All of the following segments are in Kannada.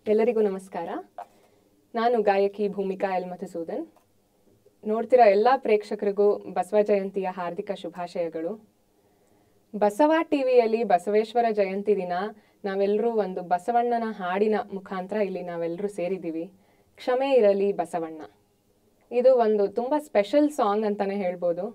ಎಲ್ಲರಿಗೂ ನಮಸ್ಕಾರ ನಾನು ಗಾಯಕಿ ಭೂಮಿಕಾ ಎಲ್ ಮಧುಸೂದನ್ ನೋಡ್ತಿರೋ ಎಲ್ಲ ಪ್ರೇಕ್ಷಕರಿಗೂ ಬಸವ ಜಯಂತಿಯ ಹಾರ್ದಿಕ ಶುಭಾಶಯಗಳು ಬಸವ ಟಿವಿಯಲ್ಲಿ ಬಸವೇಶ್ವರ ಜಯಂತಿ ದಿನ ನಾವೆಲ್ಲರೂ ಒಂದು ಬಸವಣ್ಣನ ಹಾಡಿನ ಮುಖಾಂತರ ಇಲ್ಲಿ ನಾವೆಲ್ಲರೂ ಸೇರಿದ್ದೀವಿ ಕ್ಷಮೆ ಇರಲಿ ಬಸವಣ್ಣ ಇದು ಒಂದು ತುಂಬ ಸ್ಪೆಷಲ್ ಸಾಂಗ್ ಅಂತಾನೆ ಹೇಳ್ಬೋದು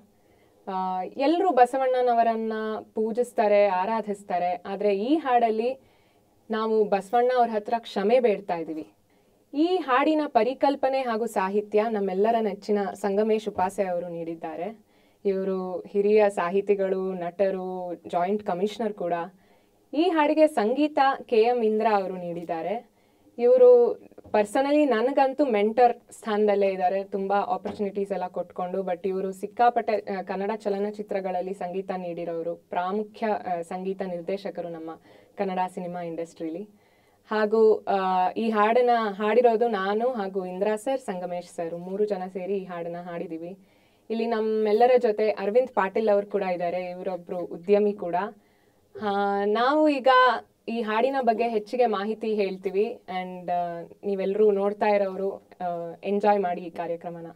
ಎಲ್ಲರೂ ಬಸವಣ್ಣನವರನ್ನ ಪೂಜಿಸ್ತಾರೆ ಆರಾಧಿಸ್ತಾರೆ ಆದರೆ ಈ ಹಾಡಲ್ಲಿ ನಾವು ಬಸವಣ್ಣ ಅವ್ರ ಹತ್ರ ಕ್ಷಮೆ ಬೇಡ್ತಾ ಇದ್ದೀವಿ ಈ ಹಾಡಿನ ಪರಿಕಲ್ಪನೆ ಹಾಗೂ ಸಾಹಿತ್ಯ ನಮ್ಮೆಲ್ಲರ ನೆಚ್ಚಿನ ಸಂಗಮೇಶ್ ಉಪಾಸೆ ಅವರು ನೀಡಿದ್ದಾರೆ ಇವರು ಹಿರಿಯ ಸಾಹಿತಿಗಳು ನಟರು ಜಾಯಿಂಟ್ ಕಮಿಷನರ್ ಕೂಡ ಈ ಹಾಡಿಗೆ ಸಂಗೀತ ಕೆ ಎಂ ಇಂದ್ರ ಅವರು ನೀಡಿದ್ದಾರೆ ಇವರು ಪರ್ಸನಲಿ ನನಗಂತೂ ಮೆಂಟರ್ ಸ್ಥಾನದಲ್ಲೇ ಇದ್ದಾರೆ ತುಂಬ ಆಪರ್ಚುನಿಟೀಸ್ ಎಲ್ಲ ಕೊಟ್ಕೊಂಡು ಬಟ್ ಇವರು ಸಿಕ್ಕಾಪಟ್ಟೆ ಆ, ಕನ್ನಡ ಚಲನಚಿತ್ರಗಳಲ್ಲಿ ಸಂಗೀತ ನೀಡಿರೋರು ಪ್ರಾಮುಖ್ಯ ಆ, ಸಂಗೀತ ನಿರ್ದೇಶಕರು ನಮ್ಮ ಕನ್ನಡ ಸಿನಿಮಾ ಇಂಡಸ್ಟ್ರಿಲಿ ಹಾಗೂ ಆ, ಈ ಹಾಡನ್ನ ಹಾಡಿರೋದು ನಾನು ಹಾಗೂ ಇಂದ್ರಾ ಸರ್ ಸಂಗಮೇಶ್ ಸರ್ ಮೂರು ಜನ ಸೇರಿ ಈ ಹಾಡನ್ನ ಹಾಡಿದೀವಿ ಇಲ್ಲಿ ನಮ್ಮೆಲ್ಲರ ಜೊತೆ ಅರವಿಂದ್ ಪಾಟೀಲ್ ಅವರು ಕೂಡ ಇದ್ದಾರೆ ಇವರೊಬ್ರು ಉದ್ಯಮಿ ಕೂಡ ಹಾ, ನಾವು ಈಗ ಈ ಹಾಡಿನ ಬಗ್ಗೆ ಹೆಚ್ಚಿಗೆ ಮಾಹಿತಿ ಹೇಳ್ತೀವಿ ಆ್ಯಂಡ್ ನೀವೆಲ್ಲರೂ ನೋಡ್ತಾ ಇರೋರು ಎಂಜಾಯ್ ಮಾಡಿ ಈ ಕಾರ್ಯಕ್ರಮನ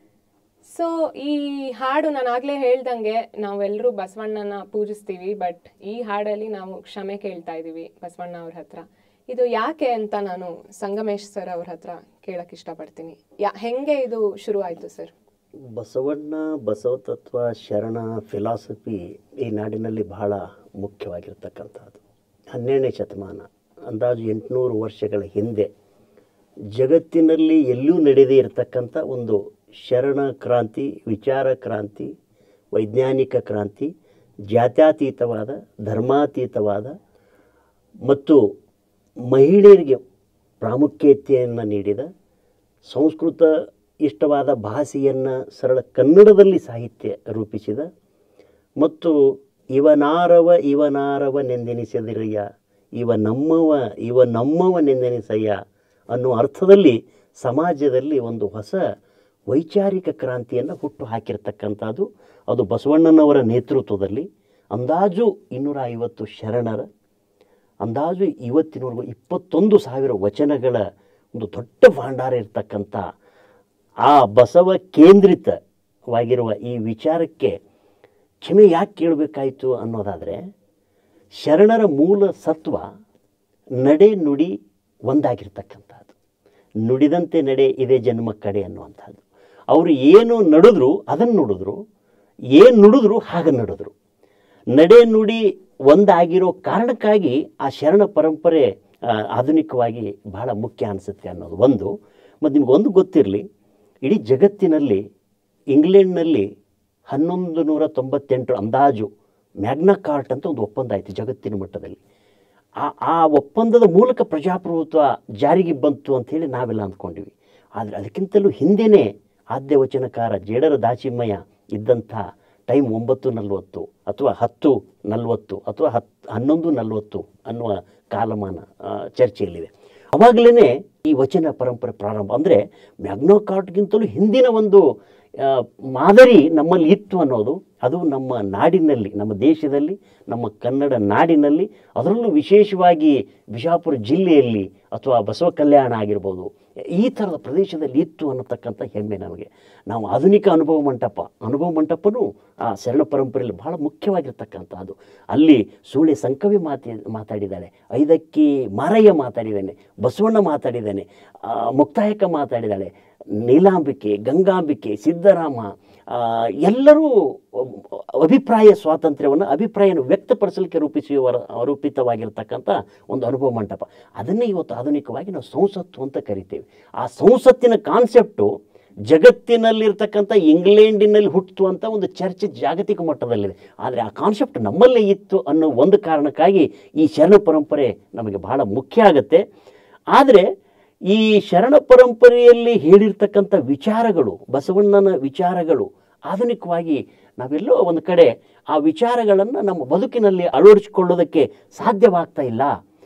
ಸೊ ಈ ಹಾಡು ನಾನು ಆಗ್ಲೇ ಹೇಳ್ದಂಗೆ ನಾವೆಲ್ಲರೂ ಬಸವಣ್ಣನ ಪೂಜಿಸ್ತೀವಿ ಬಟ್ ಈ ಹಾಡಲ್ಲಿ ನಾವು ಕ್ಷಮೆ ಕೇಳ್ತಾ ಇದ್ದೀವಿ ಬಸವಣ್ಣ ಅವ್ರ ಹತ್ರ ಇದು ಯಾಕೆ ಅಂತ ನಾನು ಸಂಗಮೇಶ್ ಸರ್ ಅವ್ರ ಹತ್ರ ಕೇಳಕ್ ಇಷ್ಟಪಡ್ತೀನಿ ಯಾ ಹೆಂಗೆ ಇದು ಶುರು ಆಯ್ತು ಸರ್ ಬಸವಣ್ಣ ಬಸವ ತತ್ವ ಶರಣ ಫಿಲಾಸಫಿ ಈ ನಾಡಿನಲ್ಲಿ ಬಹಳ ಮುಖ್ಯವಾಗಿರ್ತಕ್ಕಂಥದ್ದು ಹನ್ನೆರಡನೇ ಶತಮಾನ ಅಂದಾಜು ಎಂಟುನೂರು ವರ್ಷಗಳ ಹಿಂದೆ ಜಗತ್ತಿನಲ್ಲಿ ಎಲ್ಲೂ ನಡೆದೇ ಇರತಕ್ಕಂಥ ಒಂದು ಶರಣ ಕ್ರಾಂತಿ ವಿಚಾರ ಕ್ರಾಂತಿ ವೈಜ್ಞಾನಿಕ ಕ್ರಾಂತಿ ಜಾತ್ಯತೀತವಾದ ಧರ್ಮಾತೀತವಾದ ಮತ್ತು ಮಹಿಳೆಯರಿಗೆ ಪ್ರಾಮುಖ್ಯತೆಯನ್ನು ನೀಡಿದ ಸಂಸ್ಕೃತ ಇಷ್ಟವಾದ ಭಾಷೆಯನ್ನು ಸರಳ ಕನ್ನಡದಲ್ಲಿ ಸಾಹಿತ್ಯ ರೂಪಿಸಿದ ಮತ್ತು ಇವನಾರವ ಇವನಾರವ ನೆಂದೆನಿಸಿದಿರಯ್ಯ ಇವ ನಮ್ಮವ ಇವ ನಮ್ಮವ ನೆಂದೆನಿಸಯ್ಯ ಅನ್ನುವ ಅರ್ಥದಲ್ಲಿ ಸಮಾಜದಲ್ಲಿ ಒಂದು ಹೊಸ ವೈಚಾರಿಕ ಕ್ರಾಂತಿಯನ್ನು ಹುಟ್ಟು ಹಾಕಿರ್ತಕ್ಕಂಥದ್ದು ಅದು ಬಸವಣ್ಣನವರ ನೇತೃತ್ವದಲ್ಲಿ ಅಂದಾಜು ಇನ್ನೂರ ಐವತ್ತು ಶರಣರ ಅಂದಾಜು ಇವತ್ತಿನವರೆಗೂ ಇಪ್ಪತ್ತೊಂದು ಸಾವಿರ ವಚನಗಳ ಒಂದು ದೊಡ್ಡ ಭಾಂಡಾರ ಇರತಕ್ಕಂಥ ಆ ಬಸವ ಕೇಂದ್ರಿತವಾಗಿರುವ ಈ ವಿಚಾರಕ್ಕೆ ಕ್ಷಮೆ ಯಾಕೆ ಕೇಳಬೇಕಾಯಿತು ಅನ್ನೋದಾದರೆ ಶರಣರ ಮೂಲ ಸತ್ವ ನಡೆ ನುಡಿ ಒಂದಾಗಿರ್ತಕ್ಕಂಥದ್ದು ನುಡಿದಂತೆ ನಡೆ ಇದೇ ಜನ್ಮ ಕಡೆ ಅನ್ನುವಂಥದ್ದು ಅವರು ಏನು ನಡೆದ್ರು ಅದನ್ನು ನುಡಿದ್ರು ಏನು ನುಡಿದ್ರು ಹಾಗೆ ನಡೆದ್ರು ನಡೆ ನುಡಿ ಒಂದಾಗಿರೋ ಕಾರಣಕ್ಕಾಗಿ ಆ ಶರಣ ಪರಂಪರೆ ಆ, ಆಧುನಿಕವಾಗಿ ಬಹಳ ಮುಖ್ಯ ಅನಿಸುತ್ತೆ ಅನ್ನೋದು ಒಂದು ಮತ್ತು ನಿಮಗೊಂದು ಗೊತ್ತಿರಲಿ ಇಡೀ ಜಗತ್ತಿನಲ್ಲಿ ಇಂಗ್ಲೆಂಡ್ನಲ್ಲಿ ಹನ್ನೊಂದು ನೂರ ತೊಂಬತ್ತೆಂಟು ಅಂದಾಜು ಮ್ಯಾಗ್ನಾ ಕಾರ್ಟ್ ಅಂತ ಒಂದು ಒಪ್ಪಂದ ಆಯಿತು ಜಗತ್ತಿನ ಮಟ್ಟದಲ್ಲಿ ಆ ಆ ಒಪ್ಪಂದದ ಮೂಲಕ ಪ್ರಜಾಪ್ರಭುತ್ವ ಜಾರಿಗೆ ಬಂತು ಅಂಥೇಳಿ ನಾವೆಲ್ಲ ಅಂದ್ಕೊಂಡಿವಿ ಆದರೆ ಅದಕ್ಕಿಂತಲೂ ಹಿಂದೆಯೇ ಆದ್ಯ ವಚನಕಾರ ಜೇಡರ ದಾಚಿಮಯ್ಯ ಇದ್ದಂಥ ಟೈಮ್ ಒಂಬತ್ತು ನಲ್ವತ್ತು ಅಥವಾ ಹತ್ತು ನಲ್ವತ್ತು ಅಥವಾ ಹತ್ ಹನ್ನೊಂದು ನಲ್ವತ್ತು ಅನ್ನುವ ಕಾಲಮಾನ ಆ, ಚರ್ಚೆಯಲ್ಲಿದೆ ಅವಾಗಲೇ ಈ ವಚನ ಪರಂಪರೆ ಪ್ರಾರಂಭ ಅಂದರೆ ಮ್ಯಾಗ್ನೋ ಕಾರ್ಟ್ಗಿಂತಲೂ ಹಿಂದಿನ ಒಂದು ಆ, ಮಾದರಿ ನಮ್ಮಲ್ಲಿ ಇತ್ತು ಅನ್ನೋದು ಅದು ನಮ್ಮ ನಾಡಿನಲ್ಲಿ ನಮ್ಮ ದೇಶದಲ್ಲಿ ನಮ್ಮ ಕನ್ನಡ ನಾಡಿನಲ್ಲಿ ಅದರಲ್ಲೂ ವಿಶೇಷವಾಗಿ ಬಿಜಾಪುರ ಜಿಲ್ಲೆಯಲ್ಲಿ ಅಥವಾ ಬಸವ ಕಲ್ಯಾಣ ಆಗಿರ್ಬೋದು ಈ ಥರದ ಪ್ರದೇಶದಲ್ಲಿ ಇತ್ತು ಅನ್ನತಕ್ಕಂಥ ಹೆಮ್ಮೆ ನಮಗೆ ನಾವು ಆಧುನಿಕ ಅನುಭವ ಮಂಟಪ ಅನುಭವ ಮಂಟಪನೂ ಆ ಶರಣ ಪರಂಪರೆಯಲ್ಲಿ ಬಹಳ ಮುಖ್ಯವಾಗಿರ್ತಕ್ಕಂಥದ್ದು ಅಲ್ಲಿ ಸೂಳೆ ಸಂಕವಿ ಮಾತಿ ಮಾತಾಡಿದ್ದಾಳೆ ಐದಕ್ಕಿ ಮಾರಯ್ಯ ಮಾತಾಡಿದ್ದಾನೆ ಬಸವಣ್ಣ ಮಾತಾಡಿದ್ದಾನೆ ಆ, ಮುಕ್ತಾಯಕ ಮಾತಾಡಿದ್ದಾಳೆ ನೀಲಾಂಬಿಕೆ ಗಂಗಾಂಬಿಕೆ ಸಿದ್ದರಾಮ ಆ, ಎಲ್ಲರೂ ಅಭಿಪ್ರಾಯ ಸ್ವಾತಂತ್ರ್ಯವನ್ನು ಅಭಿಪ್ರಾಯವನ್ನು ವ್ಯಕ್ತಪಡಿಸಲಿಕ್ಕೆ ರೂಪಿಸುವ ರೂಪಿತವಾಗಿರ್ತಕ್ಕಂಥ ಒಂದು ಅನುಭವ ಮಂಟಪ ಅದನ್ನೇ ಇವತ್ತು ಆಧುನಿಕವಾಗಿ ನಾವು ಸಂಸತ್ತು ಅಂತ ಕರಿತೇವೆ ಆ ಸಂಸತ್ತಿನ ಕಾನ್ಸೆಪ್ಟು ಜಗತ್ತಿನಲ್ಲಿರ್ತಕ್ಕಂಥ ಇಂಗ್ಲೆಂಡಿನಲ್ಲಿ ಹುಟ್ಟಿತು ಅಂತ ಒಂದು ಚರ್ಚೆ ಜಾಗತಿಕ ಮಟ್ಟದಲ್ಲಿದೆ ಆದರೆ ಆ ಕಾನ್ಸೆಪ್ಟ್ ನಮ್ಮಲ್ಲೇ ಇತ್ತು ಅನ್ನೋ ಒಂದು ಕಾರಣಕ್ಕಾಗಿ ಈ ಶರಣ ಪರಂಪರೆ ನಮಗೆ ಬಹಳ ಮುಖ್ಯ ಆಗುತ್ತೆ ಆದರೆ ಈ ಶರಣ ಪರಂಪರೆಯಲ್ಲಿ ಹೇಳಿರ್ತಕ್ಕಂಥ ವಿಚಾರಗಳು ಬಸವಣ್ಣನ ವಿಚಾರಗಳು ಆಧುನಿಕವಾಗಿ ನಾವೆಲ್ಲೋ ಒಂದು ಕಡೆ ಆ ವಿಚಾರಗಳನ್ನು ನಮ್ಮ ಬದುಕಿನಲ್ಲಿ ಅಳವಡಿಸಿಕೊಳ್ಳೋದಕ್ಕೆ ಸಾಧ್ಯವಾಗ್ತಾ ಇಲ್ಲ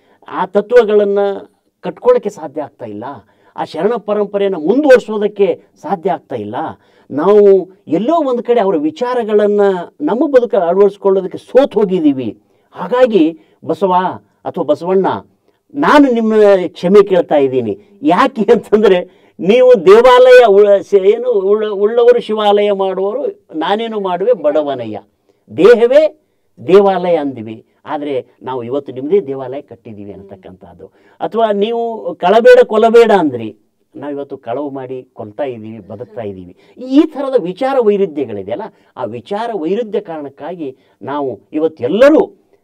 ಆ ತತ್ವಗಳನ್ನು ಕಟ್ಕೊಳ್ಳೋಕ್ಕೆ ಸಾಧ್ಯ ಆಗ್ತಾ ಇಲ್ಲ ಆ ಶರಣ ಪರಂಪರೆಯನ್ನು ಮುಂದುವರಿಸೋದಕ್ಕೆ ಸಾಧ್ಯ ಆಗ್ತಾ ಇಲ್ಲ ನಾವು ಎಲ್ಲೋ ಒಂದು ಕಡೆ ಅವರ ವಿಚಾರಗಳನ್ನು ನಮ್ಮ ಬದುಕಲ್ಲಿ ಅಳವಡಿಸ್ಕೊಳ್ಳೋದಕ್ಕೆ ಸೋತು ಹೋಗಿದ್ದೀವಿ ಹಾಗಾಗಿ ಬಸವ ಅಥವಾ ಬಸವಣ್ಣ ನಾನು ನಿಮ್ಮ ಕ್ಷಮೆ ಕೇಳ್ತಾ ಇದ್ದೀನಿ ಯಾಕೆ ಅಂತಂದರೆ ನೀವು ದೇವಾಲಯ ಉಳ- ಸ- ಏನು ಉಳ್ಳ ಉಳ್ಳವರು ಶಿವಾಲಯ ಮಾಡುವವರು ನಾನೇನು ಮಾಡುವೆ ಬಡವನಯ್ಯ ದೇಹವೇ ದೇವಾಲಯ ಅಂದಿವಿ ಆದರೆ ನಾವು ಇವತ್ತು ನಿಮ್ಮದೇ ದೇವಾಲಯ ಕಟ್ಟಿದ್ದೀವಿ ಅಂತಕ್ಕಂಥದ್ದು ಅಥವಾ ನೀವು ಕಳಬೇಡ ಕೊಲಬೇಡ ಅಂದ್ರಿ ನಾವು ಇವತ್ತು ಕಳವು ಮಾಡಿ ಕೊಲ್ತಾ ಇದ್ದೀವಿ ಬದುಕ್ತಾ ಇದ್ದೀವಿ ಈ ಥರದ ವಿಚಾರ ವೈರುಧ್ಯಗಳಿದೆಯಲ್ಲ ಆ ವಿಚಾರ ವೈರುಧ್ಯ ಕಾರಣಕ್ಕಾಗಿ ನಾವು ಇವತ್ತೆಲ್ಲರೂ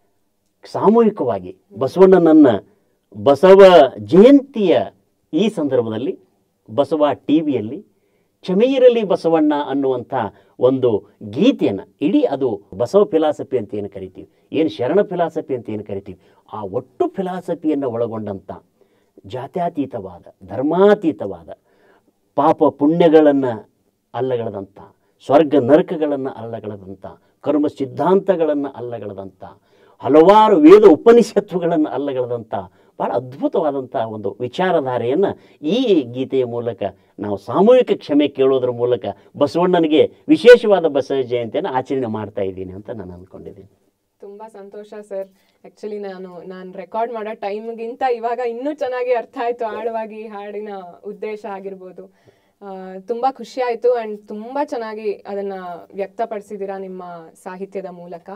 ಸಾಮೂಹಿಕವಾಗಿ ಬಸವಣ್ಣನನ್ನ ಬಸವ ಜಯಂತಿಯ ಈ ಸಂದರ್ಭದಲ್ಲಿ ಬಸವ ಟಿ ವಿಯಲ್ಲಿ ಕ್ಷಮೆಯಿರಲಿ ಬಸವಣ್ಣ ಅನ್ನುವಂಥ ಒಂದು ಗೀತೆಯನ್ನು ಇಡೀ ಅದು ಬಸವ ಫಿಲಾಸಫಿ ಅಂತ ಏನು ಕರಿತೀವಿ ಏನು ಶರಣ ಫಿಲಾಸಫಿ ಅಂತ ಏನು ಕರಿತೀವಿ ಆ ಒಟ್ಟು ಫಿಲಾಸಫಿಯನ್ನು ಒಳಗೊಂಡಂಥ ಜಾತ್ಯತೀತವಾದ ಧರ್ಮಾತೀತವಾದ ಪಾಪ ಪುಣ್ಯಗಳನ್ನು ಅಲ್ಲಗಳೆದಂಥ ಸ್ವರ್ಗ ನರಕಗಳನ್ನು ಅಲ್ಲಗಳೆದಂಥ ಕರ್ಮ ಸಿದ್ಧಾಂತಗಳನ್ನು ಅಲ್ಲಗಳೆದಂಥ ಹಲವಾರು ವೇದ ಉಪನಿಷತ್ತುಗಳನ್ನು ಅಲ್ಲಗಳೆದಂಥ ಭಾಳ ಅದ್ಭುತವಾದಂಥ ಒಂದು ವಿಚಾರಧಾರೆಯನ್ನು ಈ ಗೀತೆಯ ಮೂಲಕ ನಾವು ಸಾಮೂಹಿಕ ಕ್ಷಮೆ ಕೇಳೋದ್ರ ಮೂಲಕ ಬಸವಣ್ಣನಿಗೆ ವಿಶೇಷವಾದ ಬಸವ ಜಯಂತಿಯನ್ನು ಆಚರಣೆ ಮಾಡ್ತಾ ಇದ್ದೀನಿ ಅಂತ ನಾನು ಅಂದ್ಕೊಂಡಿದ್ದೀನಿ ತುಂಬಾ ಸಂತೋಷ ಸರ್ ಆಕ್ಚುಲಿ ನಾನು ನಾನು ರೆಕಾರ್ಡ್ ಮಾಡೋ ಟೈಮ್ಗಿಂತ ಇವಾಗ ಇನ್ನೂ ಚೆನ್ನಾಗಿ ಅರ್ಥ ಆಯ್ತು ಆಳವಾಗಿ ಈ ಹಾಡಿನ ಉದ್ದೇಶ ಆಗಿರ್ಬೋದು ಆ, ತುಂಬಾ ಖುಷಿ ಆಯ್ತು ಅಂಡ್ ತುಂಬಾ ಚೆನ್ನಾಗಿ ಅದನ್ನ ವ್ಯಕ್ತಪಡಿಸಿದ್ದೀರಾ ನಿಮ್ಮ ಸಾಹಿತ್ಯದ ಮೂಲಕ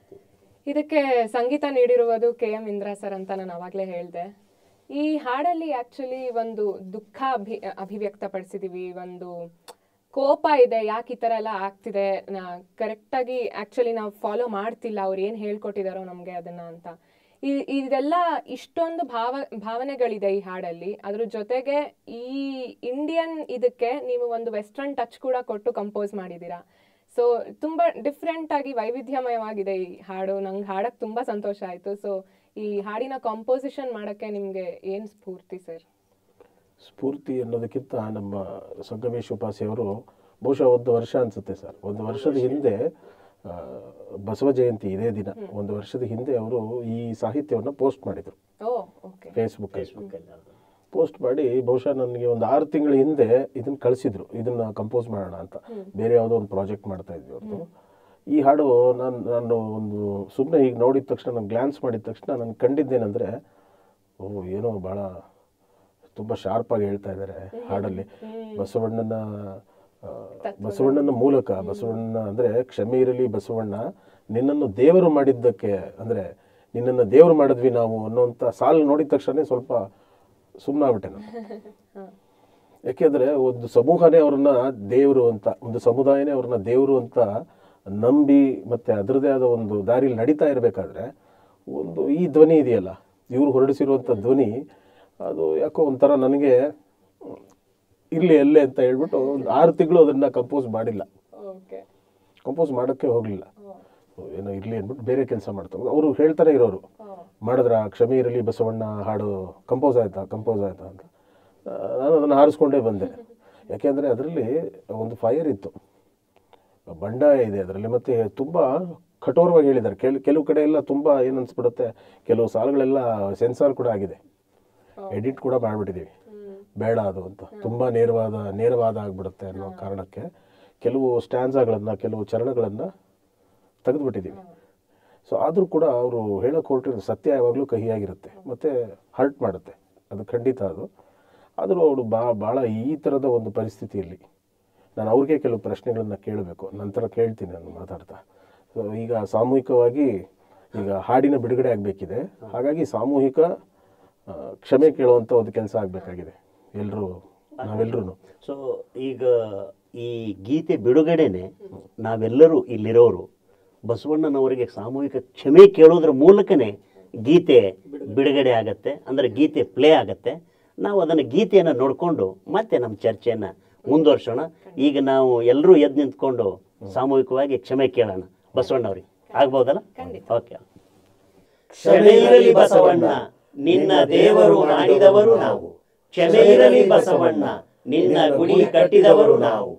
ಇದಕ್ಕೆ ಸಂಗೀತ ನೀಡಿರುವುದು ಕೆ ಎಂ ಇಂದ್ರ ಸರ್ ಅಂತ ನಾನು ಅವಾಗಲೇ ಹೇಳಿದೆ ಈ ಹಾಡಲ್ಲಿ ಆಕ್ಚುಲಿ ಒಂದು ದುಃಖ ಅಭಿ ಅಭಿವ್ಯಕ್ತಪಡಿಸಿದೀವಿ ಒಂದು ಕೋಪ ಇದೆ ಯಾಕೆ ಈ ಥರ ಎಲ್ಲ ಆಗ್ತಿದೆ ನಾ ಕರೆಕ್ಟಾಗಿ ಆ್ಯಕ್ಚುಲಿ ನಾವು ಫಾಲೋ ಮಾಡ್ತಿಲ್ಲ ಅವ್ರು ಏನು ಹೇಳ್ಕೊಟ್ಟಿದಾರೋ ನಮಗೆ ಅದನ್ನ ಅಂತ ಈ ಇದೆಲ್ಲ ಇಷ್ಟೊಂದು ಭಾವ ಭಾವನೆಗಳಿದೆ ಈ ಹಾಡಲ್ಲಿ ಅದ್ರ ಜೊತೆಗೆ ಈ ಇಂಡಿಯನ್ ಇದಕ್ಕೆ ನೀವು ಒಂದು ವೆಸ್ಟರ್ನ್ ಟಚ್ ಕೂಡ ಕೊಟ್ಟು ಕಂಪೋಸ್ ಮಾಡಿದ್ದೀರಾ ಸೊ ತುಂಬಾ ಡಿಫ್ರೆಂಟ್ ಆಗಿ ವೈವಿಧ್ಯಮಯವಾಗಿದೆ ಈ ಹಾಡು ನಂಗೆ ಹಾಡಕ್ ತುಂಬಾ ಸಂತೋಷ ಆಯ್ತು ಸೊ ಈ ಹಾಡಿನ ಕಾಂಪೋಸಿಷನ್ ಮಾಡಕ್ಕೆ ನಿಮ್ಗೆ ಏನ್ ಸ್ಫೂರ್ತಿ ಸರ್ ಸ್ಫೂರ್ತಿ ಅನ್ನೋದಕ್ಕಿಂತ ನಮ್ಮ ಸಂಗಮೇಶ್ ಉಪಾಸಿ ಅವರು ಬಹುಶಃ ಒಂದು ವರ್ಷ ಅನ್ಸುತ್ತೆ ಸರ್ ಒಂದು ವರ್ಷದ ಹಿಂದೆ ಆ, ಬಸವ ಜಯಂತಿ ಇದೇ ದಿನ ಒಂದು ವರ್ಷದ ಹಿಂದೆ ಅವರು ಈ ಸಾಹಿತ್ಯವನ್ನು ಪೋಸ್ಟ್ ಮಾಡಿದರು ಓ ಓಕೆ ಫೇಸ್ಬುಕ್ ಪೋಸ್ಟ್ ಮಾಡಿ ಬಹುಶಃ ನನಗೆ ಒಂದು ಆರು ತಿಂಗಳ ಹಿಂದೆ ಇದನ್ನ ಕಳಿಸಿದ್ರು ಇದನ್ನ ಕಂಪೋಸ್ ಮಾಡೋಣ ಅಂತ ಬೇರೆ ಯಾವುದೋ ಒಂದು ಪ್ರಾಜೆಕ್ಟ್ ಮಾಡ್ತಾ ಇದ್ವಿ ಅವ್ರದ್ದು ಈ ಹಾಡು ನಾನು ನಾನು ಒಂದು ಸುಮ್ಮನೆ ಈಗ ನೋಡಿದ ತಕ್ಷಣ ನಾನು ಗ್ಲಾನ್ಸ್ ಮಾಡಿದ ತಕ್ಷಣ ನಾನು ಕಂಡಿದ್ದೇನೆಂದರೆ ಓ ಏನೋ ಭಾಳ ತುಂಬ ಶಾರ್ಪಾಗಿ ಹೇಳ್ತಾ ಇದ್ದಾರೆ ಹಾಡಲ್ಲಿ ಬಸವಣ್ಣನ ಆ, ಬಸವಣ್ಣನ ಮೂಲಕ ಬಸವಣ್ಣನ ಅಂದರೆ ಕ್ಷಮೆ ಇರಲಿ ಬಸವಣ್ಣ ನಿನ್ನನ್ನು ದೇವರು ಮಾಡಿದ್ದಕ್ಕೆ ಅಂದರೆ ನಿನ್ನನ್ನು ದೇವರು ಮಾಡಿದ್ವಿ ನಾವು ಅನ್ನೋಂಥ ಸಾಲು ನೋಡಿದ ತಕ್ಷಣ ಸ್ವಲ್ಪ ಸುಮ್ಮನಾಗ್ಬಿಟ್ಟೆ ನಾನು ಯಾಕೆಂದ್ರೆ ಒಂದು ಸಮೂಹನೇ ಅವ್ರನ್ನ ದೇವರು ಅಂತ ಒಂದು ಸಮುದಾಯನೇ ಅವ್ರನ್ನ ದೇವರು ಅಂತ ನಂಬಿ ಮತ್ತೆ ಅದರದೇ ಆದ ಒಂದು ದಾರಿಲಿ ನಡೀತಾ ಇರಬೇಕಾದ್ರೆ ಒಂದು ಈ ಧ್ವನಿ ಇದೆಯಲ್ಲ ಇವರು ಹೊರಡಿಸಿರುವಂಥ ಧ್ವನಿ ಅದು ಯಾಕೋ ಒಂಥರ ನನಗೆ ಇರಲಿ ಎಲ್ಲೇ ಅಂತ ಹೇಳ್ಬಿಟ್ಟು ಒಂದು ಆರು ತಿಂಗಳು ಅದನ್ನ ಕಂಪೋಸ್ ಮಾಡಿಲ್ಲ ಓಕೆ ಕಂಪೋಸ್ ಮಾಡೋಕ್ಕೆ ಹೋಗಲಿಲ್ಲ ಏನೋ ಇರಲಿ ಅಂದ್ಬಿಟ್ಟು ಬೇರೆ ಕೆಲಸ ಮಾಡ್ತಾರೆ ಅವರು ಹೇಳ್ತಾನೆ ಇರೋರು ಮಾಡಿದ್ರ ಕ್ಷಮೆ ಇರಲಿ ಬಸವಣ್ಣ ಹಾಡು ಕಂಪೋಸ್ ಆಯ್ತಾ ಕಂಪೋಸ್ ಆಯ್ತಾ ಅಂತ ಆ, ನಾನು ಅದನ್ನು ಹಾರಿಸ್ಕೊಂಡೇ ಬಂದೆ ಯಾಕೆಂದರೆ ಅದರಲ್ಲಿ ಒಂದು ಫೈರ್ ಇತ್ತು ಬಂಡಾಯ ಇದೆ ಅದರಲ್ಲಿ ಮತ್ತೆ ತುಂಬ ಕಠೋರವಾಗಿ ಹೇಳಿದ್ದಾರೆ ಕೆಲ ಕೆಲವು ಕಡೆ ಎಲ್ಲ ತುಂಬ ಏನು ಅನ್ಸ್ಬಿಡುತ್ತೆ ಕೆಲವು ಸಾಲುಗಳೆಲ್ಲ ಸೆನ್ಸಾರ್ ಕೂಡ ಆಗಿದೆ ಎಡಿಟ್ ಕೂಡ ಮಾಡಿಬಿಟ್ಟಿದ್ದೀವಿ ಬೇಡ ಅದು ಅಂತ ತುಂಬ ನೇರವಾದ ನೇರವಾದ ಆಗಿಬಿಡುತ್ತೆ ಅನ್ನೋ ಕಾರಣಕ್ಕೆ ಕೆಲವು ಸ್ಟ್ಯಾನ್ಸಾಗಳನ್ನು ಕೆಲವು ಚರಣಗಳನ್ನು ತೆಗೆದುಬಿಟ್ಟಿದ್ದೀವಿ ಸೊ ಆದರೂ ಕೂಡ ಅವರು ಹೇಳೋಕೆ ಹೊರಟಿರೋ ಸತ್ಯ ಯಾವಾಗಲೂ ಕಹಿಯಾಗಿರುತ್ತೆ ಮತ್ತು ಹರ್ಟ್ ಮಾಡುತ್ತೆ ಅದು ಖಂಡಿತ ಅದು ಆದರೂ ಅವರು ಬಾ ಭಾಳ ಈ ಥರದ ಒಂದು ಪರಿಸ್ಥಿತಿಯಲ್ಲಿ ನಾನು ಅವ್ರಿಗೆ ಕೆಲವು ಪ್ರಶ್ನೆಗಳನ್ನು ಕೇಳಬೇಕು ನಂತರ ಕೇಳ್ತೀನಿ ನಾನು ಮಾತಾಡ್ತಾ ಸೊ ಈಗ ಸಾಮೂಹಿಕವಾಗಿ ಈಗ ಹಾಡಿನ ಬಿಡುಗಡೆ ಆಗಬೇಕಿದೆ ಹಾಗಾಗಿ ಸಾಮೂಹಿಕ ಆ, ಕ್ಷಮೆ ಕೇಳುವಂಥ ಒಂದು ಕೆಲಸ ಆಗಬೇಕಾಗಿದೆ ಎಲ್ಲರೂ ನಾವೆಲ್ಲರೂ ಸೊ ಈಗ ಈ ಗೀತೆ ಬಿಡುಗಡೆನೆ ನಾವೆಲ್ಲರೂ ಇಲ್ಲಿರೋರು ಬಸವಣ್ಣನವರಿಗೆ ಸಾಮೂಹಿಕ ಕ್ಷಮೆ ಕೇಳೋದ್ರ ಮೂಲಕನೇ ಗೀತೆ ಬಿಡುಗಡೆ ಆಗತ್ತೆ ಅಂದರೆ ಗೀತೆ ಪ್ಲೇ ಆಗತ್ತೆ ನಾವು ಅದನ್ನು ಗೀತೆಯನ್ನು ನೋಡಿಕೊಂಡು ಮತ್ತೆ ನಮ್ಮ ಚರ್ಚೆಯನ್ನು ಮುಂದುವರ್ಸೋಣ ಈಗ ನಾವು ಎಲ್ಲರೂ ಎದ್ದು ನಿಂತ್ಕೊಂಡು ಸಾಮೂಹಿಕವಾಗಿ ಕ್ಷಮೆ ಕೇಳೋಣ ಬಸವಣ್ಣವ್ರಿಗೆ ಆಗ್ಬೋದಲ್ಲ ಓಕೆ ಕ್ಷಮೆ ಇರಲಿ ಬಸವಣ್ಣ ನಿನ್ನ ದೇವರು ಮಾಡಿದವರು ನಾವು ಕ್ಷಮೆ ಇರಲಿ ಬಸವಣ್ಣ ನಿನ್ನ ಗುಡಿ ಕಟ್ಟಿದವರು ನಾವು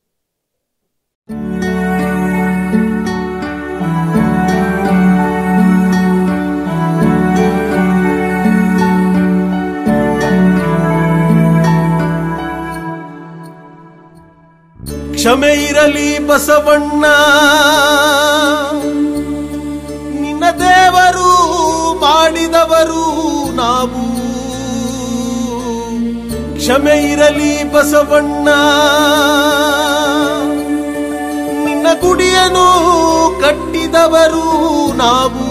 ಕ್ಷಮೆ ಇರಲಿ ಬಸವಣ್ಣ ನಿನ್ನ ದೇವರು ಮಾಡಿದವರು ನಾವು ಕ್ಷಮೆ ಇರಲಿ ಬಸವಣ್ಣ ನಿನ್ನ ಗುಡಿಯನ್ನು ಕಟ್ಟಿದವರು ನಾವು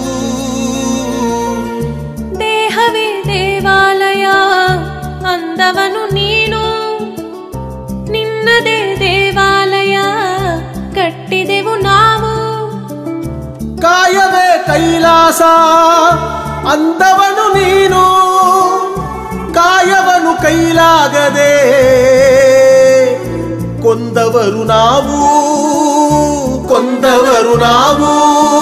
ದೇಹವೇ ದೇವಾಲಯ ಅಂದವನು ನೀನು ನಿನ್ನದೇ ದೇವಾಲಯ ಕಟ್ಟಿದೆವು ನಾವು ಕಾಯವೇ ಕೈಲಾಸ ಅಂದವನು ನೀನು ಕಾಯವನು ಕೈಲಾಗದೆ ಕೊಂದವರು ನಾವು ಕೊಂದವರು ನಾವು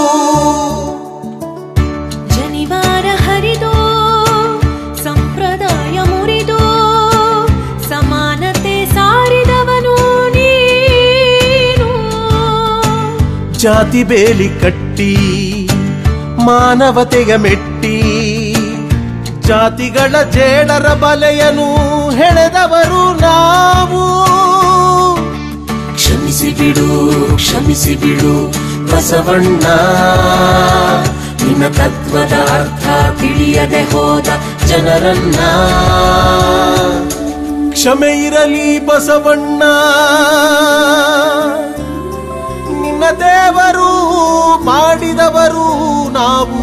ಜನಿವಾರ ಹರಿದು ಸಂಪ್ರದಾಯ ಮುರಿದು ಸಮಾನತೆ ಸಾರಿದವನು ನೀನು ಜಾತಿ ಬೇಲಿ ಕಟ್ಟಿ ಮಾನವತೆಯ ಮೆಟ್ಟಿ ಜಾತಿಗಳ ಜೇಡರ ಬಲೆಯನು ಹೆಣೆದವರು ನಾವು ಕ್ಷಮಿಸಿ ಬಿಡು ಕ್ಷಮಿಸಿ ಬಿಡು ಬಸವಣ್ಣ ನಿನ್ನ ತತ್ವದ ಅರ್ಥ ತಿಳಿಯದೆ ಹೋದ ಜನರನ್ನ ಕ್ಷಮೆ ಇರಲಿ ಬಸವಣ್ಣ ನಿನ್ನ ದೇವರು ಮಾಡಿದವರು ನಾವು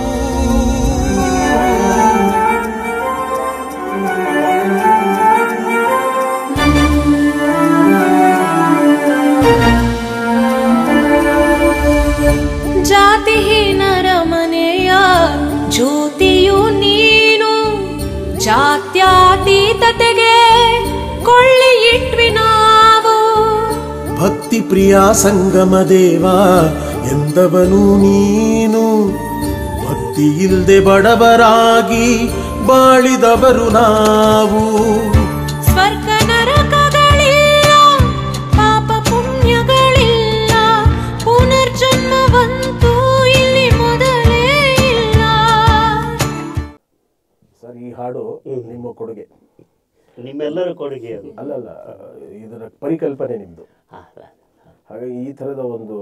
ಜಾತಿಹೀನರ ಮನೆಯ ಜ್ಯೋತಿಯು ನೀನು ಜಾತ್ಯಾತೀತತೆಗೆ ಕೊಳ್ಳಿ ಇಟ್ವಿ ನಾವು ಭಕ್ತಿ ಪ್ರಿಯ ಸಂಗಮ ದೇವ ಎಂದವನು ನೀನು ಭಕ್ತಿ ಇಲ್ದೆ ಬಡವರಾಗಿ ಬಾಳಿದವರು ನಾವು ಸ್ವರ್ಗ ನರಕಗಳಿಲ್ಲ ಪಾಪ ಪುಣ್ಯಗಳಿಲ್ಲ ಪುನರ್ಜನ್ಮವಂತೂ ಇಲ್ಲಿ ಮೊದಲೇ ಇಲ್ಲ ಸರ್ ಈ ಹಾಡು ನಿಮ್ಮ ಕೊಡುಗೆ ನಿಮ್ಮೆಲ್ಲರ ಕೊಡುಗೆ ಅದು ಅಲ್ಲಲ್ಲ ಇದರ ಪರಿಕಲ್ಪನೆ ನಿಮ್ಮದು ಹಾ, ಹಾಗಾಗಿ ಈ ಥರದ ಒಂದು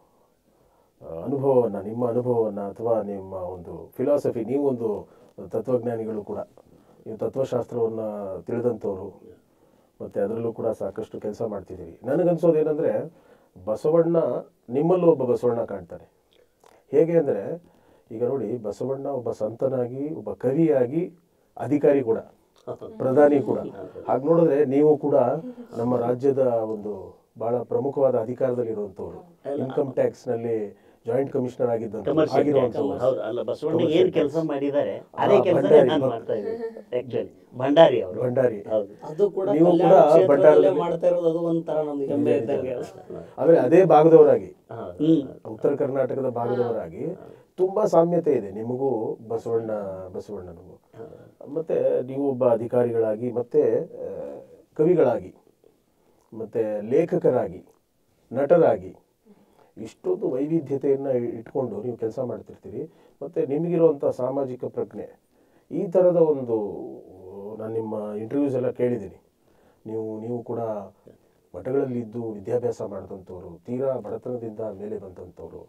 ಆ, ಅನುಭವವನ್ನು ನಿಮ್ಮ ಅನುಭವವನ್ನು ಅಥವಾ ನಿಮ್ಮ ಒಂದು ಫಿಲಾಸಫಿ ನೀವೊಂದು ತತ್ವಜ್ಞಾನಿಗಳು ಕೂಡ ನೀವು ತತ್ವಶಾಸ್ತ್ರವನ್ನು ತಿಳಿದಂಥವ್ರು ಮತ್ತು ಅದರಲ್ಲೂ ಕೂಡ ಸಾಕಷ್ಟು ಕೆಲಸ ಮಾಡ್ತಿದ್ದೀರಿ ನನಗನ್ಸೋದು ಏನಂದರೆ ಬಸವಣ್ಣ ನಿಮ್ಮಲ್ಲೂ ಒಬ್ಬ ಬಸವಣ್ಣ ಕಾಣ್ತಾನೆ ಹೇಗೆ ಅಂದರೆ ಈಗ ನೋಡಿ ಬಸವಣ್ಣ ಒಬ್ಬ ಸಂತನಾಗಿ ಒಬ್ಬ ಕವಿಯಾಗಿ ಅಧಿಕಾರಿ ಕೂಡ ಪ್ರಧಾನಿ ಕೂಡ ಹಾಗೆ ನೋಡಿದ್ರೆ ನೀವು ಕೂಡ ನಮ್ಮ ರಾಜ್ಯದ ಒಂದು ಬಹಳ ಪ್ರಮುಖವಾದ ಅಧಿಕಾರದಲ್ಲಿರುವಂಥವ್ರು ಇನ್ಕಮ್ ಟ್ಯಾಕ್ಸ್ ನಲ್ಲಿ ಜಾಯಿಂಟ್ ಕಮಿಷನರ್ ಆಗಿದ್ದಂಥವ್ರು ಕಮರ್ಷಿಯಲ್ ಆಗಿರುವಂಥವ್ರು ಹೌದು ಅಲ್ಲ ಬಸವಣ್ಣ ಏನ್ ಕೆಲಸ ಮಾಡಿದ್ದಾರೆ ಅದೇ ಹಾ, ಕೆಲಸ ಭಂಡಾರಿ. ನಾನು ಮಾಡ್ತಾ ಇದ್ದೀನಿ ಆಕ್ಚುಲಿ ಭಂಡಾರಿ ಅವರು ಭಂಡಾರಿ ಹೌದು ಅದು ಕೂಡ ನೀವು ಕಲ್ಯಾಣ ಕೂಡ ಕ್ಷೇತ್ರದಲ್ಲೇ ಭಂಡಾರದಲ್ಲಿ- ಮಾಡ್ತಾ ಇರೋದು ಅದು ಒಂಥರ ನಮ್ಗೆ ಹೆಮ್ಮೆ ಇದ್ದಂಗೆ ಆದ್ರೆ ಅದೇ ಭಾಗದವರಾಗಿ ಹೌದು. ಉತ್ತರ ಕರ್ನಾಟಕದ ಭಾಗದವರಾಗಿ ತುಂಬಾ ಸಾಮ್ಯತೆ ಇದೆ ನಿಮಗೂ ಬಸವಣ್ಣ ಬಸವಣ್ಣನಿಗೂ ಮತ್ತೆ ನೀವು ಒಬ್ಬ ಅಧಿಕಾರಿಗಳಾಗಿ ಮತ್ತೆ ಆ, ಕವಿಗಳಾಗಿ ಮತ್ತೆ ಲೇಖಕರಾಗಿ ನಟರಾಗಿ ಇಷ್ಟೊಂದು ವೈವಿಧ್ಯತೆಯನ್ನು ಇಟ್ಕೊಂಡು ನೀವು ಕೆಲಸ ಮಾಡ್ತಿರ್ತೀರಿ ಮತ್ತೆ ನಿಮಗಿರುವಂಥ ಸಾಮಾಜಿಕ ಪ್ರಜ್ಞೆ ಈ ಥರದ ಒಂದು ನಾನು ನಿಮ್ಮ ಇಂಟರ್ವ್ಯೂಸ್ ಎಲ್ಲ ಕೇಳಿದ್ದೀನಿ ನೀವು ನೀವು ಕೂಡ ಮಠಗಳಲ್ಲಿದ್ದು ವಿದ್ಯಾಭ್ಯಾಸ ಮಾಡಿದಂಥವ್ರು ತೀರಾ ಬಡತನದಿಂದ ಮೇಲೆ ಬಂದಂಥವ್ರು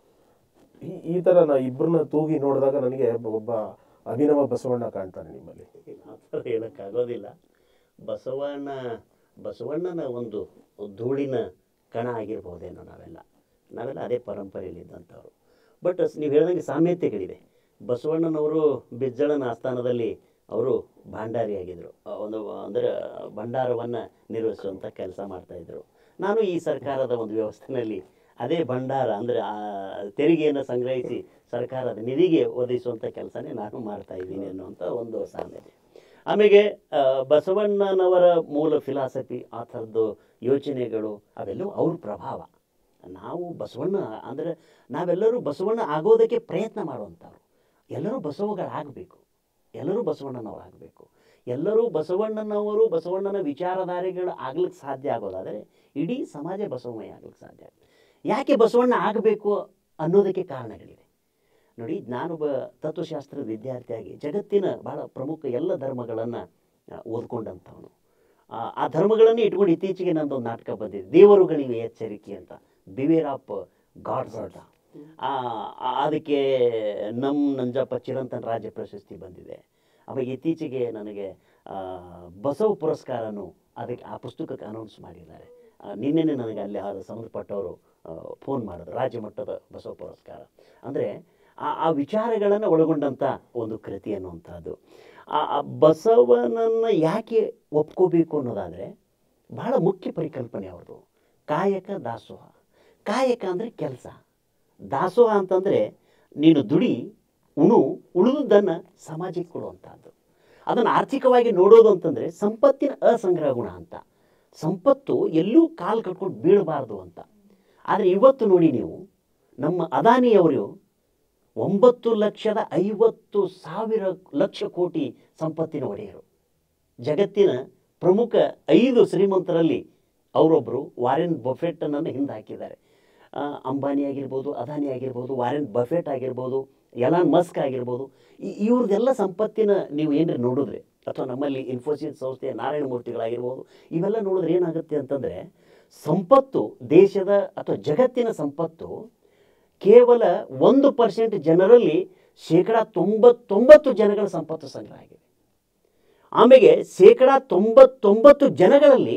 ಈ ಈ ಥರ ನಾ ಇಬ್ಬರನ್ನ ತೂಗಿ ನೋಡಿದಾಗ ನನಗೆ ಒಬ್ಬ ಅಭಿನವ ಬಸವಣ್ಣ ಕಾಣ್ತಾನೆ ನಿಮ್ಮಲ್ಲಿ ಆ ಥರ ಹೇಳಕ್ಕಾಗೋದಿಲ್ಲ ಬಸವಣ್ಣ ಬಸವಣ್ಣನ ಒಂದು ಧೂಳಿನ ಕಣ ಆಗಿರ್ಬೋದೇನೋ ನಾವೆಲ್ಲ ನಾವೆಲ್ಲ ಅದೇ ಪರಂಪರೆಯಲ್ಲಿದ್ದಂಥವ್ರು ಬಟ್ ನೀವು ಹೇಳ್ದಂಗೆ ಸಾಮ್ಯತೆಗಳಿವೆ ಬಸವಣ್ಣನವರು ಬಿಜ್ಜಳನ ಆಸ್ಥಾನದಲ್ಲಿ ಅವರು ಭಂಡಾರಿಯಾಗಿದ್ದರು ಒಂದು ಅಂದರೆ ಭಂಡಾರವನ್ನು ನಿರ್ವಹಿಸುವಂಥ ಕೆಲಸ ಮಾಡ್ತಾಯಿದ್ರು ನಾನು ಈ ಸರ್ಕಾರದ ಒಂದು ವ್ಯವಸ್ಥೆಯಲ್ಲಿ ಅದೇ ಭಂಡಾರ ಅಂದರೆ ತೆರಿಗೆಯನ್ನು ಸಂಗ್ರಹಿಸಿ ಸರ್ಕಾರದ ನಿಧಿಗೆ ಒದಗಿಸುವಂಥ ಕೆಲಸನೇ ನಾನು ಮಾಡ್ತಾ ಇದ್ದೀನಿ ಅನ್ನುವಂಥ ಒಂದು ಸಾಮ್ಯತೆ ಆಮೇಲೆ ಆ, ಬಸವಣ್ಣನವರ ಮೂಲ ಫಿಲಾಸಫಿ ಆ ಥರದ್ದು ಯೋಚನೆಗಳು ಅವೆಲ್ಲವೂ ಅವ್ರ ಪ್ರಭಾವ ನಾವು ಬಸವಣ್ಣ ಅಂದರೆ ನಾವೆಲ್ಲರೂ ಬಸವಣ್ಣ ಆಗೋದಕ್ಕೆ ಪ್ರಯತ್ನ ಮಾಡುವಂಥವ್ರು ಎಲ್ಲರೂ ಬಸವಗಳಾಗಬೇಕು ಎಲ್ಲರೂ ಬಸವಣ್ಣನವರಾಗಬೇಕು ಎಲ್ಲರೂ ಬಸವಣ್ಣನವರು ಬಸವಣ್ಣನ ವಿಚಾರಧಾರೆಗಳು ಆಗ್ಲಿಕ್ಕೆ ಸಾಧ್ಯ ಆಗೋದಾದರೆ ಇಡೀ ಸಮಾಜ ಬಸವಮಯ ಆಗ್ಲಿಕ್ಕೆ ಸಾಧ್ಯ ಯಾಕೆ ಬಸವಣ್ಣ ಆಗಬೇಕು ಅನ್ನೋದಕ್ಕೆ ಕಾರಣಗಳಿವೆ ನೋಡಿ ನಾನೊಬ್ಬ ತತ್ವಶಾಸ್ತ್ರದ ವಿದ್ಯಾರ್ಥಿಯಾಗಿ ಜಗತ್ತಿನ ಬಹಳ ಪ್ರಮುಖ ಎಲ್ಲ ಧರ್ಮಗಳನ್ನು ಓದ್ಕೊಂಡಂಥವನು ಆ, ಆ ಧರ್ಮಗಳನ್ನೇ ಇಟ್ಕೊಂಡು ಇತ್ತೀಚೆಗೆ ನಂದೊಂದು ನಾಟಕ ಬಂದಿದೆ ದೇವರುಗಳಿಗೆ ಎಚ್ಚರಿಕೆ ಅಂತ ಬಿವೇರ್ ಆಫ್ ಗಾಡ್ಸ್ ಅಂತ ಆ, ಆ- ಅದಕ್ಕೆ ನಮ್ ನಂಜಪ್ಪ ಚಿರಂತನ್ ರಾಜ್ಯ ಪ್ರಶಸ್ತಿ ಬಂದಿದೆ ಅವಾಗ ಇತ್ತೀಚೆಗೆ ನನಗೆ ಆ, ಬಸವ ಪುರಸ್ಕಾರನು ಅದಕ್ಕೆ ಆ ಪುಸ್ತಕಕ್ಕೆ ಅನೌನ್ಸ್ ಮಾಡಿದ್ದಾರೆ ಆ, ನಿನ್ನೆನೇ ನನಗೆ ಅಲ್ಲಿ ಆ ಸಂಬಂಧಪಟ್ಟವರು ಫೋನ್ ಮಾಡಿದ್ರು ರಾಜ್ಯ ಮಟ್ಟದ ಬಸವ ಪುರಸ್ಕಾರ ಅಂದರೆ ಆ ಆ ವಿಚಾರಗಳನ್ನು ಒಳಗೊಂಡಂಥ ಒಂದು ಕೃತಿ ಅನ್ನುವಂಥದ್ದು ಆ ಆ ಬಸವನನ್ನು ಯಾಕೆ ಒಪ್ಕೋಬೇಕು ಅನ್ನೋದಾದರೆ ಬಹಳ ಮುಖ್ಯ ಪರಿಕಲ್ಪನೆ ಅವ್ರದ್ದು ಕಾಯಕ ದಾಸೋಹ ಕಾಯಕ ಅಂದರೆ ಕೆಲಸ ದಾಸೋಹ ಅಂತಂದರೆ ನೀನು ದುಡಿ ಉಣು ಉಳಿದುದನ್ನು ಸಮಾಜಕ್ಕೆ ಕೊಡುವಂಥದ್ದು ಅದನ್ನು ಆರ್ಥಿಕವಾಗಿ ನೋಡೋದು ಅಂತಂದರೆ ಸಂಪತ್ತಿನ ಅಸಂಗ್ರಹ ಗುಣ ಅಂತ ಸಂಪತ್ತು ಎಲ್ಲೂ ಕಾಲು ಕಟ್ಕೊಂಡು ಬೀಳಬಾರ್ದು ಅಂತ ಆದರೆ ಇವತ್ತು ನೋಡಿ ನೀವು ನಮ್ಮ ಅದಾನಿಯವರು ಒಂಬತ್ತು ಲಕ್ಷದ ಐವತ್ತು ಸಾವಿರ ಲಕ್ಷ ಕೋಟಿ ಸಂಪತ್ತಿನ ಒಡೆಯರು ಜಗತ್ತಿನ ಪ್ರಮುಖ ಐದು ಶ್ರೀಮಂತರಲ್ಲಿ ಅವರೊಬ್ಬರು ವಾರೆನ್ ಬಫೆಟ್ಟನನ್ನು ಹಿಂದೆ ಹಾಕಿದ್ದಾರೆ ಆ, ಅಂಬಾನಿ ಆಗಿರ್ಬೋದು ಅದಾನಿ ಆಗಿರ್ಬೋದು ವಾರೆನ್ ಬಫೆಟ್ ಆಗಿರ್ಬೋದು ಎಲಾನ್ ಮಸ್ಕ್ ಆಗಿರ್ಬೋದು ಈ- ಇವ್ರದ್ದೆಲ್ಲ ಸಂಪತ್ತಿನ ನೀವು ಏನ್ರಿ ನೋಡಿದ್ರೆ ಅಥವಾ ನಮ್ಮಲ್ಲಿ ಇನ್ಫೋಸಿಸ್ ಸಂಸ್ಥೆಯ ನಾರಾಯಣ ಮೂರ್ತಿಗಳಾಗಿರ್ಬೋದು ಇವೆಲ್ಲ ನೋಡಿದ್ರೆ ಏನಾಗುತ್ತೆ ಅಂತಂದರೆ ಸಂಪತ್ತು ದೇಶದ ಅಥವಾ ಜಗತ್ತಿನ ಸಂಪತ್ತು ಕೇವಲ ಒಂದು ಪರ್ಸೆಂಟ್ ಜನರಲ್ಲಿ ಶೇಕಡ ತೊಂಬತ್ತೊಂಬತ್ತು ಜನಗಳ ಸಂಪತ್ತು ಸಂಗ್ರಹ ಆಗಿದೆ ಆಮೇಲೆ ಶೇಕಡ ತೊಂಬತ್ತೊಂಬತ್ತು ಜನಗಳಲ್ಲಿ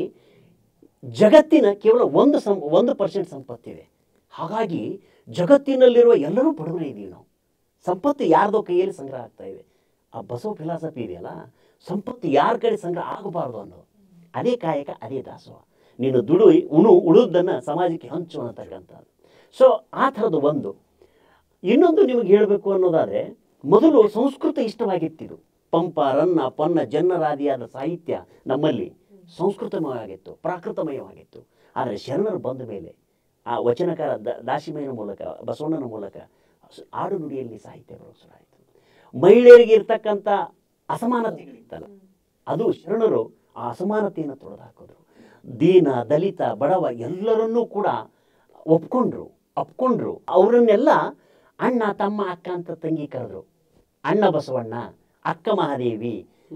ಜಗತ್ತಿನ ಕೇವಲ ಒಂದು ಸಂ ಒಂದು ಪರ್ಸೆಂಟ್ ಸಂಪತ್ತಿದೆ ಹಾಗಾಗಿ ಜಗತ್ತಿನಲ್ಲಿರುವ ಎಲ್ಲರೂ ಬಡವರೇ ಇದ್ದೀವಿ ನಾವು ಸಂಪತ್ತು ಯಾರ್ದೋ ಕೈಯಲ್ಲಿ ಸಂಗ್ರಹ ಆಗ್ತಾ ಇದೆ ಆ ಬಸವ ಫಿಲಾಸಫಿ ಇದೆಯಲ್ಲ ಸಂಪತ್ತು ಯಾರ ಕಡೆ ಸಂಗ್ರಹ ಆಗಬಾರ್ದು ಅನ್ನೋದು ಅದೇ ಕಾಯಕ ಅದೇ ದಾಸೋಹ ನೀನು ದುಡು ಉಣು ಉಳಿದನ್ನು ಸಮಾಜಕ್ಕೆ ಹಂಚು ಅನ್ನತಕ್ಕಂಥದ್ದು ಸೊ ಆ ಥರದ್ದು ಒಂದು ಇನ್ನೊಂದು ನಿಮಗೆ ಹೇಳಬೇಕು ಅನ್ನೋದಾದರೆ ಮೊದಲು ಸಂಸ್ಕೃತ ಇಷ್ಟವಾಗಿತ್ತಿದು ಪಂಪ ರನ್ನ ಪನ್ನ ಜನ್ನರಾದಿಯಾದ ಸಾಹಿತ್ಯ ನಮ್ಮಲ್ಲಿ ಸಂಸ್ಕೃತಮಯವಾಗಿತ್ತು ಪ್ರಾಕೃತಮಯವಾಗಿತ್ತು ಆದರೆ ಶರಣರು ಬಂದ ಮೇಲೆ ಆ ವಚನಕಾರ ದ- ದಾಸಿಮಯನ ಮೂಲಕ ಬಸವಣ್ಣನ ಮೂಲಕ ಸ- ಆಡು ನುಡಿಯಲ್ಲಿ ಸಾಹಿತ್ಯ ಬರೋಕೆ ಶುರುವಾಯಿತು ಮಹಿಳೆಯರಿಗೆ ಇರ್ತಕ್ಕಂಥ ಅಸಮಾನತೆಗಳಿತ್ತಲ್ಲ ಅದು ಶರಣರು ಆ ಅಸಮಾನತೆಯನ್ನು ತೊಡೆದು ಹಾಕಿದ್ರು ದೀನ ದಲಿತ ಬಡವ ಎಲ್ಲರನ್ನೂ ಕೂಡ ಒಪ್ಕೊಂಡ್ರು ಅಪ್ಕೊಂಡ್ರು ಅವರನ್ನೆಲ್ಲ ಅಣ್ಣ ತಮ್ಮ ಅಕ್ಕ ಅಂತ ತಂಗಿ ಕರೆದ್ರು ಅಣ್ಣ ಬಸವಣ್ಣ ಅಕ್ಕ ಮಹಾದೇವಿ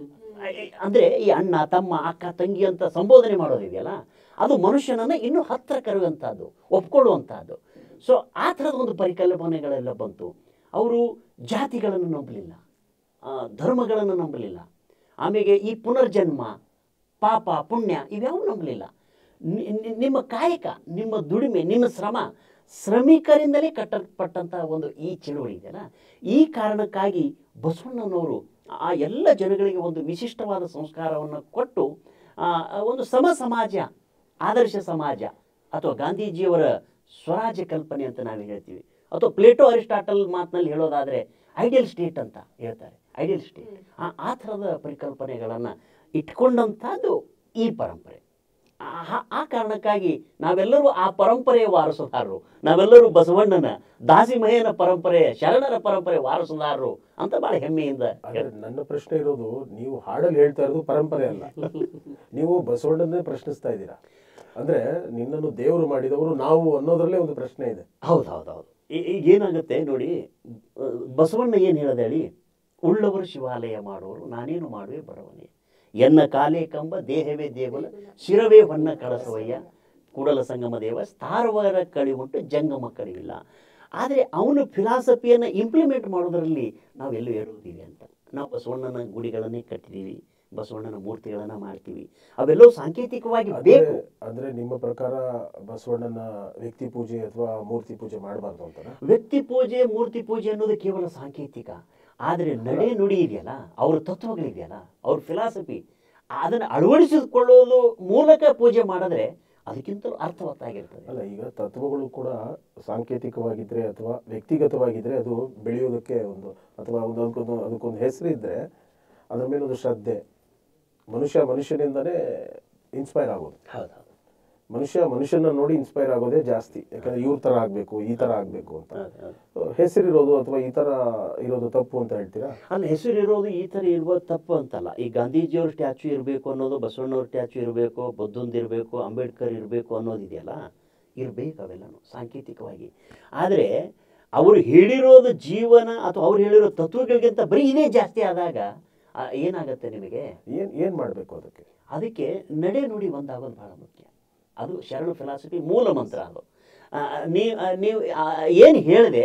ಅಂದರೆ ಈ ಅಣ್ಣ ತಮ್ಮ ಅಕ್ಕ ತಂಗಿ ಅಂತ ಸಂಬೋಧನೆ ಮಾಡೋದಿದೆಯಲ್ಲ ಅದು ಮನುಷ್ಯನನ್ನು ಇನ್ನೂ ಹತ್ತಿರ ಕರೆಯುವಂಥದ್ದು ಒಪ್ಕೊಳ್ಳುವಂಥದ್ದು ಸೊ ಆ ಥರದ ಒಂದು ಪರಿಕಲ್ಪನೆಗಳೆಲ್ಲ ಬಂತು ಅವರು ಜಾತಿಗಳನ್ನು ನಂಬಲಿಲ್ಲ ಆ, ಧರ್ಮಗಳನ್ನು ನಂಬಲಿಲ್ಲ ಆಮೇಲೆ ಈ ಪುನರ್ಜನ್ಮ ಪಾಪ ಪುಣ್ಯ ಇವ್ಯಾವು ನಂಬಲಿಲ್ಲ ನಿ- ನಿ- ನಿಮ್ಮ ಕಾಯಕ ನಿಮ್ಮ ದುಡಿಮೆ ನಿಮ್ಮ ಶ್ರಮ ಶ್ರಮಿಕರಿಂದಲೇ ಕಟ್ಟಲ್ಪಟ್ಟಂಥ ಒಂದು ಈ ಚಳುವಳಿ ಇದೆಯಲ್ಲ ಈ ಕಾರಣಕ್ಕಾಗಿ ಬಸವಣ್ಣನವರು ಆ ಎಲ್ಲ ಜನಗಳಿಗೆ ಒಂದು ವಿಶಿಷ್ಟವಾದ ಸಂಸ್ಕಾರವನ್ನು ಕೊಟ್ಟು ಆ, ಒಂದು ಸಮ ಸಮಾಜ ಆದರ್ಶ ಸಮಾಜ ಅಥವಾ ಗಾಂಧೀಜಿಯವರ ಸ್ವರಾಜ್ಯ ಕಲ್ಪನೆ ಅಂತ ನಾವು ಹೇಳ್ತೀವಿ ಅಥವಾ ಪ್ಲೇಟೋ ಅರಿಸ್ಟಾಟಲ್ ಮಾತಿನಲ್ಲಿ ಹೇಳೋದಾದರೆ ಐಡಿಯಲ್ ಸ್ಟೇಟ್ ಅಂತ ಹೇಳ್ತಾರೆ ಐಡಿಯಲ್ ಸ್ಟೇಟ್ ಆ ಆ ಥರದ ಪರಿಕಲ್ಪನೆಗಳನ್ನು ಇಟ್ಕೊಂಡಂಥದ್ದು ಈ ಪರಂಪರೆ ಆ- ಆ- ಆ ಕಾರಣಕ್ಕಾಗಿ ನಾವೆಲ್ಲರೂ ಆ ಪರಂಪರೆಯ ವಾರಸುದಾರರು ನಾವೆಲ್ಲರೂ ಬಸವಣ್ಣನ ದಾಸಿಮಯನ ಪರಂಪರೆಯ ಶರಣರ ಪರಂಪರೆ ವಾರಸುದಾರರು ಅಂತ ಭಾಳ ಹೆಮ್ಮೆಯಿಂದ ಆದ್ರೆ ನನ್ನ ಪ್ರಶ್ನೆ ಇರೋದು ನೀವು ಹಾಡಲ್ಲಿ ಹೇಳ್ತಾ ಇರೋದು ಪರಂಪರೆ ಅಲ್ಲ ನೀವು ಬಸವಣ್ಣನ್ನೇ ಪ್ರಶ್ನಿಸ್ತಾ ಇದ್ದೀರಾ ಅಂದ್ರೆ ನಿನ್ನನ್ನು ದೇವರು ಮಾಡಿದವರು ನಾವು ಅನ್ನೋದ್ರಲ್ಲೇ ಒಂದು ಪ್ರಶ್ನೆ ಇದೆ ಹೌದು ಹೌದು ಹೌದು ಈ- ಈಗ ಏನಾಗುತ್ತೆ ನೋಡಿ ಆ, ಬಸವಣ್ಣ ಏನು ಹೇಳದೆ ಹೇಳಿ ಉಳ್ಳವರು ಶಿವಾಲಯ ಮಾಡೋರು ನಾನೇನು ಮಾಡುವೆ ಬಡವನೇ ಎನ್ನ ಕಾಲೇ ಕಂಬ ದೇಹವೇ ದೇಗುಲ ಶಿರವೇ ಹೊನ್ನ ಕಳಸವಯ್ಯ ಕೂಡಲ ಸಂಗಮ ದೇವ ಸ್ಥಾರವರ ಕಳಿ ಉಂಟು ಜಂಗಮ ಕಳಿವಿಲ್ಲ ಆದರೆ ಅವನು ಫಿಲಾಸಫಿಯನ್ನು ಇಂಪ್ಲಿಮೆಂಟ್ ಮಾಡೋದರಲ್ಲಿ ನಾವೆಲ್ಲೂ ಹೇಳುತ್ತೀವಿ ಅಂತ ನಾವು ಬಸವಣ್ಣನ ಗುಡಿಗಳನ್ನೇ ಕಟ್ಟಿದ್ದೀವಿ ಬಸವಣ್ಣನ ಮೂರ್ತಿಗಳನ್ನು ಮಾಡ್ತೀವಿ ಅವೆಲ್ಲವೂ ಸಾಂಕೇತಿಕವಾಗಿ ಬೇಕು ಅಂದ್ರೆ ನಿಮ್ಮ ಪ್ರಕಾರ ಬಸವಣ್ಣನ ವ್ಯಕ್ತಿ ಪೂಜೆ ಅಥವಾ ಮೂರ್ತಿ ಪೂಜೆ ಮಾಡಬಾರ್ದು ಅಂತಾನ ವ್ಯಕ್ತಿ ಪೂಜೆ ಮೂರ್ತಿ ಪೂಜೆ ಅನ್ನೋದು ಕೇವಲ ಸಾಂಕೇತಿಕ ಆದರೆ ನಡೆ ನುಡಿ ಇದೆಯಲ್ಲ ಅವ್ರ ತತ್ವಗಳಿದೆಯಲ್ಲ ಅವ್ರ ಫಿಲಾಸಫಿ ಅದನ್ನು ಅಳವಡಿಸಿಕೊಳ್ಳೋದು ಮೂಲಕ ಪೂಜೆ ಮಾಡಿದ್ರೆ ಅದಕ್ಕಿಂತಲೂ ಅರ್ಥವತ್ತಾಗಿರ್ತದೆ ಅಲ್ಲ ಈಗ ತತ್ವಗಳು ಕೂಡ ಸಾಂಕೇತಿಕವಾಗಿದ್ರೆ ಅಥವಾ ವ್ಯಕ್ತಿಗತವಾಗಿದ್ರೆ ಅದು ಬೆಳೆಯೋದಕ್ಕೆ ಒಂದು ಅಥವಾ ಒಂದು ಅದಕ್ಕೊಂದು ಅದಕ್ಕೊಂದು ಹೆಸರಿದ್ರೆ ಅದ್ರ ಮೇಲೆ ಒಂದು ಶ್ರದ್ಧೆ ಮನುಷ್ಯ ಮನುಷ್ಯನಿಂದನೇ ಇನ್ಸ್ಪೈರ್ ಆಗೋದು ಹೌದು ಹೌದು ಮನುಷ್ಯ ಮನುಷ್ಯನ ನೋಡಿ ಇನ್ಸ್ಪೈರ್ ಆಗೋದೇ ಜಾಸ್ತಿ ಯಾಕಂದ್ರೆ ಇವ್ರ ತರ ಆಗ್ಬೇಕು ಈ ತರ ಆಗ್ಬೇಕು ಅಂತ ಹೌದು, ಹೌದು. So, ಹೆಸರಿರೋದು ಅಥವಾ ಈ ತರ ಇರೋದು ತಪ್ಪು ಅಂತ ಹೇಳ್ತೀರಾ ಅಲ್ಲ ಹೆಸರಿರೋದು ಈ ಥರ ಇರ್ಬೋದು ತಪ್ಪು ಅಂತಲ್ಲ ಈ ಗಾಂಧೀಜಿಯವ್ರ ಸ್ಟ್ಯಾಚು ಇರಬೇಕು ಅನ್ನೋದು ಬಸವಣ್ಣವ್ರ ಸ್ಟ್ಯಾಚು ಇರಬೇಕು ಬುದ್ಧಂದು ಇರಬೇಕು ಅಂಬೇಡ್ಕರ್ ಇರಬೇಕು ಅನ್ನೋದಿದೆಯಲ್ಲ ಇರಬೇಕು ಅವೆಲ್ಲನೂ ಸಾಂಕೇತಿಕವಾಗಿ ಆದರೆ ಅವರು ಹೇಳಿರೋದು ಜೀವನ ಅಥವಾ ಅವ್ರು ಹೇಳಿರೋ ತತ್ವಗಳಿಗಿಂತ ಬರೀ ಇದೇ ಜಾಸ್ತಿ ಆದಾಗ ಆ, ಏನಾಗುತ್ತೆ ನಿಮಗೆ ಏನ್ ಏನ್ ಮಾಡ್ಬೇಕು ಅದಕ್ಕೆ ಅದಕ್ಕೆ ನಡೆ ನುಡಿ ಒಂದಾಗೋದು ಬಹಳ ಮುಖ್ಯ ಅದು ಶರಣ ಫಿಲಾಸಫಿ ಮೂಲ ಮಂತ್ರ ಅದು ಆ, ನೀವು ನೀವು ಏನು ಹೇಳಿದೆ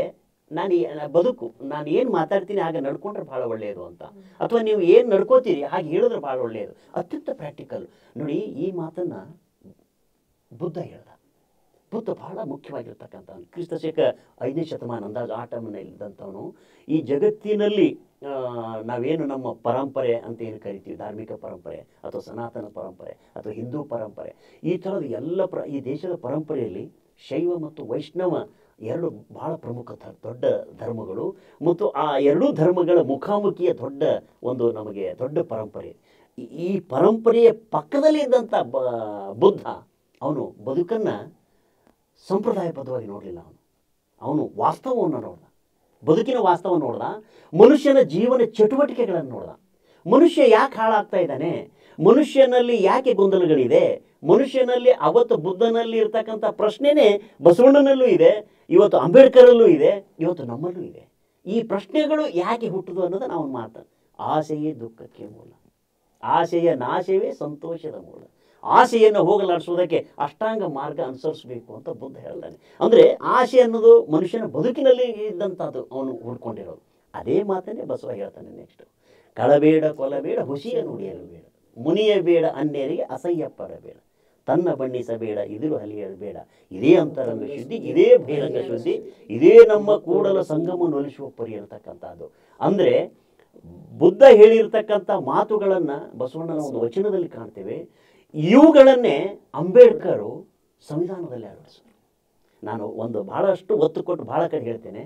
ನಾನು ಈ- ನಾ ಬದುಕು ನಾನು ಏನು ಮಾತಾಡ್ತೀನಿ ಹಾಗೆ ನಡ್ಕೊಂಡ್ರೆ ಭಾಳ ಒಳ್ಳೆಯದು ಅಂತ ಅಥವಾ ನೀವು ಏನು ನಡ್ಕೋತೀರಿ ಹಾಗೆ ಹೇಳಿದ್ರೆ ಭಾಳ ಒಳ್ಳೆಯದು ಅತ್ಯಂತ ಪ್ರಾಕ್ಟಿಕಲ್ ನೋಡಿ ಈ ಮಾತನ್ನು ಬುದ್ಧ ಹೇಳ್ದ ಬುದ್ಧ ಬಹಳ ಮುಖ್ಯವಾಗಿರ್ತಕ್ಕಂಥ ಕ್ರಿಸ್ತ ಶಕ ಐದನೇ ಶತಮಾನ ಅಂದಾಜು ಆ ಟೈಮ್ನಲ್ಲಿ ಇದ್ದಂಥವನು ಈ ಜಗತ್ತಿನಲ್ಲಿ ಆ, ನಾವೇನು ನಮ್ಮ ಪರಂಪರೆ ಅಂತ ಏನು ಕರಿತೀವಿ ಧಾರ್ಮಿಕ ಪರಂಪರೆ ಅಥವಾ ಸನಾತನ ಪರಂಪರೆ ಅಥವಾ ಹಿಂದೂ ಪರಂಪರೆ ಈ ಥರದ ಎಲ್ಲ ಪ್ರ ಈ ದೇಶದ ಪರಂಪರೆಯಲ್ಲಿ ಶೈವ ಮತ್ತು ವೈಷ್ಣವ ಎರಡು ಬಹಳ ಪ್ರಮುಖ ಧ- ದೊಡ್ಡ ಧರ್ಮಗಳು ಮತ್ತು ಆ ಎರಡೂ ಧರ್ಮಗಳ ಮುಖಾಮುಖಿಯ ದೊಡ್ಡ ಒಂದು ನಮಗೆ ದೊಡ್ಡ ಪರಂಪರೆ ಈ- ಈ ಪರಂಪರೆಯ ಪಕ್ಕದಲ್ಲಿ ಇದ್ದಂಥ ಬ ಬುದ್ಧ ಅವನು ಬದುಕನ್ನು ಸಂಪ್ರದಾಯಬದ್ಧವಾಗಿ ನೋಡಲಿಲ್ಲ ಅವನು ಅವನು ವಾಸ್ತವವನ್ನು ನೋಡ್ದ ಬದುಕಿನ ವಾಸ್ತವ ನೋಡ್ದ ಮನುಷ್ಯನ ಜೀವನ ಚಟುವಟಿಕೆಗಳನ್ನು ನೋಡ್ದ ಮನುಷ್ಯ ಯಾಕೆ ಹಾಳಾಗ್ತಾ ಇದ್ದಾನೆ ಮನುಷ್ಯನಲ್ಲಿ ಯಾಕೆ ಗೊಂದಲಗಳಿದೆ ಮನುಷ್ಯನಲ್ಲಿ ಅವತ್ತು ಬುದ್ಧನಲ್ಲಿ ಇರ್ತಕ್ಕಂಥ ಪ್ರಶ್ನೆನೇ ಬಸವಣ್ಣನಲ್ಲೂ ಇದೆ ಇವತ್ತು ಅಂಬೇಡ್ಕರಲ್ಲೂ ಇದೆ ಇವತ್ತು ನಮ್ಮಲ್ಲೂ ಇದೆ ಈ ಪ್ರಶ್ನೆಗಳು ಯಾಕೆ ಹುಟ್ಟುದು ಅನ್ನೋದು ನಾವು ಮಾತು ಆಸೆಯೇ ದುಃಖಕ್ಕೆ ಮೂಲ ಆಸೆಯ ನಾಶವೇ ಸಂತೋಷದ ಮೂಲ ಆಸೆಯನ್ನು ಹೋಗಲಾಡಿಸೋದಕ್ಕೆ ಅಷ್ಟಾಂಗ ಮಾರ್ಗ ಅನುಸರಿಸಬೇಕು ಅಂತ ಬುದ್ಧ ಹೇಳ್ತಾನೆ ಅಂದರೆ ಆಸೆ ಅನ್ನೋದು ಮನುಷ್ಯನ ಬದುಕಿನಲ್ಲಿ ಇದ್ದಂಥದ್ದು ಅವನು ಹುಡ್ಕೊಂಡಿರೋದು ಅದೇ ಮಾತನ್ನೇ ಬಸವ ಹೇಳ್ತಾನೆ ನೆಕ್ಸ್ಟ್ ಕಳಬೇಡ ಕೊಲಬೇಡ ಹುಸಿಯ ನುಡಿಯಲು ಬೇಡ ಮುನಿಯ ಬೇಡ ಅನ್ಯರಿಗೆ ಅಸಹ್ಯ ಪಡಬೇಡ ತನ್ನ ಬಣ್ಣಿಸಬೇಡ ಇದಿರು ಹಲಿಯಲು ಬೇಡ ಇದೇ ಅಂತರಂಗ ಶುದ್ಧಿ ಇದೇ ಬಹಿರಂಗ ಶುದ್ಧಿ ಇದೇ ನಮ್ಮ ಕೂಡಲ ಸಂಗಮ ನೊಲಿಸುವ ಪರಿ ಇರತಕ್ಕಂಥದ್ದು ಅಂದರೆ ಬುದ್ಧ ಹೇಳಿರ್ತಕ್ಕಂಥ ಮಾತುಗಳನ್ನು ಬಸವಣ್ಣನ ಒಂದು ವಚನದಲ್ಲಿ ಕಾಣ್ತೇವೆ ಇವುಗಳನ್ನೇ ಅಂಬೇಡ್ಕರು ಸಂವಿಧಾನದಲ್ಲಿ ಅಳವಡಿಸಿದರು ನಾನು ಒಂದು ಬಹಳಷ್ಟು ಒತ್ತು ಕೊಟ್ಟು ಬಹಳ ಕಡೆ ಹೇಳ್ತೇನೆ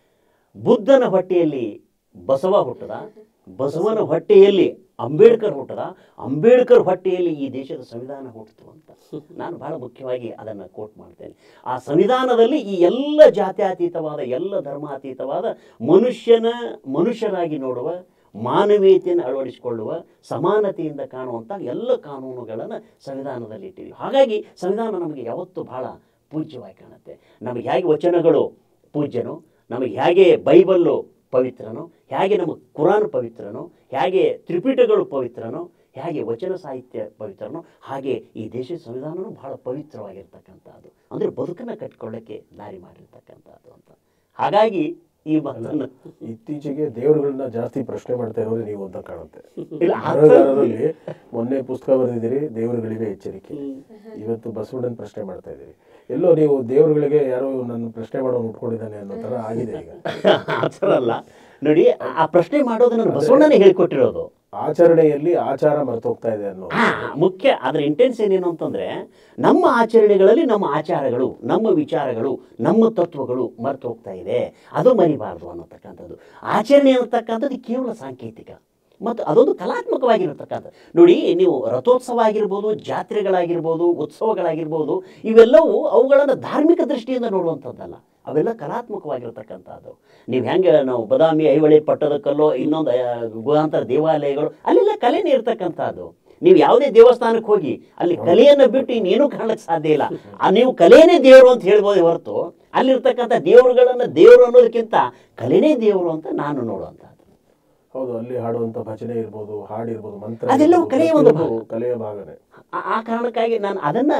ಬುದ್ಧನ ಹೊಟ್ಟೆಯಲ್ಲಿ ಬಸವ ಹುಟ್ಟದ ಬಸವನ ಹೊಟ್ಟೆಯಲ್ಲಿ ಅಂಬೇಡ್ಕರ್ ಹುಟ್ಟದ ಅಂಬೇಡ್ಕರ್ ಹೊಟ್ಟೆಯಲ್ಲಿ ಈ ದೇಶದ ಸಂವಿಧಾನ ಹುಟ್ಟಿತು ಅಂತ ನಾನು ಬಹಳ ಮುಖ್ಯವಾಗಿ ಅದನ್ನು ಕೋಟ್ ಮಾಡ್ತೇನೆ ಆ ಸಂವಿಧಾನದಲ್ಲಿ ಈ ಎಲ್ಲ ಜಾತ್ಯತೀತವಾದ ಎಲ್ಲ ಧರ್ಮಾತೀತವಾದ ಮನುಷ್ಯನ ಮನುಷ್ಯರಾಗಿ ನೋಡುವ ಮಾನವೀಯತೆಯನ್ನು ಅಳವಡಿಸಿಕೊಳ್ಳುವ ಸಮಾನತೆಯಿಂದ ಕಾಣುವಂಥ ಎಲ್ಲ ಕಾನೂನುಗಳನ್ನು ಸಂವಿಧಾನದಲ್ಲಿ ಇಟ್ಟಿದ್ದೀವಿ ಹಾಗಾಗಿ ಸಂವಿಧಾನ ನಮಗೆ ಯಾವತ್ತೂ ಬಹಳ ಪೂಜ್ಯವಾಗಿ ಕಾಣುತ್ತೆ ನಮಗೆ ಹೇಗೆ ವಚನಗಳು ಪೂಜ್ಯನೋ ನಮಗೆ ಹೇಗೆ ಬೈಬಲ್ಲು ಪವಿತ್ರನೋ ಹೇಗೆ ನಮಗೆ ಕುರಾನ್ ಪವಿತ್ರನೋ ಹೇಗೆ ತ್ರಿಪಿಟಗಳು ಪವಿತ್ರನೋ ಹೇಗೆ ವಚನ ಸಾಹಿತ್ಯ ಪವಿತ್ರನೋ ಹಾಗೆ ಈ ದೇಶದ ಸಂವಿಧಾನವೂ ಬಹಳ ಪವಿತ್ರವಾಗಿರ್ತಕ್ಕಂಥದ್ದು ಅಂದರೆ ಬದುಕನ್ನು ಕಟ್ಕೊಳ್ಳೋಕ್ಕೆ ದಾರಿ ಮಾಡಿರ್ತಕ್ಕಂಥದ್ದು ಅಂತ ಹಾಗಾಗಿ ಈ ಮಾತನ್ನು ಇತ್ತೀಚೆಗೆ ದೇವರುಗಳನ್ನ ಜಾಸ್ತಿ ಪ್ರಶ್ನೆ ಮಾಡ್ತಾ ಇರೋದು ನೀವು ಅಂತ ಕಾಣುತ್ತೆ ಇಲ್ಲ, ಆ ಥರ- ಬರಹಗಾರರಲ್ಲಿ ಮೊನ್ನೆ ಪುಸ್ತಕ ಬರೆದಿದ್ದೀರಿ ದೇವರುಗಳಿಗೆ ಎಚ್ಚರಿಕೆ ಇವತ್ತು ಬಸವಣ್ಣನ ಪ್ರಶ್ನೆ ಮಾಡ್ತಾ ಇದ್ದೀರಿ ಎಲ್ಲೋ ನೀವು ದೇವರುಗಳಿಗೆ ಯಾರೋ ನನ್ನ ಪ್ರಶ್ನೆ ಮಾಡೋನು ಉಟ್ಕೊಂಡಿದ್ದಾನೆ ಅನ್ನೋ ಥರ ಆಗಿದೆ ಈಗ ಆ ಥರ ಅಲ್ಲ ನೋಡಿ ಆ- ಆ ಪ್ರಶ್ನೆ ಮಾಡೋದು ನನ್ನ ಬಸವಣ್ಣನೇ ಹೇಳ್ಕೊಟ್ಟಿರೋದು ಆಚರಣೆಯಲ್ಲಿ ಆಚಾರ ಮರ್ತೋಗ್ತಾ ಇದೆ ಅನ್ನೋ ಆ, ಮುಖ್ಯ ಅದರ ಇಂಟೆನ್ಸ್ ಏನೇನು ಅಂತಂದ್ರೆ ನಮ್ಮ ಆಚರಣೆಗಳಲ್ಲಿ ನಮ್ಮ ಆಚಾರಗಳು ನಮ್ಮ ವಿಚಾರಗಳು ನಮ್ಮ ತತ್ವಗಳು ಮರೆತು ಹೋಗ್ತಾ ಇದೆ ಅದು ಮರಿಬಾರ್ದು ಅನ್ನತಕ್ಕಂಥದ್ದು ಆಚರಣೆ ಅನ್ನತಕ್ಕಂಥದ್ದು ಕೇವಲ ಸಾಂಕೇತಿಕ ಮತ್ತು ಅದೊಂದು ಕಲಾತ್ಮಕವಾಗಿರತಕ್ಕಂಥ ನೋಡಿ ನೀವು ರಥೋತ್ಸವ ಆಗಿರ್ಬೋದು ಜಾತ್ರೆಗಳಾಗಿರ್ಬೋದು ಉತ್ಸವಗಳಾಗಿರ್ಬೋದು ಇವೆಲ್ಲವೂ ಅವುಗಳನ್ನು ಧಾರ್ಮಿಕ ದೃಷ್ಟಿಯಿಂದ ನೋಡುವಂಥದ್ದಲ್ಲ ಅವೆಲ್ಲ ಕಲಾತ್ಮಕವಾಗಿರ್ತಕ್ಕಂಥದ್ದು ನೀವು ಹೆಂಗೆ ನಾವು ಬದಾಮಿ ಐಹೊಳೆ ಪಟ್ಟದಕಲ್ಲೋ ಇನ್ನೊಂದು ಆ, ಗುಹಾಂತರ ದೇವಾಲಯಗಳು ಅಲ್ಲೆಲ್ಲ ಕಲೆನೇ ಇರ್ತಕ್ಕಂಥದ್ದು ನೀವು ಯಾವುದೇ ದೇವಸ್ಥಾನಕ್ಕೆ ಹೋಗಿ ಅಲ್ಲಿ ಕಲೆಯನ್ನು ಬಿಟ್ಟು ಇನ್ನೇನು ಕಾಣಕ್ಕೆ ಸಾಧ್ಯ ಇಲ್ಲ ಆ ನೀವು ಕಲೆನೇ ದೇವರು ಅಂತ ಹೇಳ್ಬೋದು ಹೊರತು ಅಲ್ಲಿರ್ತಕ್ಕಂಥ ದೇವರುಗಳನ್ನು ದೇವರು ಅನ್ನೋದಕ್ಕಿಂತ ಕಲೆನೇ ದೇವರು ಅಂತ ನಾನು ನೋಡುವಂಥದ್ದು ಹೌದು ಅಲ್ಲಿ ಹಾಡುವಂತ ಭಜನೆ ಇರ್ಬೋದು ಹಾಡು ಇರ್ಬೋದು ಮಂತ್ರ ಅದೆಲ್ಲವೂ ಇರ್ಬೋದು, ಕಲೆಯ ಒಂದು ಪ್ರತಿಯೊಂದು ಕಲೆಯ ಭಾಗನೇ ಆ- ಆ ಕಾರಣಕ್ಕಾಗಿ ನಾನು ಅದನ್ನು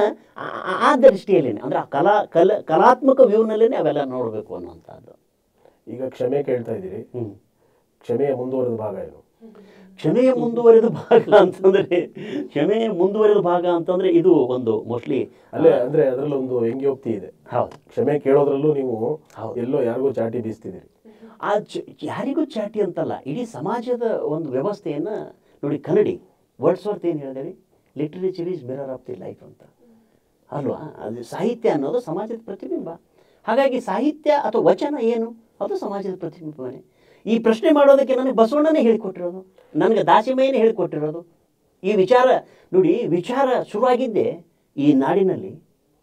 ಆ ದೃಷ್ಟಿಯಲ್ಲೇನೆ ಅಂದರೆ ಆ ಕಲಾ ಕಲ ಕಲಾತ್ಮಕ ವ್ಯೂನಲ್ಲೇ ಅವೆಲ್ಲ ನೋಡಬೇಕು ಅನ್ನುವಂಥದ್ದು ಈಗ ಕ್ಷಮೆ ಕೇಳ್ತಾ ಇದ್ದೀರಿ ಹ್ಞೂ ಕ್ಷಮೆಯ ಮುಂದುವರೆದ ಭಾಗ ಏನು ಕ್ಷಮೆಯ ಮುಂದುವರೆದ ಭಾಗ ಅಂತಂದ್ರೆ ಕ್ಷಮೆಯ ಮುಂದುವರೆದ ಭಾಗ ಅಂತಂದ್ರೆ ಇದು ಒಂದು ಮೋಸ್ಟ್ಲಿ ಅಲ್ಲೇ ಅಂದ್ರೆ ಅದರಲ್ಲೊಂದು ವ್ಯಂಗ್ಯೋಕ್ತಿ ಇದೆ ಹೌದು ಕ್ಷಮೆ ಕೇಳೋದ್ರಲ್ಲೂ ನೀವು ಹೌದು. ಎಲ್ಲೋ ಯಾರಿಗೂ ಚಾಟಿ ಬೀಸ್ತಿದ್ದೀರಿ ಆ ಚ- ಯಾರಿಗೂ ಚಾಟಿ ಅಂತಲ್ಲ ಇಡೀ ಸಮಾಜದ ಒಂದು ವ್ಯವಸ್ಥೆಯನ್ನು ನೋಡಿ ಕನ್ನಡಿ ವರ್ಡ್ಸ್ ವರ್ತ್ ಏನು ಹೇಳಿದೆ literature is mirror of the life ಅಂತ ಅಲ್ವಾ ಅದು ಸಾಹಿತ್ಯ ಅನ್ನೋದು ಸಮಾಜದ ಪ್ರತಿಬಿಂಬ ಹಾಗಾಗಿ ಸಾಹಿತ್ಯ ಅಥವಾ ವಚನ ಏನು ಅದು ಸಮಾಜದ ಪ್ರತಿಬಿಂಬನೇ ಈ ಪ್ರಶ್ನೆ ಮಾಡೋದಕ್ಕೆ ನನಗೆ ಬಸವಣ್ಣನೇ ಹೇಳಿಕೊಟ್ಟಿರೋದು ನನಗೆ ದಾಸಿಮಯ್ಯನೇ ಹೇಳಿಕೊಟ್ಟಿರೋದು ಈ ವಿಚಾರ ನೋಡಿ ವಿಚಾರ ಶುರುವಾಗಿದ್ದೇ ಈ ನಾಡಿನಲ್ಲಿ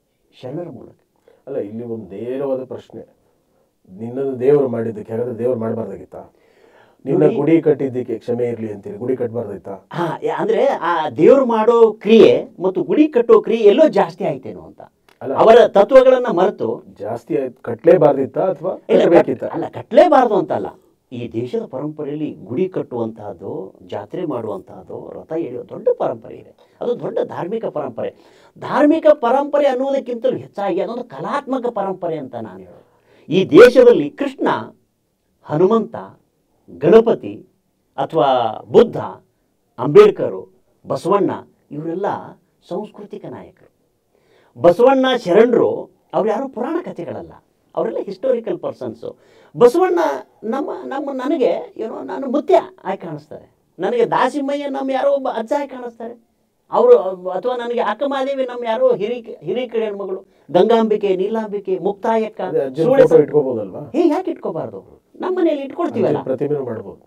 ಶರಣರ ಮೂಲಕ ಅಲ್ಲ ಇಲ್ಲಿ ಒಂದು ನೇರವಾದ ಪ್ರಶ್ನೆ ನಿನ್ನನ್ನು ದೇವರು ಮಾಡಿದ್ದಕ್ಕೆ ಹಾಗಾದ್ರೆ ದೇವರು ಮಾಡಬಾರ್ದಾಗಿತ್ತಾ ನಿನ್ನ ನೋಡಿ- ಗುಡಿ ಕಟ್ಟಿದ್ದಕ್ಕೆ ಕ್ಷಮೆ ಇರ್ಲಿ ಅಂತೀರಿ ಗುಡಿ ಕಟ್ಟಬಾರ್ದಾಯ್ತಾ ಹಾ ಯಾ- ಅಂದ್ರೆ ಆ ದೇವ್ರು ಮಾಡೋ ಕ್ರಿಯೆ ಮತ್ತು ಗುಡಿ ಕಟ್ಟೋ ಕ್ರಿಯೆ ಎಲ್ಲೋ ಜಾಸ್ತಿ ಆಯ್ತೇನೋ ಅಂತ ಅಲ್ಲ. ಅವರ ತತ್ವಗಳನ್ನ ಮರೆತು ಜಾಸ್ತಿ ಆಯ್ತು ಕಟ್ಲೇಬಾರ್ದಿತ್ತಾ ಅಥವಾ ಇಲ್ಲ, ಕಟ್ಟಬೇಕಿತ್ತ ಕಟ್- ಅಲ್ಲ ಕಟ್ಟಲೇಬಾರ್ದು ಅಂತಲ್ಲ ಈ ದೇಶದ ಪರಂಪರೆಯಲ್ಲಿ ಗುಡಿ ಕಟ್ಟುವಂತಹದ್ದು ಜಾತ್ರೆ ಮಾಡುವಂತಹದ್ದು ರಥ ಎಳೆಯೋ ದೊಡ್ಡ ಪರಂಪರೆ ಇದೆ ಅದು ದೊಡ್ಡ ಧಾರ್ಮಿಕ ಪರಂಪರೆ ಧಾರ್ಮಿಕ ಪರಂಪರೆ ಅನ್ನೋದಕ್ಕಿಂತಲೂ ಹೆಚ್ಚಾಗಿ ಅದೊಂದು ಕಲಾತ್ಮಕ ಪರಂಪರೆ ಅಂತ ನಾನು ಹೇಳೋದು ಈ ದೇಶದಲ್ಲಿ ಕೃಷ್ಣ ಹನುಮಂತ ಗಣಪತಿ ಅಥವಾ ಬುದ್ಧ ಅಂಬೇಡ್ಕರು ಬಸವಣ್ಣ ಇವರೆಲ್ಲ ಸಾಂಸ್ಕೃತಿಕ ನಾಯಕರು ಬಸವಣ್ಣ ಶರಣರು ಅವ್ರು ಯಾರು ಪುರಾಣ ಕಥೆಗಳಲ್ಲ ಅವರೆಲ್ಲ ಹಿಸ್ಟೋರಿಕಲ್ ಪರ್ಸನ್ಸು ಬಸವಣ್ಣ ನಮ್ಮ ನಮ್ಮ ನನಗೆ ಏನೋ ನಾನು ಮುತ್ಯ ಆಗಿ ಕಾಣಿಸ್ತಾರೆ ನನಗೆ ದಾಸಿಮಯ್ಯ ನಮ್ಮ ಯಾರೋ ಒಬ್ಬ ಅಜ್ಜ ಆಗಿ ಕಾಣಿಸ್ತಾರೆ ಅವರು ಅಥವಾ ನನಗೆ ಅಕ್ಕಮಾದೇವಿ ನಮ್ಮ ಯಾರೋ ಹಿರಿ ಹಿರಿಕಡೆ ಹೆಣ್ಮಗಳು ಗಂಗಾಂಬಿಕೆ ನೀಲಾಂಬಿಕೆ ಮುಕ್ತಾಯಕ್ಕ ಅದೇ ಅಜ್ಜನ ಸೂಳೆ ಫೋಟೋ ಇಟ್ಕೋಬೋದಲ್ವಾ ಹೇ ಯಾಕೆ ಇಟ್ಕೋಬಾರ್ದು ನಮ್ಮ ಮನೇಲಿ ಇಟ್ಕೊಳ್ತೀವಲ್ಲ ಅಜ್ಜನ ಪ್ರತಿಮೆನೂ ಮಾಡ್ಬೋದು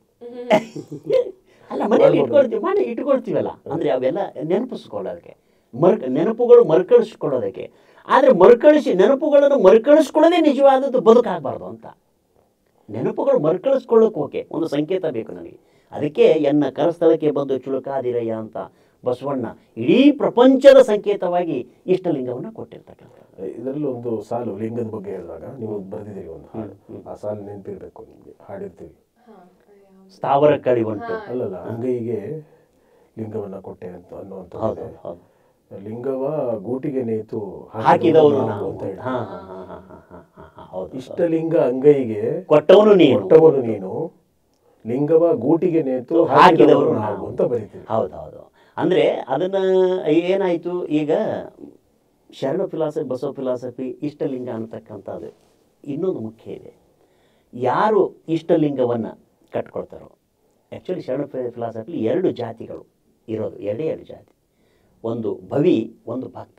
ಅಲ್ಲ ಮನೇಲಿ ಇಟ್ಕೊಳ್ತೀವಿ ಮಾಡಿ ಇಟ್ಕೊಳ್ತೀವಲ್ಲ ಅಂದ್ರೆ ಅವೆಲ್ಲ ನೆನಪಿಸ್ಕೊಳ್ಳೋದಕ್ಕೆ ಮರ್ ನೆನಪುಗಳು ಮರುಕಳಿಸ್ಕೊಳ್ಳೋದಕ್ಕೆ ಆದರೆ ಮರುಕಳಿಸಿ ನೆನಪುಗಳನ್ನು ಮರುಕಳಿಸ್ಕೊಳ್ಳೋದೇ ನಿಜವಾದದ್ದು ಬದುಕಾಗಬಾರ್ದು ಅಂತ ನೆನಪುಗಳು ಮರುಕಳಿಸ್ಕೊಳ್ಳೋಕೆ ಓಕೆ ಒಂದು ಸಂಕೇತ ಬೇಕು ನನಗೆ ಅದಕ್ಕೆ ಎನ್ನ ಕರಸ್ಥಳಕ್ಕೆ ಬಂದು ಚುಳುಕಾದಿರಯ್ಯ ಅಂತ ಬಸವಣ್ಣ ಇಡೀ ಪ್ರಪಂಚದ ಸಂಕೇತವಾಗಿ ಇಷ್ಟಲಿಂಗವನ್ನು ಕೊಟ್ಟಿರ್ತಕ್ಕಂಥ ಇದರಲ್ಲಿ ಒಂದು ಸಾಲು ಲಿಂಗದ ಬಗ್ಗೆ ಹೇಳಿದಾಗ ನೀವು ಬರೆದಿದ್ದೀರಿ ಒಂದು ಹಾಡು ಆ ಸಾಲು ನೆನಪಿರ್ಬೇಕು ನಿಮಗೆ ಹಾಡಿರ್ತೀವಿ ಸ್ಥಾವರ ಕಳಿವಂಟು ಅಲ್ಲಲ್ಲ ಅಂಗೈಗೆ ಲಿಂಗವನ್ನ ಕೊಟ್ಟೆ ಅಂತ ಹೌದು ಅನ್ನುವಂಥದ್ದು ಹೌದು ಲಿಂಗವ ಗೂಟಿಗೆ ನೇತು ಹಾಕಿದವರು ನಾವು ನಾವು ಅಂತ ಹೇಳಿ ಹಾ ಹಾ ಹಾ ಹಾ ಹಾ ಹಾ ಹಾ ಹಾ ಹೌದು ಇಷ್ಟಲಿಂಗ ಅಂಗೈಗೆ ಕೊಟ್ಟವನು ನೀನು ಕೊಟ್ಟವನು ನೀನು ಲಿಂಗವ ಗೂಟಿಗೆ ನೇತು ಹಾಕಿದವರು ಹಾಕಿದವರು ನಾವು ನಾವು ಅಂತ ಬರೀತೀವಿ ಹೌದು ಹೌದು ಅಂದರೆ ಅದನ್ನು ಏನಾಯಿತು ಈಗ ಶರಣ ಫಿಲಾಸಫಿ ಬಸವ ಫಿಲಾಸಫಿ ಇಷ್ಟಲಿಂಗ ಅಂತಕ್ಕಂಥದ್ದು ಇನ್ನೊಂದು ಮುಖ್ಯ ಇದೆ ಯಾರು ಇಷ್ಟಲಿಂಗವನ್ನು ಕಟ್ಕೊಳ್ತಾರೋ ಆ್ಯಕ್ಚುಲಿ ಶರಣ ಫಿಲಾಸಫಿ ಎರಡು ಜಾತಿಗಳು ಇರೋದು ಎರಡೇ ಎರಡು ಜಾತಿ ಒಂದು ಭವಿ ಒಂದು ಭಕ್ತ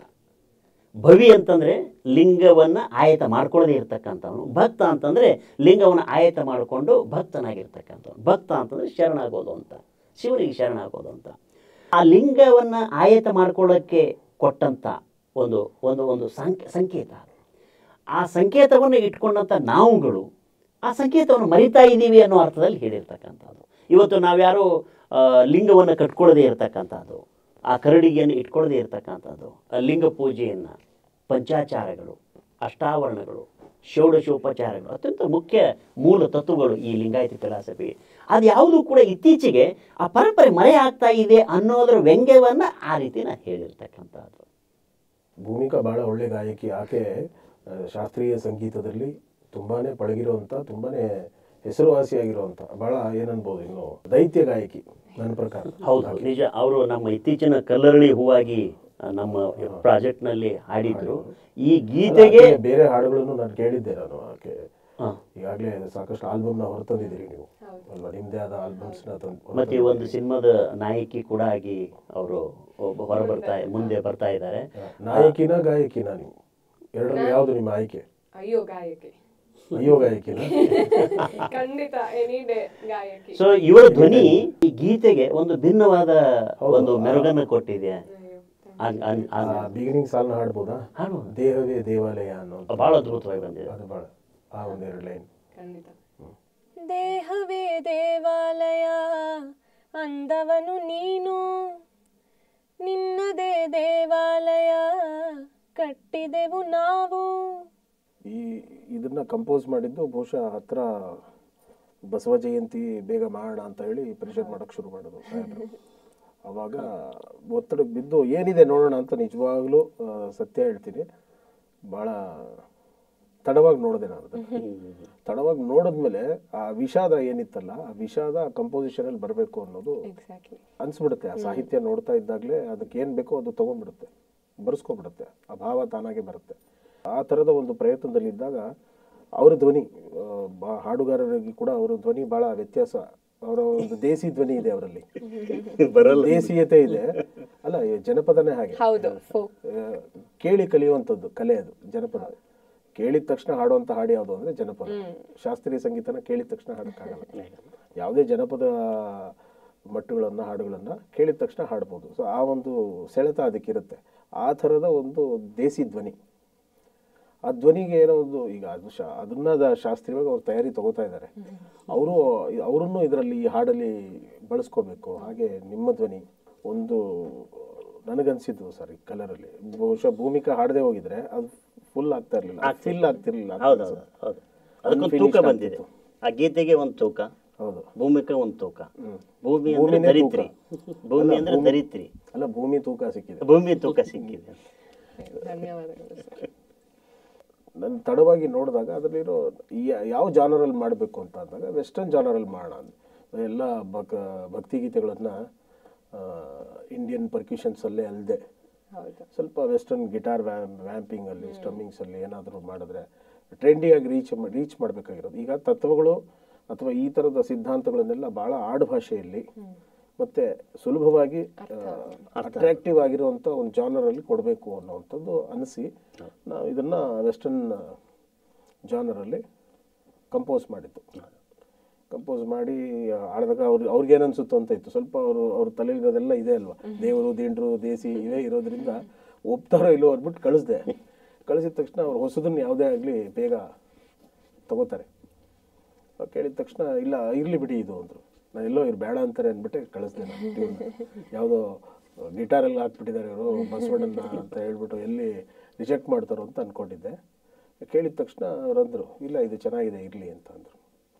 ಭವಿ ಅಂತಂದರೆ ಲಿಂಗವನ್ನು ಆಯತ ಮಾಡ್ಕೊಳ್ಳದೇ ಇರ್ತಕ್ಕಂಥವನು ಭಕ್ತ ಅಂತಂದರೆ ಲಿಂಗವನ್ನು ಆಯತ ಮಾಡಿಕೊಂಡು ಭಕ್ತನಾಗಿರ್ತಕ್ಕಂಥವನು ಭಕ್ತ ಅಂತಂದರೆ ಶರಣಾಗೋದು ಅಂತ ಶಿವನಿಗೆ ಶರಣಾಗೋದು ಅಂತ ಆ ಲಿಂಗವನ್ನು ಆಯತ ಮಾಡ್ಕೊಳ್ಳೋಕ್ಕೆ ಕೊಟ್ಟಂಥ ಒಂದು ಒಂದು ಒಂದು ಸಂಕ ಸಂಕೇತ ಅದು. ಆ ಸಂಕೇತವನ್ನು ಇಟ್ಕೊಂಡಂಥ ನಾವುಗಳು ಆ ಸಂಕೇತವನ್ನು ಮರಿತಾ ಇದ್ದೀವಿ ಅನ್ನೋ ಅರ್ಥದಲ್ಲಿ ಹೇಳಿರ್ತಕ್ಕಂಥದ್ದು ಇವತ್ತು ನಾವ್ಯಾರು ಆ, ಲಿಂಗವನ್ನು ಕಟ್ಕೊಳ್ಳದೇ ಇರತಕ್ಕಂಥದ್ದು ಆ ಕರಡಿಗೆಯನ್ನು ಇಟ್ಕೊಳ್ಳದೇ ಇರತಕ್ಕಂಥದ್ದು ಆ ಲಿಂಗ ಪೂಜೆಯನ್ನು ಪಂಚಾಚಾರಗಳು ಅಷ್ಟಾವರಣಗಳು ಷೋಡಶೋಪಚಾರಗಳು ಅತ್ಯಂತ ಮುಖ್ಯ ಮೂಲ ತತ್ವಗಳು ಈ ಲಿಂಗಾಯತಿ ಫಿಲಾಸಫಿ ಅದು ಯಾವುದು ಕೂಡ ಇತ್ತೀಚೆಗೆ ಆ ಪರಂಪರೆ ಮರೆ ಆಗ್ತಾ ಇದೆ ಅನ್ನೋದರ ವ್ಯಂಗ್ಯವನ್ನು ಆ ರೀತಿ ನಾನು ಹೇಳಿರ್ತಕ್ಕಂಥದ್ದು ಭೂಮಿಕಾ ಬಹಳ ಒಳ್ಳೆ ಗಾಯಕಿ ಆಕೆ ಆ, ಶಾಸ್ತ್ರೀಯ ಸಂಗೀತದಲ್ಲಿ ತುಂಬಾನೇ ಪಳಗಿರುವಂತ ತುಂಬಾನೇ ಹೆಸರುವಾಸಿಯಾಗಿರುವಂತ ಬಹಳ ಏನನ್ಬೋದು ಇನ್ನು ದೈತ್ಯ ಗಾಯಕಿ ನನ್ನ ಪ್ರಕಾರ ಹೌದು ನಿಜ ಅವರು ನಮ್ಮ ಇತ್ತೀಚಿನ ಕಲ್ಲರಳಿ ಹೂವಾಗಿ ಆ, ನಮ್ಮ ಪ್ರಾಜೆಕ್ಟ್ನಲ್ಲಿ ಹಾಡಿದ್ರು ಈ ಗೀತೆಗೆ ಆಕೆ ಬೇರೆ ಹಾಡುಗಳನ್ನು ನಾನು ಕೇಳಿದ್ದೆ ನಾನು ಆಕೆ ಹಾ. ಈಗಾಗಲೇ ಸಾಕಷ್ಟು ಆಲ್ಬಮ್ನ ಹೊರತಂದಿದ್ದೀರಿ ನೀವು ಅಲ್ವಾ ನಿಮ್ಮದೇ ಆದ ಆಲ್ಬಮ್ಸ್ನ ತಂದು ಮತ್ತೆ ಈ ಒಂದು ಸಿನಿಮಾದ ನಾಯಕಿ ಕೂಡ ಆಗಿ ಅವರು ಒಬ್ಬ ಹೊರ ಬರ್ತಾ ಮುಂದೆ ಬರ್ತಾ ಇದ್ದಾರೆ ನಾಯಕಿನ ಗಾಯಕಿನ ನೀವು ಎರಡರಲ್ಲಿ ಯಾವುದು ನಿಮ್ಮ ಆಯ್ಕೆ ಅಯ್ಯೋ ಗಾಯಕಿ ಅಯ್ಯೋ ಗಾಯಕಿನ ಖಂಡಿತ ಎನಿ ಡೇ ಗಾಯಕಿ ಸೊ ಇವರ ಧ್ವನಿ ಈ ಗೀತೆಗೆ ಒಂದು ಭಿನ್ನವಾದ ಒಂದು ಮೆರುಗನ್ನು ಕೊಟ್ಟಿದೆ ಅನ್- ಅನ್- ಅನ್- ಬಿಗಿನಿಂಗ್ ಸಾಲ್ನ ಹಾಡ್ಬೋದಾ ಹಾಡ್ಬೋದು. ದೇಹವೇ ದೇವಾಲಯ ಅನ್ನೋ ಬಹಳ ಅದ್ಭುತವಾಗಿ ಬಂದಿದೆ ಅದು ಬಹಳ ಆ ಒಂದೆರಡು ಲೈನ್ ಖಂಡಿತ ದೇಹವೇ ದೇವಾಲಯ ಅಂದವನು ನೀನು ನಿನ್ನದೇ ದೇವಾಲಯ ಕಟ್ಟಿದೆವು ನಾವು ಈ ಇದನ್ನ ಕಂಪೋಸ್ ಮಾಡಿದ್ದು ಬಹುಶಃ ಹತ್ರ ಬಸವ ಜಯಂತಿ ಬೇಗ ಮಾಡೋಣ ಅಂತ ಹೇಳಿ ಪರಿಷತ್ ಮಾಡಕ್ ಶುರು ಮಾಡೋದು ಸಾಹೇಬ್ರು ಅವಾಗ ಒತ್ತಡಕ್ಕೆ ಬಿದ್ದು ಏನಿದೆ ನೋಡೋಣ ಅಂತ ನಿಜವಾಗ್ಲೂ ಆ, ಸತ್ಯ ಹೇಳ್ತೀನಿ ಭಾಳ ತಡವಾಗಿ ನೋಡಿದೆ ನಾನು ಅದನ್ನ ತಡವಾಗಿ ನೋಡಿದ್ಮೇಲೆ ಆ ವಿಷಾದ ಏನಿತ್ತಲ್ಲ ಆ ವಿಷಾದ ಕಂಪೋಸಿಷನ್ ಅಲ್ಲಿ ಬರಬೇಕು ಅನ್ನೋದು ಎಕ್ಸಾಕ್ಟ್ಲಿ ಅನ್ಸ್ಬಿಡುತ್ತೆ ಆ ಸಾಹಿತ್ಯ ನೋಡ್ತಾ ಇದ್ದಾಗಲೇ ಅದಕ್ಕೆ ಏನು ಬೇಕೋ ಅದು ತೊಗೊಂಡ್ಬಿಡುತ್ತೆ ಬರ್ಸ್ಕೊಂಡ್ಬಿಡುತ್ತೆ ಆ ಭಾವ ತಾನಾಗೆ ಬರುತ್ತೆ ಆ ಥರದ ಒಂದು ಪ್ರಯತ್ನದಲ್ಲಿದ್ದಾಗ ಅವರ ಧ್ವನಿ ಆ, ಬಾ- ಹಾಡುಗಾರರಿಗೆ ಕೂಡ ಅವರ ಧ್ವನಿ ಭಾಳ ವ್ಯತ್ಯಾಸ ಅವರ ಒಂದು ದೇಸಿ ಧ್ವನಿ ಇದೆ ಅವರಲ್ಲಿ ದೇಸೀಯತೆ ಇದೆ ಅಲ್ಲ ಈ ಜನಪದನೇ ಹಾಗೆ ಹೌದು ಫೋಕ್ ಆ, ಕೇಳಿ ಕಲಿಯುವಂಥದ್ದು ಕಲೆ ಅದು ಜನಪದ ಕೇಳಿದ ತಕ್ಷಣ ಹಾಡುವಂಥ ಹಾಡು ಯಾವುದು ಅಂದರೆ ಜನಪದ ಶಾಸ್ತ್ರೀಯ ಸಂಗೀತನ ಕೇಳಿದ ತಕ್ಷಣ ಹಾಡೋಕ್ಕಾಗಲ್ಲ ಯಾವುದೇ ಜನಪದ ಮಟ್ಟುಗಳನ್ನು ಹಾಡುಗಳನ್ನು ಕೇಳಿದ ತಕ್ಷಣ ಹಾಡ್ಬೋದು ಸೊ ಆ ಒಂದು ಸೆಳೆತ ಅದಕ್ಕಿರುತ್ತೆ ಆ ಥರದ ಒಂದು ದೇಸಿ ಧ್ವನಿ ಆ ಧ್ವನಿಗೆ ಏನೋ ಒಂದು ಈಗ ಅದು ಶಾ ಅದನ್ನ ದ- ಶಾಸ್ತ್ರೀಯವಾಗಿ ಅವ್ರು ತಯಾರಿ ತಗೋತಾ ಇದ್ದಾರೆ ಅವರು ಅವರನ್ನು ಇದರಲ್ಲಿ ಈ ಹಾಡಲ್ಲಿ ಬಳಸ್ಕೋಬೇಕು ಹಾಗೆ ನಿಮ್ಮ ಧ್ವನಿ ಒಂದು ನನಗನ್ಸಿದ್ದು ಸರ್ ಈ ಕಲರಲ್ಲಿ ಬಹುಶಃ ಭೂಮಿಕಾ ಹಾಡದೆ ಹೋಗಿದ್ರೆ ಅದು ಫುಲ್ ಆಗ್ತಾ ಇರಲಿಲ್ಲ ಫಿಲ್ ಆಗ್ತಿರ್ಲಿಲ್ಲ ಅಂತ ಹೌದು ಅನ್ಸುತ್ತೆ. ಹೌದು ಅದಕ್ಕೊಂದು ತೂಕ Unfinished ಬಂದಿದೆ ಆಗ್ತಿತ್ತು. ಆ ಗೀತೆಗೆ ಒಂದು ತೂಕ ಹೌದು ಭೂಮಿಗೆ ಒಂದು ತೂಕ ಹ್ಮ್. ಭೂಮಿ ಅಂದ್ರೆ ಭೂಮಿನೇ ದರಿತ್ರಿ ತೂಕ. ಭೂಮಿ ಅಲ್ಲ, ಅಂದ್ರೆ ಭೂಮಿ- ದರಿತ್ರಿ ಅಲ್ಲ ಭೂಮಿ ತೂಕ ಸಿಕ್ಕಿದೆ ಭೂಮಿ ತೂಕ ಸಿಕ್ಕಿದೆ ಧನ್ಯವಾದಗಳು ಸರ್ ನನ್ನ ತಡವಾಗಿ ನೋಡಿದಾಗ ಅದರಲ್ಲಿರೋ ಯ- ಯಾವ ಜಾನರಲ್ಲಿ ಮಾಡಬೇಕು ಅಂತ ಅಂದಾಗ ವೆಸ್ಟರ್ನ್ ಜಾನರಲ್ಲಿ ಮಾಡೋಣ ಅಂದೆ. ಎಲ್ಲ ಭಕ್ ಭಕ್ತಿಗೀತೆಗಳನ್ನು ಇಂಡಿಯನ್ ಪರ್ಕ್ಯೂಷನ್ಸಲ್ಲೇ ಅಲ್ಲದೆ ಹೌದು ಸ್ವಲ್ಪ ವೆಸ್ಟರ್ನ್ ಗಿಟಾರ್ ವ್ಯಾಮ್ ವ್ಯಾಂಪಿಂಗಲ್ಲಿ ಸ್ಟಮ್ಮಿಂಗ್ಸಲ್ಲಿ ಏನಾದರೂ ಮಾಡಿದ್ರೆ ಟ್ರೆಂಡಿಯಾಗಿ ರೀಚ್ ರೀಚ್ ಮಾಡಬೇಕಾಗಿರೋದು ಈಗ ತತ್ವಗಳು ಅಥವಾ ಈ ಥರದ ಸಿದ್ಧಾಂತಗಳನ್ನೆಲ್ಲ ಭಾಳ ಆಡು ಭಾಷೆಯಲ್ಲಿ ಮತ್ತೆ ಸುಲಭವಾಗಿ ಅಟ್ರಾಕ್ಟಿವ್ ಆಗಿರುವಂಥ ಒಂದು ಜಾನರಲ್ಲಿ ಕೊಡಬೇಕು ಅನ್ನೋವಂಥದ್ದು ಅನಿಸಿ ನಾವು ಇದನ್ನು ವೆಸ್ಟರ್ನ್ ಜಾನರಲ್ಲಿ ಕಂಪೋಸ್ ಮಾಡಿದ್ದು ಕಂಪೋಸ್ ಮಾಡಿ ಆಡಿದಾಗ ಅವ್ರು ಅವ್ರಿಗೇನು ಅನ್ಸುತ್ತೋ ಅಂತ ಇತ್ತು ಸ್ವಲ್ಪ ಅವರು ಅವ್ರ ತಲೆಯಲ್ಲಿರೋದೆಲ್ಲ ಇದೆ ಅಲ್ವಾ ದೇವರು ದಿಂಡ್ರು ದೇಸಿ ಇವೇ ಇರೋದ್ರಿಂದ ಒಪ್ತಾರೋ ಇಲ್ಲೋ ಅಂದ್ಬಿಟ್ಟು ಕಳಿಸ್ದೆ ಕಳಿಸಿದ ತಕ್ಷಣ ಅವ್ರು ಹೊಸದನ್ನು ಯಾವುದೇ ಆಗಲಿ ಬೇಗ ತಗೋತಾರೆ ಅವ್ರು ಕೇಳಿದ ತಕ್ಷಣ ಇಲ್ಲ ಇರಲಿ ಬಿಡಿ ಇದು ಅಂದರು ನಾನು ಎಲ್ಲೋ ಇರು ಬೇಡ ಅಂತಾರೆ ಅಂದ್ಬಿಟ್ಟೆ ಕಳಿಸ್ದೆ ನಾನು ಟ್ಯೂನ್ ಯಾವುದೋ ಗಿಟಾರೆಲ್ಲ ಹಾಕ್ಬಿಟ್ಟಿದ್ದಾರೆ ಇವರು ಬಸವಣ್ಣನ ಅಂತ ಹೇಳ್ಬಿಟ್ಟು ಎಲ್ಲಿ ರಿಜೆಕ್ಟ್ ಮಾಡ್ತಾರೋ ಅಂತ ಅಂದ್ಕೊಂಡಿದ್ದೆ ಕೇಳಿದ ತಕ್ಷಣ ಅವ್ರು ಅಂದರು ಇಲ್ಲ ಇದು ಚೆನ್ನಾಗಿದೆ ಇರಲಿ ಅಂತ ಅಂದರು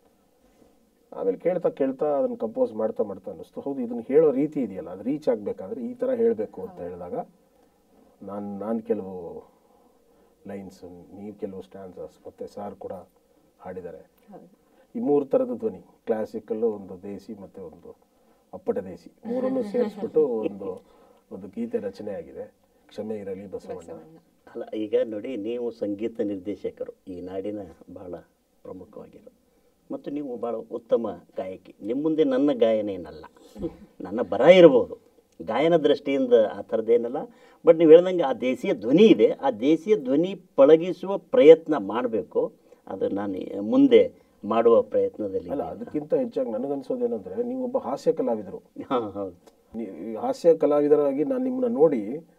ಆಮೇಲೆ ಕೇಳ್ತಾ ಕೇಳ್ತಾ ಅದನ್ನು ಕಂಪೋಸ್ ಮಾಡ್ತಾ ಮಾಡ್ತಾ ಅನ್ನಿಸ್ತು ಹೌದು ಇದನ್ನು ಹೇಳೋ ರೀತಿ ಇದೆಯಲ್ಲ ಅದು ರೀಚ್ ಆಗಬೇಕಾದ್ರೆ ಈ ಥರ ಹೇಳಬೇಕು ಅಂತ ಹೇಳಿದಾಗ ನಾನು ನಾನು ಕೆಲವು ಲೈನ್ಸ್ ನೀವು ಕೆಲವು ಸ್ಟ್ಯಾನ್ಸಸ್ ಮತ್ತು ಸಾರ್ ಕೂಡ ಹಾಡಿದ್ದಾರೆ ಈ ಮೂರು ಥರದ ಧ್ವನಿ ಕ್ಲಾಸಿಕಲ್ಲು ಒಂದು ದೇಸಿ ಮತ್ತು ಒಂದು ಅಪ್ಪಟ ದೇಸಿ ಮೂರನ್ನು ಸೇರಿಸ್ಬಿಟ್ಟು ಒಂದು ಒಂದು ಗೀತೆ ರಚನೆ ಆಗಿದೆ ಕ್ಷಮೆ ಇರಲಿ ಬಸವಣ್ಣ ಅಲ್ಲ ಈಗ ನೋಡಿ ನೀವು ಸಂಗೀತ ನಿರ್ದೇಶಕರು ಈ ನಾಡಿನ ಬಹಳ ಪ್ರಮುಖವಾಗಿರೋ ಮತ್ತು ನೀವು ಭಾಳ ಉತ್ತಮ ಗಾಯಕಿ ನಿಮ್ಮ ಮುಂದೆ ನನ್ನ ಗಾಯನ ಏನಲ್ಲ ನನ್ನ ಬರ ಇರ್ಬೋದು ಗಾಯನ ದೃಷ್ಟಿಯಿಂದ ಆ ಥರದ್ದೇನಲ್ಲ ಬಟ್ ನೀವು ಹೇಳ್ದಂಗೆ ಆ ದೇಸಿಯ ಧ್ವನಿ ಇದೆ ಆ ದೇಸಿಯ ಧ್ವನಿ ಪಳಗಿಸುವ ಪ್ರಯತ್ನ ಮಾಡಬೇಕು ಅದು ನಾನು ಮುಂದೆ ಮಾಡುವ ಪ್ರಯತ್ನದಲ್ಲಿ ಅಲ್ಲ ಅದಕ್ಕಿಂತ ಹೆಚ್ಚಾಗಿ ನನಗನ್ಸೋದೇನೆಂದರೆ ನೀವು ಒಬ್ಬ ಹಾಸ್ಯ ಕಲಾವಿದರು ಹಾಂ ಹೌದು ನೀ- ಈ ಹಾಸ್ಯ ಕಲಾವಿದರಾಗಿ ನಾನು ನಿಮ್ಮನ್ನ ನೋಡಿ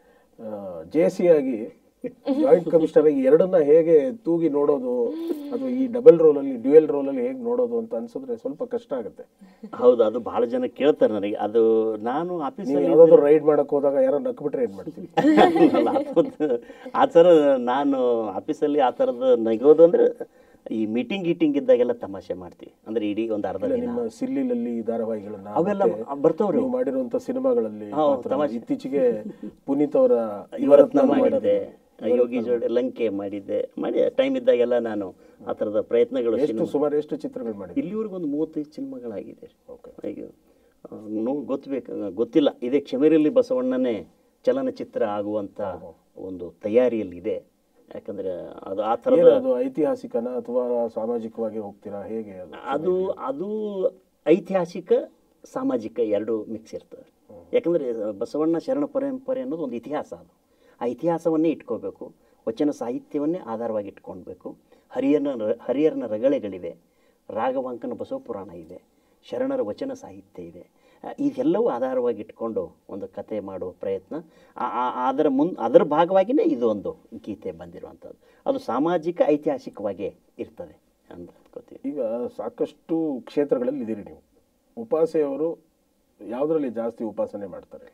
ಜೆ ಸಿ ಆಗಿ ಜಾಯಿಂಟ್ ಕಮಿಷನರ್ ಆಗಿ ಎರಡನ್ನ ಹೇಗೆ ತೂಗಿ ನೋಡೋದು ಅಥವಾ ಈ ಡಬಲ್ ರೋಲಲ್ಲಿ ಡ್ಯುಯಲ್ ರೋಲಲ್ಲಿ ಹೇಗೆ ನೋಡೋದು ಅಂತ ಅನ್ಸಿದ್ರೆ ಸ್ವಲ್ಪ ಕಷ್ಟ ಆಗುತ್ತೆ ಹೌದು ಅದು ಭಾಳ ಜನ ಕೇಳ್ತಾರೆ ನನಗೆ ಅದು ನಾನು ನೀವು ಆಫೀಸಲ್ಲಿ ಯಾವ್ದಾದ್ರು ರೈಡ್ ಮಾಡಕ್ ಹೋದಾಗ ಯಾರೋ ನಕ್ಬಿಟ್ರೆ ಏನ್ ಮಾಡ್ತೀವಿ ಅಲ್ಲ, ಅದೊಂದು- ಆ ಥರ ನಾನು ಆಫೀಸಲ್ಲಿ ಆ ಥರದ ನಗೋದು ಅಂದ್ರೆ ಈ ಮೀಟಿಂಗ್ ಗೀಟಿಂಗ್ ಇದ್ದಾಗೆಲ್ಲ ತಮಾಷೆ ಮಾಡ್ತೀವಿ ಅಂದ್ರೆ ಇಡೀ ಒಂದು ಅರ್ಧ ದಿನ ನಿಮ್ಮ ಸಿಲ್ಲಿಲಲ್ಲಿ ಧಾರಾವಾಹಿಗಳನ್ನ ಅವೆಲ್ಲ ಮತ್ತೆ ಬರ್ತಾವ್ರಿ ನೀವು ಮಾಡಿರುವಂತ ಸಿನಿಮಾಗಳಲ್ಲಿ ಹೌದು, ಪಾತ್ರ- ತಮಾಷೆ. ಇತ್ತೀಚೆಗೆ ಪುನೀತ್ ಅವರ ಇವರತ್ನ ಮಾಡಿದ್ದೆ ಯೋಗಿ ಜೋಡಿ ಲಂಕೆ ಮಾಡಿದ್ದೆ ಮಾಡಿ ಟೈಮ್ ಇದ್ದಾಗೆಲ್ಲ ನಾನು ಆ ಥರದ ಪ್ರಯತ್ನಗಳು ಎಷ್ಟು ಸಿನಿಮಾ ಸುಮಾರು ಎಷ್ಟು ಚಿತ್ರಗಳು ಮಾಡಿದ್ರಿ ಇಲ್ಲಿವರೆಗೂ ಒಂದು ಮೂವತ್ತೈದು ಸಿನಿಮಾಗಳಾಗಿದೆ Okay. ಈಗ ಆ, ನೋ ಗೊತ್ತಬೇಕು ಗೊತ್ತಿಲ್ಲ ಇದೇ ಕ್ಷಮೆರಲ್ಲಿ ಬಸವಣ್ಣನೇ ಚಲನಚಿತ್ರ ಆಗುವಂಥ ಒಂದು ತಯಾರಿಯಲ್ಲಿದೆ ಯಾಕಂದ್ರೆ ಅದು ಆ ಥರದ ಏನು ಅದು ಐತಿಹಾಸಿಕನ ಅಥವಾ ಸಾಮಾಜಿಕವಾಗಿ ಹೋಗ್ತೀರಾ ಹೇಗೆ ಅದು ಅದು ಅದು ಐತಿಹಾಸಿಕ ಸಾಮಾಜಿಕ ಎರಡು ಮಿಕ್ಸ್ ಇರ್ತದೆ ಯಾಕಂದರೆ ಬಸವಣ್ಣ ಶರಣ ಪರಂಪರೆ ಅನ್ನೋದು ಒಂದು ಇತಿಹಾಸ ಅದು ಆ ಇತಿಹಾಸವನ್ನೇ ಇಟ್ಕೋಬೇಕು ವಚನ ಸಾಹಿತ್ಯವನ್ನೇ ಆಧಾರವಾಗಿ ಇಟ್ಕೊಳ್ಬೇಕು ಹರಿಯರನ ರ- ಹರಿಹರನ ರಗಳೆಗಳಿವೆ ರಾಘವಾಂಕನ ಬಸವ ಪುರಾಣ ಇದೆ ಶರಣರ ವಚನ ಸಾಹಿತ್ಯ ಇದೆ ಆ, ಇದೆಲ್ಲವೂ ಆಧಾರವಾಗಿ ಇಟ್ಕೊಂಡು ಒಂದು ಕತೆ ಮಾಡುವ ಪ್ರಯತ್ನ ಆ- ಆ- ಅದರ ಮುನ್ ಅದರ ಭಾಗವಾಗಿಯೇ ಇದು ಒಂದು ಗೀತೆ ಬಂದಿರುವಂಥದ್ದು ಅದು ಸಾಮಾಜಿಕ ಐತಿಹಾಸಿಕವಾಗೇ ಇರ್ತದೆ ಅಂತ ಗೊತ್ತಿದೆ ಈಗ ಸಾಕಷ್ಟು ಕ್ಷೇತ್ರಗಳಲ್ಲಿ ಇದ್ದೀರಿ ನೀವು ಉಪಾಸೆಯವರು ಯಾವುದರಲ್ಲಿ ಜಾಸ್ತಿ ಉಪಾಸನೆ ಮಾಡ್ತಾರೆ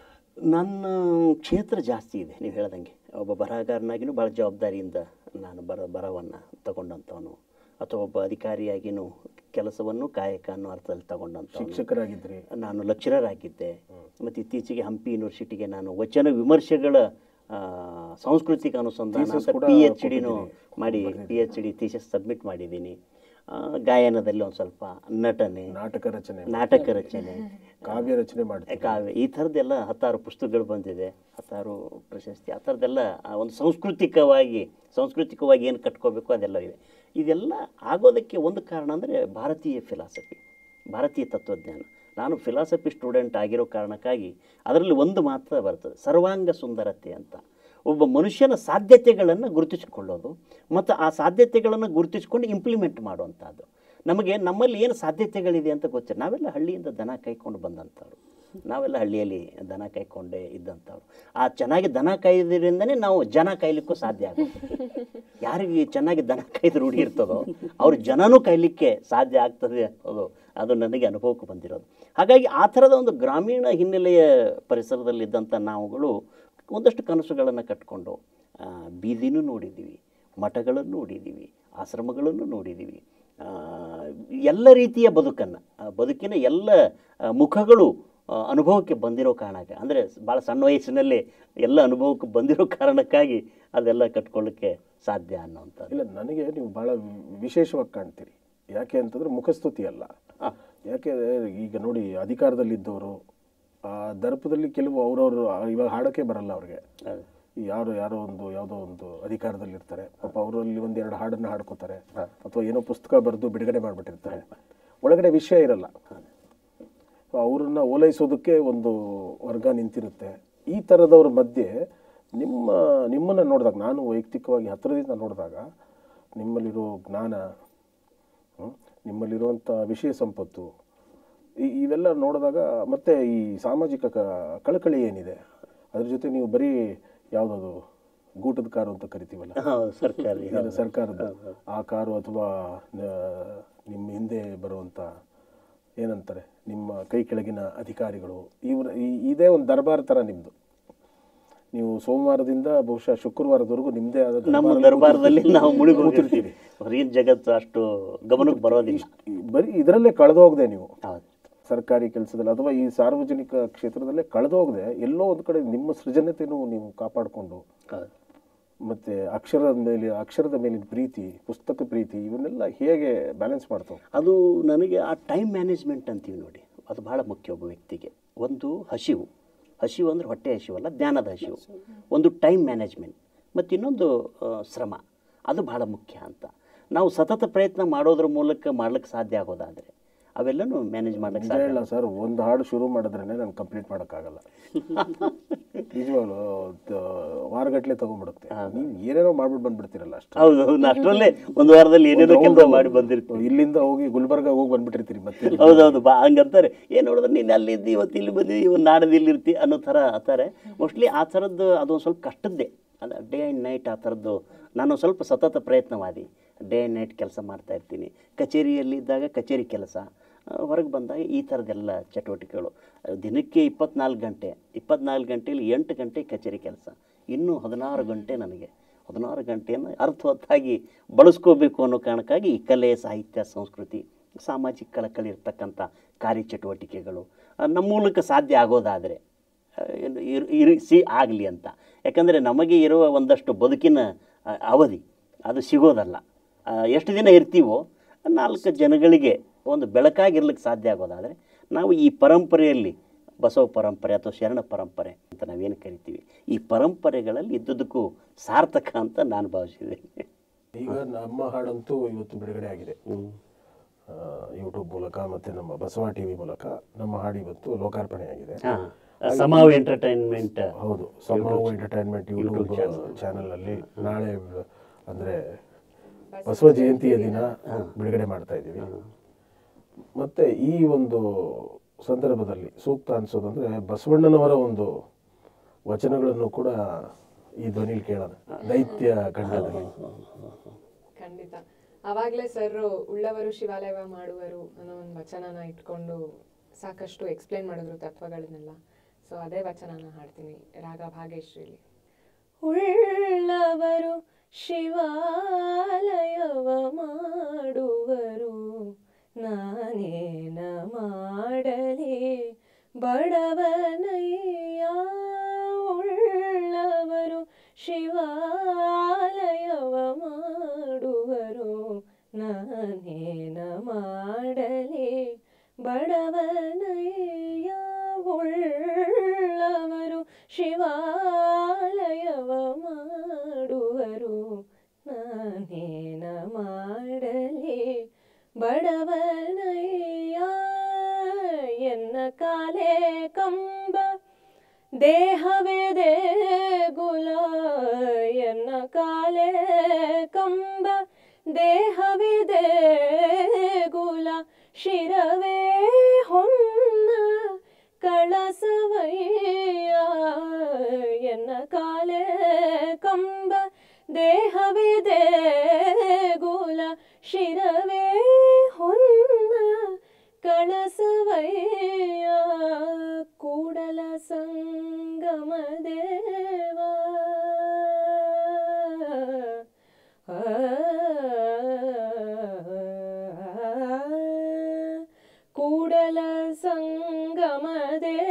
ನನ್ನ ಕ್ಷೇತ್ರ ಜಾಸ್ತಿ ಇದೆ ನೀವು ಹೇಳ್ದಂಗೆ ಒಬ್ಬ ಬರಹಗಾರನಾಗಿನೂ ಭಾಳ ಜವಾಬ್ದಾರಿಯಿಂದ ನಾನು ಬರ ಬರಹವನ್ನು ತಗೊಂಡಂಥವನು ಅಥವಾ ಒಬ್ಬ ಅಧಿಕಾರಿಯಾಗಿನೂ ಕೆಲಸವನ್ನು ಕಾಯಕ ಅನ್ನೋ ಅರ್ಥದಲ್ಲಿ ತಗೊಂಡಂಥವನು ಶಿಕ್ಷಕರಾಗಿದ್ರಿ ನಾನು ಲೆಕ್ಚರರ್ ಆಗಿದ್ದೆ ಮತ್ತು ಇತ್ತೀಚೆಗೆ ಹಂಪಿ ಯೂನಿವರ್ಸಿಟಿಗೆ ನಾನು ವಚನ ವಿಮರ್ಶೆಗಳ ಆ, ಸಾಂಸ್ಕೃತಿಕ ಅನುಸಂಧಾನ Thesis ಅಂತ ಕೂಡ ಪಿ ಎಚ್ ಡಿನೂ ಕೊಟ್ಟಿದ್ದೀರಿ. ಮಾಡಿ P H D thesis submit ಮಾಡಿದ್ದೀನಿ ಆ, ಗಾಯನದಲ್ಲಿ ಒಂದು ಸ್ವಲ್ಪ ನಟನೆ ನಾಟಕ ರಚನೆ ನಾಟಕ ರಚನೆ ಕಾವ್ಯ ರಚನೆ ಮಾಡ್ತೀರಿ ಕಾವ್ಯ ಈ ಥರದ್ದೆಲ್ಲ ಹತ್ತಾರು ಪುಸ್ತಕಗಳು ಬಂದಿದೆ ಹತ್ತಾರು ಪ್ರಶಸ್ತಿ ಆ ಥರದ್ದೆಲ್ಲ ಆ ಒಂದು ಸಾಂಸ್ಕೃತಿಕವಾಗಿ ಸಾಂಸ್ಕೃತಿಕವಾಗಿ ಏನು ಕಟ್ಕೋಬೇಕು ಅದೆಲ್ಲ ಇದೆ ಇದೆಲ್ಲ ಆಗೋದಕ್ಕೆ ಒಂದು ಕಾರಣ ಅಂದರೆ ಭಾರತೀಯ ಫಿಲಾಸಫಿ ಭಾರತೀಯ ತತ್ವಜ್ಞಾನ ನಾನು ಫಿಲಾಸಫಿ ಸ್ಟೂಡೆಂಟ್ ಆಗಿರೋ ಕಾರಣಕ್ಕಾಗಿ ಅದರಲ್ಲಿ ಒಂದು ಮಾತ್ರ ಬರ್ತದೆ ಸರ್ವಾಂಗ ಸುಂದರತೆ ಅಂತ ಒಬ್ಬ ಮನುಷ್ಯನ ಸಾಧ್ಯತೆಗಳನ್ನು ಗುರುತಿಸಿಕೊಳ್ಳೋದು ಮತ್ತು ಆ ಸಾಧ್ಯತೆಗಳನ್ನು ಗುರುತಿಸಿಕೊಂಡು ಇಂಪ್ಲಿಮೆಂಟ್ ಮಾಡುವಂಥದ್ದು ನಮಗೆ ನಮ್ಮಲ್ಲಿ ಏನು ಸಾಧ್ಯತೆಗಳಿದೆ ಅಂತ ಗೊತ್ತಿಲ್ಲ ನಾವೆಲ್ಲ ಹಳ್ಳಿಯಿಂದ ದನ ಕಾಯ್ಕೊಂಡು ಬಂದಂಥವ್ರು ನಾವೆಲ್ಲ ಹಳ್ಳಿಯಲ್ಲಿ ದನ ಕಾಯ್ಕೊಂಡೇ ಇದ್ದಂಥವ್ರು ಆ ಚೆನ್ನಾಗಿ ದನ ಕಾಯ್ದ್ರಿಂದನೇ ನಾವು ಜನ ಕಾಯ್ಲಿಕ್ಕೂ ಸಾಧ್ಯ ಆಗುತ್ತೆ ಯಾರಿಗೆ ಚೆನ್ನಾಗಿ ದನ ಕಾಯ್ದು ರೂಢಿ ಇರ್ತದೋ ಅವ್ರು ಜನನೂ ಕಾಯ್ಲಿಕ್ಕೆ ಸಾಧ್ಯ ಆಗ್ತದೆ ಅದು ಅದು ನನಗೆ ಅನುಭವಕ್ಕೆ ಬಂದಿರೋದು ಹಾಗಾಗಿ ಆ ಥರದ ಒಂದು ಗ್ರಾಮೀಣ ಹಿನ್ನೆಲೆಯ ಪರಿಸರದಲ್ಲಿದ್ದಂಥ ನಾವುಗಳು ಒಂದಷ್ಟು ಕನಸುಗಳನ್ನು ಕಟ್ಕೊಂಡು ಆ, ಬೀದಿನೂ ನೋಡಿದ್ದೀವಿ ಮಠಗಳನ್ನು ನೋಡಿದ್ದೀವಿ ಆಶ್ರಮಗಳನ್ನು ನೋಡಿದ್ದೀವಿ ಆ, ಎಲ್ಲ ರೀತಿಯ ಬದುಕನ್ನು ಬದುಕಿನ ಎಲ್ಲ ಆ, ಮುಖಗಳು ಆ, ಅನುಭವಕ್ಕೆ ಬಂದಿರೋ ಕಾರಣಕ್ಕೆ ಅಂದರೆ ಭಾಳ ಸಣ್ಣ ವಯಸ್ಸಿನಲ್ಲಿ ಎಲ್ಲ ಅನುಭವಕ್ಕೆ ಬಂದಿರೋ ಕಾರಣಕ್ಕಾಗಿ ಅದೆಲ್ಲ ಕಟ್ಕೊಳ್ಳಿಕ್ಕೆ ಸಾಧ್ಯ ಅನ್ನೋವಂಥದ್ದು ಇಲ್ಲ ನನಗೆ ನೀವು ಭಾಳ ವಿಶೇಷವಾಗಿ ಕಾಣ್ತೀರಿ ಯಾಕೆ ಅಂತಂದ್ರೆ ಮುಖಸ್ತುತಿ ಅಲ್ಲ ಯಾಕೆ ಈಗ ನೋಡಿ ಅಧಿಕಾರದಲ್ಲಿದ್ದವರು ಆ ದರ್ಪದಲ್ಲಿ ಕೆಲವು ಅವ್ರವ್ರು ಇವಾಗ ಹಾಡೋಕ್ಕೆ ಬರಲ್ಲ ಅವ್ರಿಗೆ ಹೌದು. ಈ ಯಾರು ಯಾರೋ ಒಂದು ಯಾವುದೋ ಒಂದು ಅಧಿಕಾರದಲ್ಲಿರ್ತಾರೆ ಪಾಪ ಅವರಲ್ಲಿ ಒಂದೆರಡು ಹಾಡನ್ನು ಹಾಡ್ಕೋತಾರೆ ಅಥವಾ ಏನೋ ಪುಸ್ತಕ ಬರೆದು ಬಿಡುಗಡೆ ಮಾಡಿಬಿಟ್ಟಿರ್ತಾರೆ ಒಳಗಡೆ ವಿಷಯ ಇರಲ್ಲ ಅವ್ರನ್ನ ಓಲೈಸೋದಕ್ಕೆ ಒಂದು ವರ್ಗ ನಿಂತಿರುತ್ತೆ ಈ ಥರದವ್ರ ಮಧ್ಯೆ ನಿಮ್ಮ ನಿಮ್ಮನ್ನು ನೋಡಿದಾಗ ನಾನು ವೈಯಕ್ತಿಕವಾಗಿ ಹತ್ತಿರದಿಂದ ನೋಡಿದಾಗ ನಿಮ್ಮಲ್ಲಿರೋ ಜ್ಞಾನ ಹ್ಮ್, ನಿಮ್ಮಲ್ಲಿರುವಂಥ ವಿಷಯ ಸಂಪತ್ತು ಈ ಇವೆಲ್ಲ ನೋಡಿದಾಗ ಮತ್ತೆ ಈ ಸಾಮಾಜಿಕ ಕ- ಕಳಕಳಿ ಏನಿದೆ ಅದ್ರ ಜೊತೆ ನೀವು ಬರೀ ಯಾವುದದು ಗೂಟದ ಕಾರು ಅಂತ ಕರಿತೀವಲ್ಲ ಹೌದು, ಸರ್ಕಾರಿ ಏನು ಸರ್ಕಾರದ ಆ ಕಾರು ಅಥವಾ ನ- ನಿಮ್ಮ ಹಿಂದೆ ಬರುವಂಥ ಏನಂತಾರೆ ನಿಮ್ಮ ಕೈ ಕೆಳಗಿನ ಅಧಿಕಾರಿಗಳು ಇವ್ರ ಈ- ಇದೇ ಒಂದು ದರ್ಬಾರ್ ಥರ ನಿಮ್ಮದು ನೀವು ಸೋಮವಾರದಿಂದ ಬಹುಶಃ ಶುಕ್ರವಾರದವರೆಗೂ ನಿಮ್ಮದೇ ಆದ ನಮ್ಮ ದರ್ಬಾರಲ್ಲಿ ದರ್ಬಾರದಲ್ಲಿ ನಾವು ಮುಳುಗಿ ಕೂತಿರ್ತೀವಿ. ಹೊರಗಿನ ಜಗತ್ತು ಅಷ್ಟು ಗಮನಕ್ಕೆ ಬರೋದಿಲ್ಲ ಈ- ಬರೀ ಇದರಲ್ಲೇ ಕಳೆದೋಗದೆ ನೀವು ಹೌದು ಸರ್ಕಾರಿ ಕೆಲಸದಲ್ಲಿ ಅಥವಾ ಈ ಸಾರ್ವಜನಿಕ ಕ್ಷೇತ್ರದಲ್ಲೇ ಕಳೆದೋಗದೆ ಎಲ್ಲೋ ಒಂದು ಕಡೆ ನಿಮ್ಮ ಸೃಜನತೆನೂ ನೀವು ಕಾಪಾಡಿಕೊಂಡು ಹೌದು ಮತ್ತೆ ಅಕ್ಷರದ ಮೇಲೆ ಅಕ್ಷರದ ಮೇಲಿನ ಪ್ರೀತಿ ಪುಸ್ತಕ ಪ್ರೀತಿ ಇವನ್ನೆಲ್ಲ ಹೇಗೆ ಬ್ಯಾಲೆನ್ಸ್ ಮಾಡ್ತಾವೆ ಅದು ನನಗೆ ಆ ಟೈಮ್ ಮ್ಯಾನೇಜ್ಮೆಂಟ್ ಅಂತೀವಿ ನೋಡಿ ಅದು ಬಹಳ ಮುಖ್ಯ ಒಬ್ಬ ವ್ಯಕ್ತಿಗೆ ಒಂದು ಹಸಿವು ಹಸಿವು ಅಂದರೆ ಹೊಟ್ಟೆ ಹಸಿವಲ್ಲ ಜ್ಞಾನದ ಹಸಿವು ಒಂದು ಟೈಮ್ ಮ್ಯಾನೇಜ್ಮೆಂಟ್ ಮತ್ತು ಇನ್ನೊಂದು ಆ, ಶ್ರಮ ಅದು ಬಹಳ ಮುಖ್ಯ ಅಂತ ನಾವು ಸತತ ಪ್ರಯತ್ನ ಮಾಡೋದ್ರ ಮೂಲಕ ಮಾಡ್ಲಿಕ್ಕೆ ಸಾಧ್ಯ ಆಗೋದಾದರೆ ಅವೆಲ್ಲನೂ ಮ್ಯಾನೇಜ್ ಮಾಡ್ಲಿಕ್ಕೆ ನಿಜ ಸಾಧ್ಯ ಹೇಳ ಸರ್ ಒಂದು ಹಾಡು ಶುರು ಮಾಡಿದ್ರೇ ನಾನು ಕಂಪ್ಲೀಟ್ ಮಾಡೋಕ್ಕಾಗಲ್ಲ ನಿಜವಾಗ್ಲು ತ- ವಾರಗಟ್ಲೆ ತಗೊಂಡ್ಬಿಡುತ್ತೆ ನೀವು ಏನೇನೋ ಮಾಡ್ಬಿಟ್ಟು ಬಂದ್ಬಿಡ್ತೀರಲ್ಲ ಅಷ್ಟೇ ಹೌದು ಹೌದು ಅಷ್ಟರಲ್ಲೇ ಒಂದು ವಾರದಲ್ಲಿ ಏನೇನೋ ಕೆಲಸ ಮಾಡಿ ಬಂದಿರ್ತೀವಿ ಇಲ್ಲಿಂದ ಹೋಗಿ ಗುಲ್ಬರ್ಗ ಹೋಗಿ ಬಂದ್ಬಿಟ್ಟಿರ್ತೀರಿ ಮತ್ತೆ ಹೌದೌದು ಬಾ ಹಂಗಂತಾರೆ ಏನು ನೋಡಿದ್ರೆ ನೀನು ಅಲ್ಲಿ ಇದ್ದಿ ಇವತ್ತು ಇಲ್ಲಿ ಬಂದಿ ಇವತ್ತು ನಾಡದು ಇಲ್ಲಿ ಇರ್ತಿ ಅನ್ನೋ ಥರ ಅಂತಾರೆ ಮೋಸ್ಟ್ಲಿ ಆ ಥರದ್ದು ಅದೊಂದು ಸ್ವಲ್ಪ ಕಷ್ಟದ್ದೇ ಅಲ್ಲ ಡೇ ಆ್ಯಂಡ್ ನೈಟ್ ಆ ಥರದ್ದು ನಾನು ಸ್ವಲ್ಪ ಸತತ ಪ್ರಯತ್ನವಾದಿ ಡೇ ಆ್ಯಂಡ್ ನೈಟ್ ಕೆಲಸ ಮಾಡ್ತಾ ಇರ್ತೀನಿ ಕಚೇರಿಯಲ್ಲಿ ಇದ್ದಾಗ ಕಚೇರಿ ಕೆಲಸ ಹೊರಗೆ ಬಂದಾಗ ಈ ಥರದ್ದೆಲ್ಲ ಚಟುವಟಿಕೆಗಳು ಆ, ದಿನಕ್ಕೆ ಇಪ್ಪತ್ನಾಲ್ಕು ಗಂಟೆ ಇಪ್ಪತ್ನಾಲ್ಕು ಗಂಟೆಯಲ್ಲಿ ಎಂಟು ಗಂಟೆ ಕಚೇರಿ ಕೆಲಸ ಇನ್ನೂ ಹದಿನಾರು ಗಂಟೆ ನನಗೆ ಹದಿನಾರು ಗಂಟೆಯನ್ನು ಅರ್ಥವತ್ತಾಗಿ ಬಳಸ್ಕೋಬೇಕು ಅನ್ನೋ ಕಾರಣಕ್ಕಾಗಿ ಈ ಕಲೆ ಸಾಹಿತ್ಯ ಸಂಸ್ಕೃತಿ ಸಾಮಾಜಿಕ ಕಳಕಳಿ ಇರ್ತಕ್ಕಂಥ ಕಾರ್ಯಚಟುವಟಿಕೆಗಳು ಆ, ನಮ್ಮ ಮೂಲಕ ಸಾಧ್ಯ ಆಗೋದಾದರೆ ಆ, ಏನು ಇರ್- ಇರಿಸಿ ಆಗಲಿ ಅಂತ ಯಾಕಂದರೆ ನಮಗೆ ಇರುವ ಒಂದಷ್ಟು ಬದುಕಿನ ಆ, ಅವಧಿ ಅದು ಸಿಗೋದಲ್ಲ ಆ, ಎಷ್ಟು ದಿನ ಇರ್ತೀವೋ ನಾಲ್ಕು ಜನಗಳಿಗೆ ಒಂದು ಬೆಳಕಾಗಿರ್ಲಿಕ್ಕೆ ಸಾಧ್ಯ ಆಗೋದಾದರೆ ನಾವು ಈ ಪರಂಪರೆಯಲ್ಲಿ ಬಸವ ಪರಂಪರೆ ಅಥವಾ ಶರಣ ಪರಂಪರೆ ಅಂತ ನಾವೇನು ಕರಿತೀವಿ ಈ ಪರಂಪರೆಗಳಲ್ಲಿ ಇದ್ದುದಕ್ಕೂ ಸಾರ್ಥಕ ಅಂತ ನಾನು ಭಾವಿಸಿದ್ದೇನೆ ಈಗ ನಮ್ಮ ಹಾಡಂತೂ ಇವತ್ತು ಬಿಡುಗಡೆ ಆಗಿದೆ ಯೂಟ್ಯೂಬ್ ಮೂಲಕ ಮತ್ತೆ ನಮ್ಮ ಬಸವ ಟಿವಿ ಮೂಲಕ ನಮ್ಮ ಹಾಡು ಇವತ್ತು ಲೋಕಾರ್ಪಣೆ ಆಗಿದೆ ಹಾಂ ಸಮಾವ್ ಎಂಟರ್ಟೈನ್ಮೆಂಟ್ ಹೌದು ಸಮಾವು ಎಂಟರ್ಟೈನ್ಮೆಂಟ್ ಯೂಟ್ಯೂಬ್ ಚಾನಲ್ ಅಲ್ಲಿ ನಾಳೆ ಅಂದ್ರೆ ಬಸವ ಜಯಂತಿಯ ದಿನ ಬಿಡುಗಡೆ ಮಾಡ್ತಾ ಇದ್ದೀವಿ ಮತ್ತೆ ಈ ಒಂದು ಸಂದರ್ಭದಲ್ಲಿ ಸೂಕ್ತ ಅನ್ಸೋದಂದ್ರೆ ಬಸವಣ್ಣನವರ ಒಂದು ವಚನಗಳನ್ನು ಕೂಡ ಈ ಧ್ವನಿಲಿ ಕೇಳೋಣ ದೈತ್ಯ ಖಂಡದಲ್ಲಿ ಖಂಡಿತ ಅವಾಗಲೇ ಸರ್ ಉಳ್ಳವರು ಶಿವಾಲಯವ ಮಾಡುವರು ಅನ್ನೋ ಒಂದು ವಚನನ ಇಟ್ಕೊಂಡು ಸಾಕಷ್ಟು ಎಕ್ಸ್ಪ್ಲೇನ್ ಮಾಡಿದ್ರು ತತ್ವಗಳನ್ನೆಲ್ಲ ಸೊ ಅದೇ ವಚನನ ಹಾಡ್ತೀನಿ ರಾಗ ಭಾಗೇಶ್ರೀಲಿ ಉಳ್ಳವರು ಶಿವಾಲಯವ ಮಾಡುವರು ನಾನೇನ ಮಾಡಲಿ ಬಡವನಯ್ಯ ಉಳ್ಳವರು ಶಿವಾಲಯವ ಮಾಡುವರು ನಾನೇನ ಮಾಡಲಿ ಬಡವನಯ್ಯ ಉಳ್ಳವರು ಶಿವಾಲಯವ ಮಾಡುವರು ನಾನೇನ ಮಾಡಲಿ ಬಡವನಯ್ಯ ಎನ್ನ ಕಾಲೇ ಕಂಬ ದೇಹವೇ ದೇಗುಲ ಎನ್ನ ಕಾಲೇ ಕಂಬ ದೇಹವೇ ದೇಗುಲ ಶಿರವೇ ಹೊನ್ನ ಕಳಸವಯ್ಯ ಎನ್ನ ಕಾಲೇ ಕಂಬ ದೇಹವೇ ದೇಗುಲ ಶಿರವೇ ಹೊನ್ನ ಕಳಸವಯ್ಯ ಕೂಡಲ ಸಂಗಮ ದೇವ ಕೂಡಲ ಸಂಗಮ ದೇವ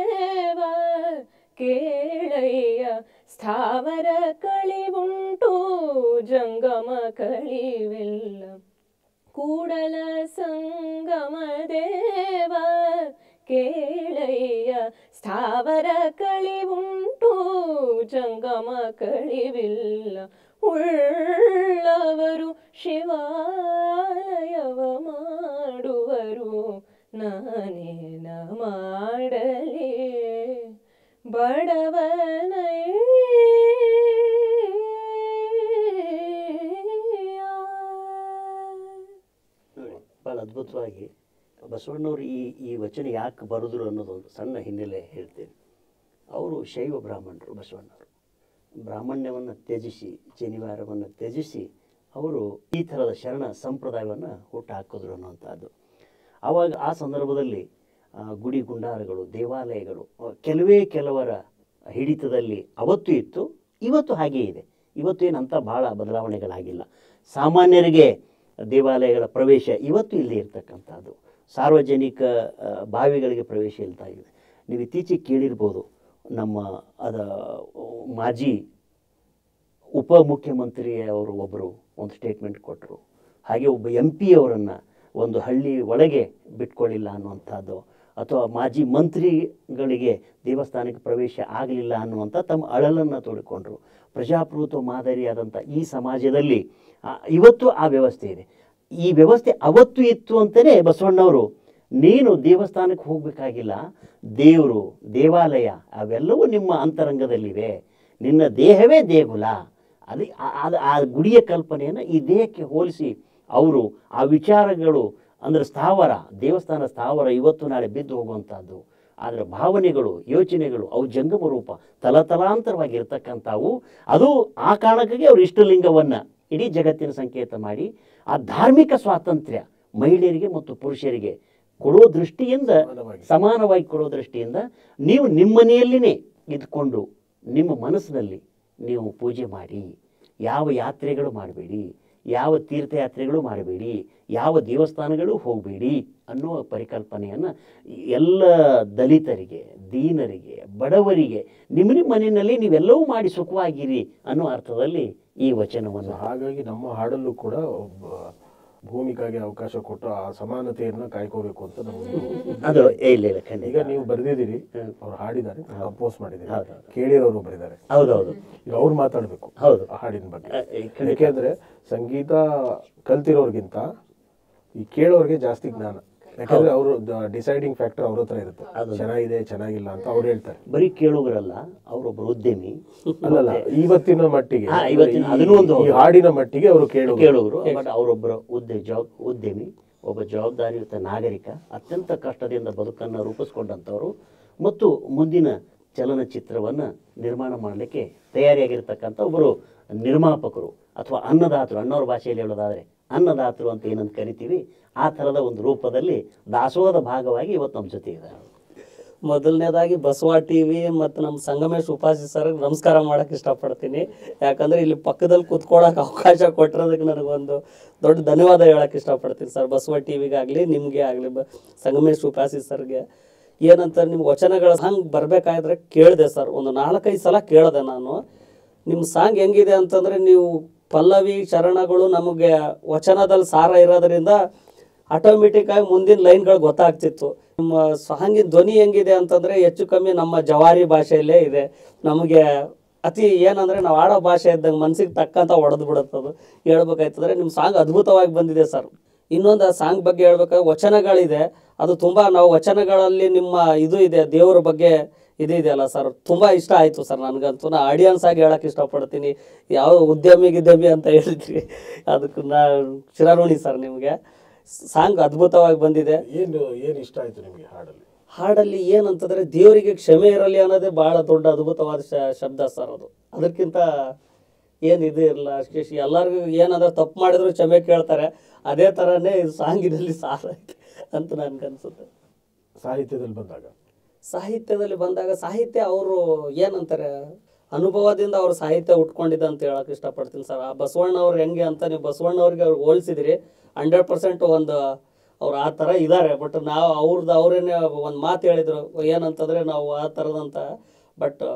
ಸ್ಥಾವರ ಕಳಿವುಂಟು ಜಂಗಮ ಕಳಿವೆಲ್ಲ ಕೂಡಲ ಸಂಗಮ ದೇವ ಕೇಳಯ್ಯ ಸ್ಥಾವರ ಕಳಿವುಂಟು ಜಂಗಮ ಕಳಿವಿಲ್ಲ ಉಳ್ಳವರು ಶಿವಾಲಯವ ಮಾಡುವರು ನಾನೇನ ಮಾಡಲಿ ಬಡವನಯ್ಯ ಭಾಳ ಅದ್ಭುತವಾಗಿ ಬಸವಣ್ಣವರು ಈ ಈ ವಚನ ಯಾಕೆ ಬರೆದ್ರು ಅನ್ನೋದೊಂದು ಸಣ್ಣ ಹಿನ್ನೆಲೆ ಹೇಳ್ತೇನೆ ಅವರು ಶೈವ ಬ್ರಾಹ್ಮಣರು ಬಸವಣ್ಣವರು ಬ್ರಾಹ್ಮಣ್ಯವನ್ನು ತ್ಯಜಿಸಿ ಜನಿವಾರವನ್ನು ತ್ಯಜಿಸಿ ಅವರು ಈ ಥರದ ಶರಣ ಸಂಪ್ರದಾಯವನ್ನು ಹುಟ್ಟು ಹಾಕಿದ್ರು ಅನ್ನುವಂಥದ್ದು ಆವಾಗ ಆ ಸಂದರ್ಭದಲ್ಲಿ ಆ, ಗುಡಿ ಗುಂಡಾರಗಳು ದೇವಾಲಯಗಳು ಆ, ಕೆಲವೇ ಕೆಲವರ ಹಿಡಿತದಲ್ಲಿ ಅವತ್ತು ಇತ್ತು ಇವತ್ತು ಹಾಗೇ ಇದೆ ಇವತ್ತು ಏನಂತ ಭಾಳ ಬದಲಾವಣೆಗಳಾಗಿಲ್ಲ ಸಾಮಾನ್ಯರಿಗೆ ದೇವಾಲಯಗಳ ಪ್ರವೇಶ ಇವತ್ತು ಇಲ್ಲದೆ ಇರತಕ್ಕಂಥದ್ದು ಸಾರ್ವಜನಿಕ ಆ, ಬಾವಿಗಳಿಗೆ ಪ್ರವೇಶ ಇಲ್ತಾ ಇದೆ ನೀವು ಇತ್ತೀಚೆಗೆ ಕೇಳಿರ್ಬೋದು ನಮ್ಮ ಅದ ಮಾಜಿ ಉಪಮುಖ್ಯಮಂತ್ರಿ ಅವರು ಒಬ್ಬರು ಒಂದು ಸ್ಟೇಟ್ಮೆಂಟ್ ಕೊಟ್ಟರು ಹಾಗೆ ಒಬ್ಬ ಎಂ ಪಿ ಅವರನ್ನು ಒಂದು ಹಳ್ಳಿ ಒಳಗೆ ಬಿಟ್ಕೊಳ್ಳಿಲ್ಲ ಅನ್ನುವಂಥದ್ದು ಅಥವಾ ಮಾಜಿ ಮಂತ್ರಿಗಳಿಗೆ ದೇವಸ್ಥಾನಕ್ಕೆ ಪ್ರವೇಶ ಆಗಲಿಲ್ಲ ಅನ್ನುವಂಥ ತಮ್ಮ ಅಳಲನ್ನು ತೋಡಿಕೊಂಡ್ರು ಪ್ರಜಾಪ್ರಭುತ್ವ ಮಾದರಿಯಾದಂಥ ಈ ಸಮಾಜದಲ್ಲಿ ಆ, ಇವತ್ತು ಆ ವ್ಯವಸ್ಥೆ ಇದೆ ಈ ವ್ಯವಸ್ಥೆ ಅವತ್ತು ಇತ್ತು ಅಂತಲೇ ಬಸವಣ್ಣವರು ನೀನು ದೇವಸ್ಥಾನಕ್ಕೆ ಹೋಗಬೇಕಾಗಿಲ್ಲ ದೇವರು ದೇವಾಲಯ ಅವೆಲ್ಲವೂ ನಿಮ್ಮ ಅಂತರಂಗದಲ್ಲಿವೆ ನಿನ್ನ ದೇಹವೇ ದೇಗುಲ ಅದು ಆ- ಆ- ಆ ಗುಡಿಯ ಕಲ್ಪನೆಯನ್ನು ಈ ದೇಹಕ್ಕೆ ಹೋಲಿಸಿ ಅವರು ಆ ವಿಚಾರಗಳು ಅಂದರೆ ಸ್ಥಾವರ ದೇವಸ್ಥಾನ ಸ್ಥಾವರ ಇವತ್ತು ನಾಳೆ ಬಿದ್ದು ಹೋಗುವಂಥದ್ದು ಆದರೆ ಭಾವನೆಗಳು ಯೋಚನೆಗಳು ಅವು ಜಂಗಮ ರೂಪ ತಲತಲಾಂತರವಾಗಿರ್ತಕ್ಕಂಥವು ಅದು ಆ ಕಾರಣಕ್ಕಾಗಿ ಅವರು ಇಷ್ಟಲಿಂಗವನ್ನು ಇಡೀ ಜಗತ್ತಿನ ಸಂಕೇತ ಮಾಡಿ ಆ ಧಾರ್ಮಿಕ ಸ್ವಾತಂತ್ರ್ಯ ಮಹಿಳೆಯರಿಗೆ ಮತ್ತು ಪುರುಷರಿಗೆ ಕೊಡೋ ದೃಷ್ಟಿಯಿಂದ ಸಮಾನವಾಗಿ ಕೊಡೋ ದೃಷ್ಟಿಯಿಂದ ನೀವು ನಿಮ್ಮನೆಯಲ್ಲಿನೇ ಇದ್ಕೊಂಡು ನಿಮ್ಮ ಮನಸ್ಸಿನಲ್ಲಿ ನೀವು ಪೂಜೆ ಮಾಡಿ ಯಾವ ಯಾತ್ರೆಗಳು ಮಾಡಬೇಡಿ ಯಾವ ತೀರ್ಥಯಾತ್ರೆಗಳು ಮಾಡಬೇಡಿ ಯಾವ ದೇವಸ್ಥಾನಗಳು ಹೋಗಬೇಡಿ ಅನ್ನುವ ಪರಿಕಲ್ಪನೆಯನ್ನು ಎಲ್ಲ ದಲಿತರಿಗೆ ದೀನರಿಗೆ ಬಡವರಿಗೆ ನಿಮ್ಮ ನಿಮ್ಮ ಮನೆಯಲ್ಲಿ ನೀವೆಲ್ಲವೂ ಮಾಡಿ ಸುಖವಾಗಿರಿ ಅನ್ನೋ ಅರ್ಥದಲ್ಲಿ ಈ ವಚನವನ್ನು ಹಾಗಾಗಿ ನಮ್ಮ ಹಾಡಲ್ಲೂ ಕೂಡ ಒಬ್ಬ ಭೂಮಿಕಾಗೆ ಅವಕಾಶ ಕೊಟ್ಟು ಆ ಸಮಾನತೆಯನ್ನ ಕಾಯ್ಕೋಬೇಕು ಅಂತ ನಮ್ಗೆ ಅದು ಏ, ಇಲ್ಲ ಇಲ್ಲ ಖಂಡಿತ ಈಗ ನೀವು ಬರೆದಿದ್ದೀರಿ ಅವ್ರು ಹಾಡಿದ್ದಾರೆ ಕಂಪೋಸ್ ಮಾಡಿದ್ದೀರಿ ಹೌದು. ಕೇಳಿರೋರು ಬರೆದಿದ್ದಾರೆ ಹೌದೌದು ಈಗ ಅವ್ರು ಮಾತಾಡಬೇಕು ಹೌದು. ಆ ಹಾಡಿನ ಬಗ್ಗೆ ಅ, ಈ ಖಂಡಿತ. ಯಾಕೆಂದ್ರೆ ಸಂಗೀತ ಕಲ್ತಿರೋರ್ಗಿಂತ ಈ ಕೇಳೋರ್ಗೆ ಜಾಸ್ತಿ ಜ್ಞಾನ ಯಾಕಂದ್ರೆ ಅವರು ಡಿಸೈಡಿಂಗ್ ಫ್ಯಾಕ್ಟರ್ ಅವ್ರ ಹತ್ರ ಇರುತ್ತೆ ಚೆನ್ನಾಗಿದೆ ಚೆನ್ನಾಗಿಲ್ಲ ಅಂತ ಅವ್ರು ಹೇಳ್ತಾರೆ ಬರೀ ಕೇಳುಗರಲ್ಲ ಅವರೊಬ್ಬರು ಉದ್ಯಮಿ ಅಲ್ಲಲ್ಲ ಇವತ್ತಿನ ಮಟ್ಟಿಗೆ ಹಾ, ಇವತ್ತಿನ- ಈ- ಅದನ್ನೂ ಒಂದು ಈ ಹಾಡಿನ ಮಟ್ಟಿಗೆ ಅವರು ಕೇಳು ಕೇಳುವರು ಬಟ್ ಅವರೊಬ್ಬರ ಉದ್ಯ ಜವಾಬ್ ಉದ್ಯಮಿ ಒಬ್ಬ ಜವಾಬ್ದಾರಿಯುತ ನಾಗರಿಕ ಅತ್ಯಂತ ಕಷ್ಟದಿಂದ ಬದುಕನ್ನು ರೂಪಿಸ್ಕೊಂಡಂಥವ್ರು ಮತ್ತು ಮುಂದಿನ ಚಲನಚಿತ್ರವನ್ನು ನಿರ್ಮಾಣ ಮಾಡಲಿಕ್ಕೆ ತಯಾರಿಯಾಗಿರ್ತಕ್ಕಂಥ ಒಬ್ಬರು ನಿರ್ಮಾಪಕರು ಅಥವಾ ಅನ್ನದಾತರು ಅಣ್ಣವ್ರ ಭಾಷೆಯಲ್ಲಿ ಹೇಳೋದಾದರೆ ಅನ್ನದಾತರು ಅಂತ ಏನಂತ ಕರಿತೀವಿ ಆ ಥರದ ಒಂದು ರೂಪದಲ್ಲಿ ದಾಸೋಹದ ಭಾಗವಾಗಿ ಇವತ್ತು ನಮ್ಮ ಜೊತೆ ಇದ್ದಾರೆ ಮೊದಲನೇದಾಗಿ ಬಸವ ಟಿ ವಿ ಮತ್ತು ನಮ್ಮ ಸಂಗಮೇಶ್ ಉಪಾಸಿ ಸರ್ ನಮಸ್ಕಾರ ಮಾಡಕ್ಕೆ ಇಷ್ಟಪಡ್ತೀನಿ ಯಾಕಂದರೆ ಇಲ್ಲಿ ಪಕ್ಕದಲ್ಲಿ ಕೂತ್ಕೊಳ್ಳೋಕೆ ಅವಕಾಶ ಕೊಟ್ಟಿರೋದಕ್ಕೆ ನನಗೊಂದು ದೊಡ್ಡ ಧನ್ಯವಾದ ಹೇಳಕ್ಕೆ ಇಷ್ಟಪಡ್ತೀನಿ ಸರ್ ಬಸವ ಟಿ ವಿಗಾಗಲಿ ನಿಮಗೆ ಆಗಲಿ ಬ ಸಂಗಮೇಶ್ ಉಪಾಸಿ ಸರ್ಗೆ ಏನಂತ ನಿಮ್ಮ ವಚನಗಳ ಹಂಗೆ ಬರಬೇಕಾದ್ರೆ ಕೇಳಿದೆ ಸರ್ ಒಂದು ನಾಲ್ಕೈದು ಸಲ ಕೇಳಿದೆ ನಾನು ನಿಮ್ಮ ಸಾಂಗ್ ಹೆಂಗಿದೆ ಅಂತಂದರೆ ನೀವು ಪಲ್ಲವಿ ಚರಣಗಳು ನಮಗೆ ವಚನದಲ್ಲಿ ಸಾರ ಇರೋದ್ರಿಂದ ಆಟೋಮೆಟಿಕ್ ಆಗಿ ಮುಂದಿನ ಲೈನ್ಗಳು ಗೊತ್ತಾಗ್ತಿತ್ತು ನಿಮ್ಮ ಸಾಂಗಿನ ಧ್ವನಿ ಹೆಂಗಿದೆ ಅಂತಂದ್ರೆ ಹೆಚ್ಚು ಕಮ್ಮಿ ನಮ್ಮ ಜವಾರಿ ಭಾಷೆಯಲ್ಲೇ ಇದೆ ನಮಗೆ ಅತಿ ಏನಂದ್ರೆ ನಾವು ಆಡೋ ಭಾಷೆ ಇದ್ದಂಗೆ ಮನ್ಸಿಗೆ ತಕ್ಕಂತ ಹೊಡೆದು ಬಿಡುತ್ತದು ಹೇಳ್ಬೇಕಾಯ್ತಂದ್ರೆ ನಿಮ್ಮ ಸಾಂಗ್ ಅದ್ಭುತವಾಗಿ ಬಂದಿದೆ ಸರ್ ಇನ್ನೊಂದು ಆ ಸಾಂಗ್ ಬಗ್ಗೆ ಹೇಳ್ಬೇಕಾದ್ರೆ ವಚನಗಳಿದೆ ಅದು ತುಂಬಾ ನಾವು ವಚನಗಳಲ್ಲಿ ನಿಮ್ಮ ಇದು ಇದೆ ದೇವರ ಬಗ್ಗೆ ಇದು ಇದೆಯಲ್ಲ ಸರ್ ತುಂಬಾ ಇಷ್ಟ ಆಯ್ತು ಸರ್ ನನಗಂತೂ ನಾ ಆಡಿಯನ್ಸ್ ಆಗಿ ಹೇಳಕ್ ಇಷ್ಟಪಡ್ತೀನಿ ಯಾವ ಉದ್ಯಮಿ ಗಿದ್ಯಮಿ ಅಂತ ಹೇಳಿದ್ರಿ ಅದಕ್ಕೆ ನಾ ಚಿರಋಣಿ ಸರ್ ನಿಮಗೆ ಸಾಂಗ್ ಅದ್ಭುತವಾಗಿ ಬಂದಿದೆ ಏನು ಏನು ಇಷ್ಟ ಆಯ್ತು ನಿಮಗೆ ಹಾಡಲ್ಲಿ ಹಾಡಲ್ಲಿ ಏನಂತಂದ್ರೆ ದೇವರಿಗೆ ಕ್ಷಮೆ ಇರಲಿ ಅನ್ನೋದೇ ಬಹಳ ದೊಡ್ಡ ಅದ್ಭುತವಾದ ಶ- ಶಬ್ದ ಸರ್ ಅದು ಅದಕ್ಕಿಂತ ಏನು ಇದು ಇರಲ್ಲ ಎಲ್ಲರಿಗೂ ಏನಂದ್ರೆ ತಪ್ಪು ಮಾಡಿದ್ರು ಕ್ಷಮೆ ಕೇಳ್ತಾರೆ ಅದೇ ಥರನೇ ಇದು ಸಾಂಗಿನಲ್ಲಿ ಸಾರ ಐತೆ ಅಂತ ನನ್ಗನ್ಸುತ್ತೆ ಸಾಹಿತ್ಯದಲ್ಲಿ ಬಂದಾಗ ಸಾಹಿತ್ಯದಲ್ಲಿ ಬಂದಾಗ ಸಾಹಿತ್ಯ ಅವರು ಏನಂತಾರೆ ಅನುಭವದಿಂದ ಅವ್ರು ಸಾಹಿತ್ಯ ಉಟ್ಕೊಂಡಿದ್ದ ಅಂತ ಹೇಳಕ್ ಇಷ್ಟಪಡ್ತೀನಿ ಸರ್ ಆ ಬಸವಣ್ಣ ಅವ್ರು ಹೆಂಗೆ ಅಂತ ನೀವು ಬಸವಣ್ಣವ್ರಿಗೆ ಅವ್ರಿಗೆ ಹೋಲಿಸಿದ್ರಿ ಹಂಡ್ರೆಡ್ ಪರ್ಸೆಂಟ್ ಒಂದು ಅವ್ರು ಆ ಥರ ಇದ್ದಾರೆ ಬಟ್ ನಾವು ಅವ್ರದ್ದು ಅವರೇನೆ ಒಂದು ಮಾತು ಹೇಳಿದ್ರು ಏನಂತಂದ್ರೆ ನಾವು ಆ ಥರದಂತ ಬಟ್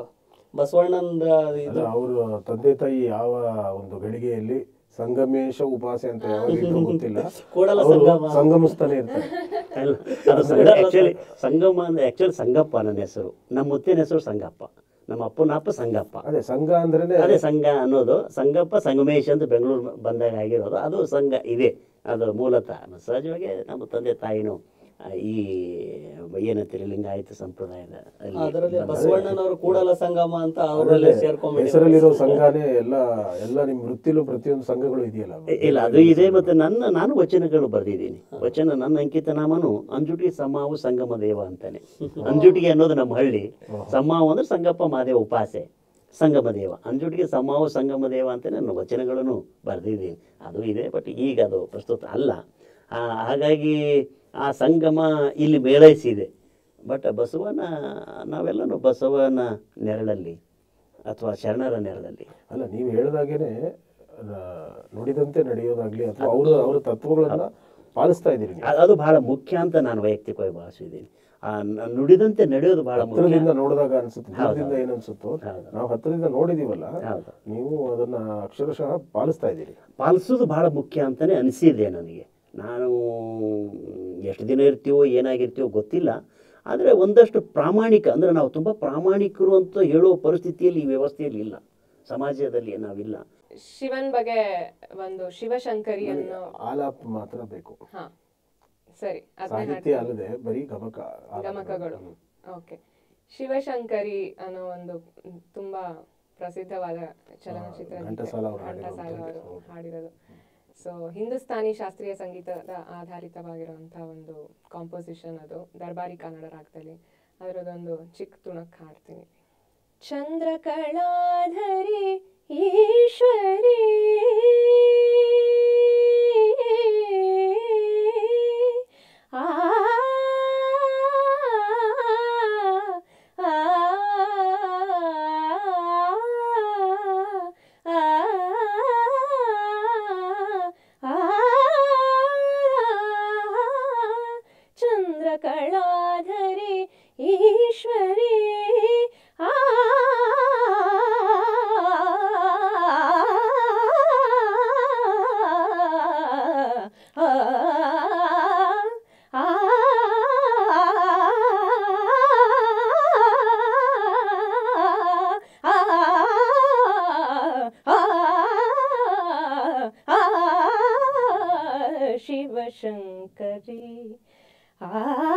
ಬಸವಣ್ಣನ ಇದು ಅಲ್ಲ ಅವರು ತಂದೆ ತಾಯಿ ಯಾವ ಒಂದು ಗಳಿಗೆಯಲ್ಲಿ ಸಂಗಮೇಶ ಉಪಾಸೆ ಅಂತ ಯಾವಾಗಿದ್ರು ಗೊತ್ತಿಲ್ಲ ಕೂಡಲ ಅವ್ರು ಸಂಗಮ. ಸಂಗಮಿಸ್ತಾನೆ ಇರ್ತಾರೆ ಅಲ್ಲ, ಅದು ಆಕ್ಚುಲಿ ಸಂಗಮ ಅಂದ್ರೆ ಆಕ್ಚುಲಿ ಸಂಗಪ್ಪ ನನ್ನ ಹೆಸರು ನಮ್ಮ ಮುತ್ತಿನ ಹೆಸರು ಸಂಗಪ್ಪ ನಮ್ಮ ಅಪ್ಪನ ಅಪ್ಪ ಸಂಗಪ್ಪ ಅದೇ ಸಂಘ ಅಂದ್ರೇನೆ ಅದೇ ಸಂಘ ಅನ್ನೋದು ಸಂಗಪ್ಪ ಸಂಗಮೇಶ್ ಅಂತ ಬೆಂಗಳೂರು ಬಂದಾಗ ಆಗಿರೋದು ಅದು ಸಂಘ ಇದೆ ಅದು ಮೂಲತಃ ಸಹಜವಾಗಿ ನಮ್ಮ ತಂದೆ ತಾಯಿನೂ ಆ, ಈ ಏನಂತೀರಿ ಲಿಂಗಾಯತ ಸಂಪ್ರದಾಯದ ಅಲ್ಲಿ ಅದರಲ್ಲಿ ಬಂದ- ಬಸವಣ್ಣನವರು ಕೂಡಲ ಸಂಗಮ ಅಂತ ಅವರಲ್ಲೇ ಸೇರ್ಕೊಂಡ್ಬಿಟ್ಟಿದ್ದಾರೆ ಹೆಸರಲ್ಲಿರೋ ಸಂಘನೇ ಎಲ್ಲ ಎಲ್ಲ ನಿಮ್ ವೃತ್ತಿಲೂ ಪ್ರತಿಯೊಂದು ಸಂಘಗಳು ಇದೆಯಲ್ಲ ಇ- ಇಲ್ಲ ಅದು ಇದೆ ಮತ್ತೆ ನನ್ನ ನಾನು ವಚನಗಳು ಬರೆದಿದ್ದೀನಿ ವಚನ ನನ್ನ ಅಂಕಿತ ನಾಮನು ಅಂಜುಟಿ ಸಮಾವು ಸಂಗಮ ದೇವ ಅಂತಾನೆ ಅಂಜುಟಿಗೆ ಅನ್ನೋದು ನಮ್ಮ ಹಳ್ಳಿ ಸಮಾವು ಅಂದ್ರೆ ಸಂಗಪ್ಪ ಮಾದೇವ ಉಪಾಸೆ ಸಂಗಮ ದೇವ ಅಂಜುಟಿಗೆ ಸಮಾವು ಸಂಗಮ ದೇವ ಅಂತಾನೆ ನನ್ನ ವಚನಗಳನ್ನು ಬರೆದಿದ್ದೀನಿ ಅದು ಇದೆ ಬಟ್ ಈಗ ಅದು ಪ್ರಸ್ತುತ ಅಲ್ಲ ಆ, ಹಾಗಾಗಿ ಆ ಸಂಗಮ ಇಲ್ಲಿ ಮೇಳೈಸಿದೆ ಬಟ್ ಬಸವನ ನಾವೆಲ್ಲನೂ ಬಸವನ ನೆರಳಲ್ಲಿ ಅಥವಾ ಶರಣರ ನೆರಳಲ್ಲಿ ಅಲ್ಲ ನೀವು ಹೇಳಿದಾಗೇನೆ ಅದ ನುಡಿದಂತೆ ನಡೆಯೋದಾಗ್ಲಿ ಅಥವಾ ಅವರು ಅವರ ತತ್ವಗಳನ್ನ ಪಾಲಿಸ್ತಾ ಇದ್ದೀರಿ ನೀವು ಅ- ಅದು ಬಹಳ ಮುಖ್ಯ ಅಂತ ನಾನು ವೈಯಕ್ತಿಕವಾಗಿ ಭಾವಿಸಿದ್ದೀನಿ ಆ ನ- ನುಡಿದಂತೆ ನಡೆಯೋದು ಬಹಳ ಮುಖ್ಯ ಹತ್ರದಿಂದ ನೋಡಿದಾಗ ಅನ್ಸುತ್ತೆ ಹೌದು. ದೂರದಿಂದ ಏನ್ ಅನ್ಸುತ್ತೋ ಹೌದು. ನಾವು ಹತ್ರದಿಂದ ನೋಡಿದೀವಲ್ಲ ಹೌದು. ನೀವು ಅದನ್ನ ಅಕ್ಷರಶಃ ಪಾಲಿಸ್ತಾ ಇದ್ದೀರಿ ಪಾಲಿಸೋದು ಬಹಳ ಮುಖ್ಯ ಅಂತಲೇ ಅನಿಸಿದೆ ನನಗೆ ನಾನು ಎಷ್ಟು ದಿನ ಇರ್ತೀವೋ ಏನಾಗಿರ್ತೀವೋ ಗೊತ್ತಿಲ್ಲ ಆದರೆ ಒಂದಷ್ಟು ಪ್ರಾಮಾಣಿಕ ಅಂದರೆ ನಾವು ತುಂಬ ಪ್ರಾಮಾಣಿಕರು ಅಂತ ಹೇಳೋ ಪರಿಸ್ಥಿತಿಯಲ್ಲಿ ಈ ವ್ಯವಸ್ಥೆಯಲ್ಲಿ ಇಲ್ಲ ಸಮಾಜದಲ್ಲಿ ನಾವಿಲ್ಲ ಶಿವನ್ ಬಗ್ಗೆ ಒಂದು ಶಿವಶಂಕರಿ ಅನ್ನೋ ಆಲಾಪ್ ಮಾತ್ರ ಬೇಕು ಹಾ ಸರಿ ಅದನ್ನೇ ಸಾಹಿತ್ಯ ಅಲ್ಲದೆ ಬರೀ ಗಮಕ ಆಲಾಪ. ಗಮಕಗಳು ಓಕೆ ಶಿವಶಂಕರಿ ಅನ್ನೋ ಒಂದು ಮ್, ತುಂಬಾ ಪ್ರಸಿದ್ಧವಾದ ಚಲನಚಿತ್ರ ಗೀತೆ. ಘಂಟಸಾಲ ಅವರು ಘಂಟಸಾಲ ಹಾಡಿರುವಂಥದ್ದು. ಅವರು ಹಾಡಿರೋದು ಸೊ ಹಿಂದೂಸ್ತಾನಿ ಶಾಸ್ತ್ರೀಯ ಸಂಗೀತದ ಆಧಾರಿತವಾಗಿರುವಂತಹ ಒಂದು ಕಾಂಪೋಸಿಷನ್ ಅದು ದರ್ಬಾರಿ ಕನ್ನಡ ರಾಗದಲ್ಲಿ ಅದರದೊಂದು ಚಿಕ್ಕ ತುಣಕ್ ಹಾಡ್ತೀನಿ ಚಂದ್ರಕಳಾಧರಿ ಈಶ್ವರಿ ಆ ಆ ಚಂದ್ರಕಳಾಧರಿ ಈಶ್ವರಿ ಆ ಶಿವಶಂಕರಿ ಆ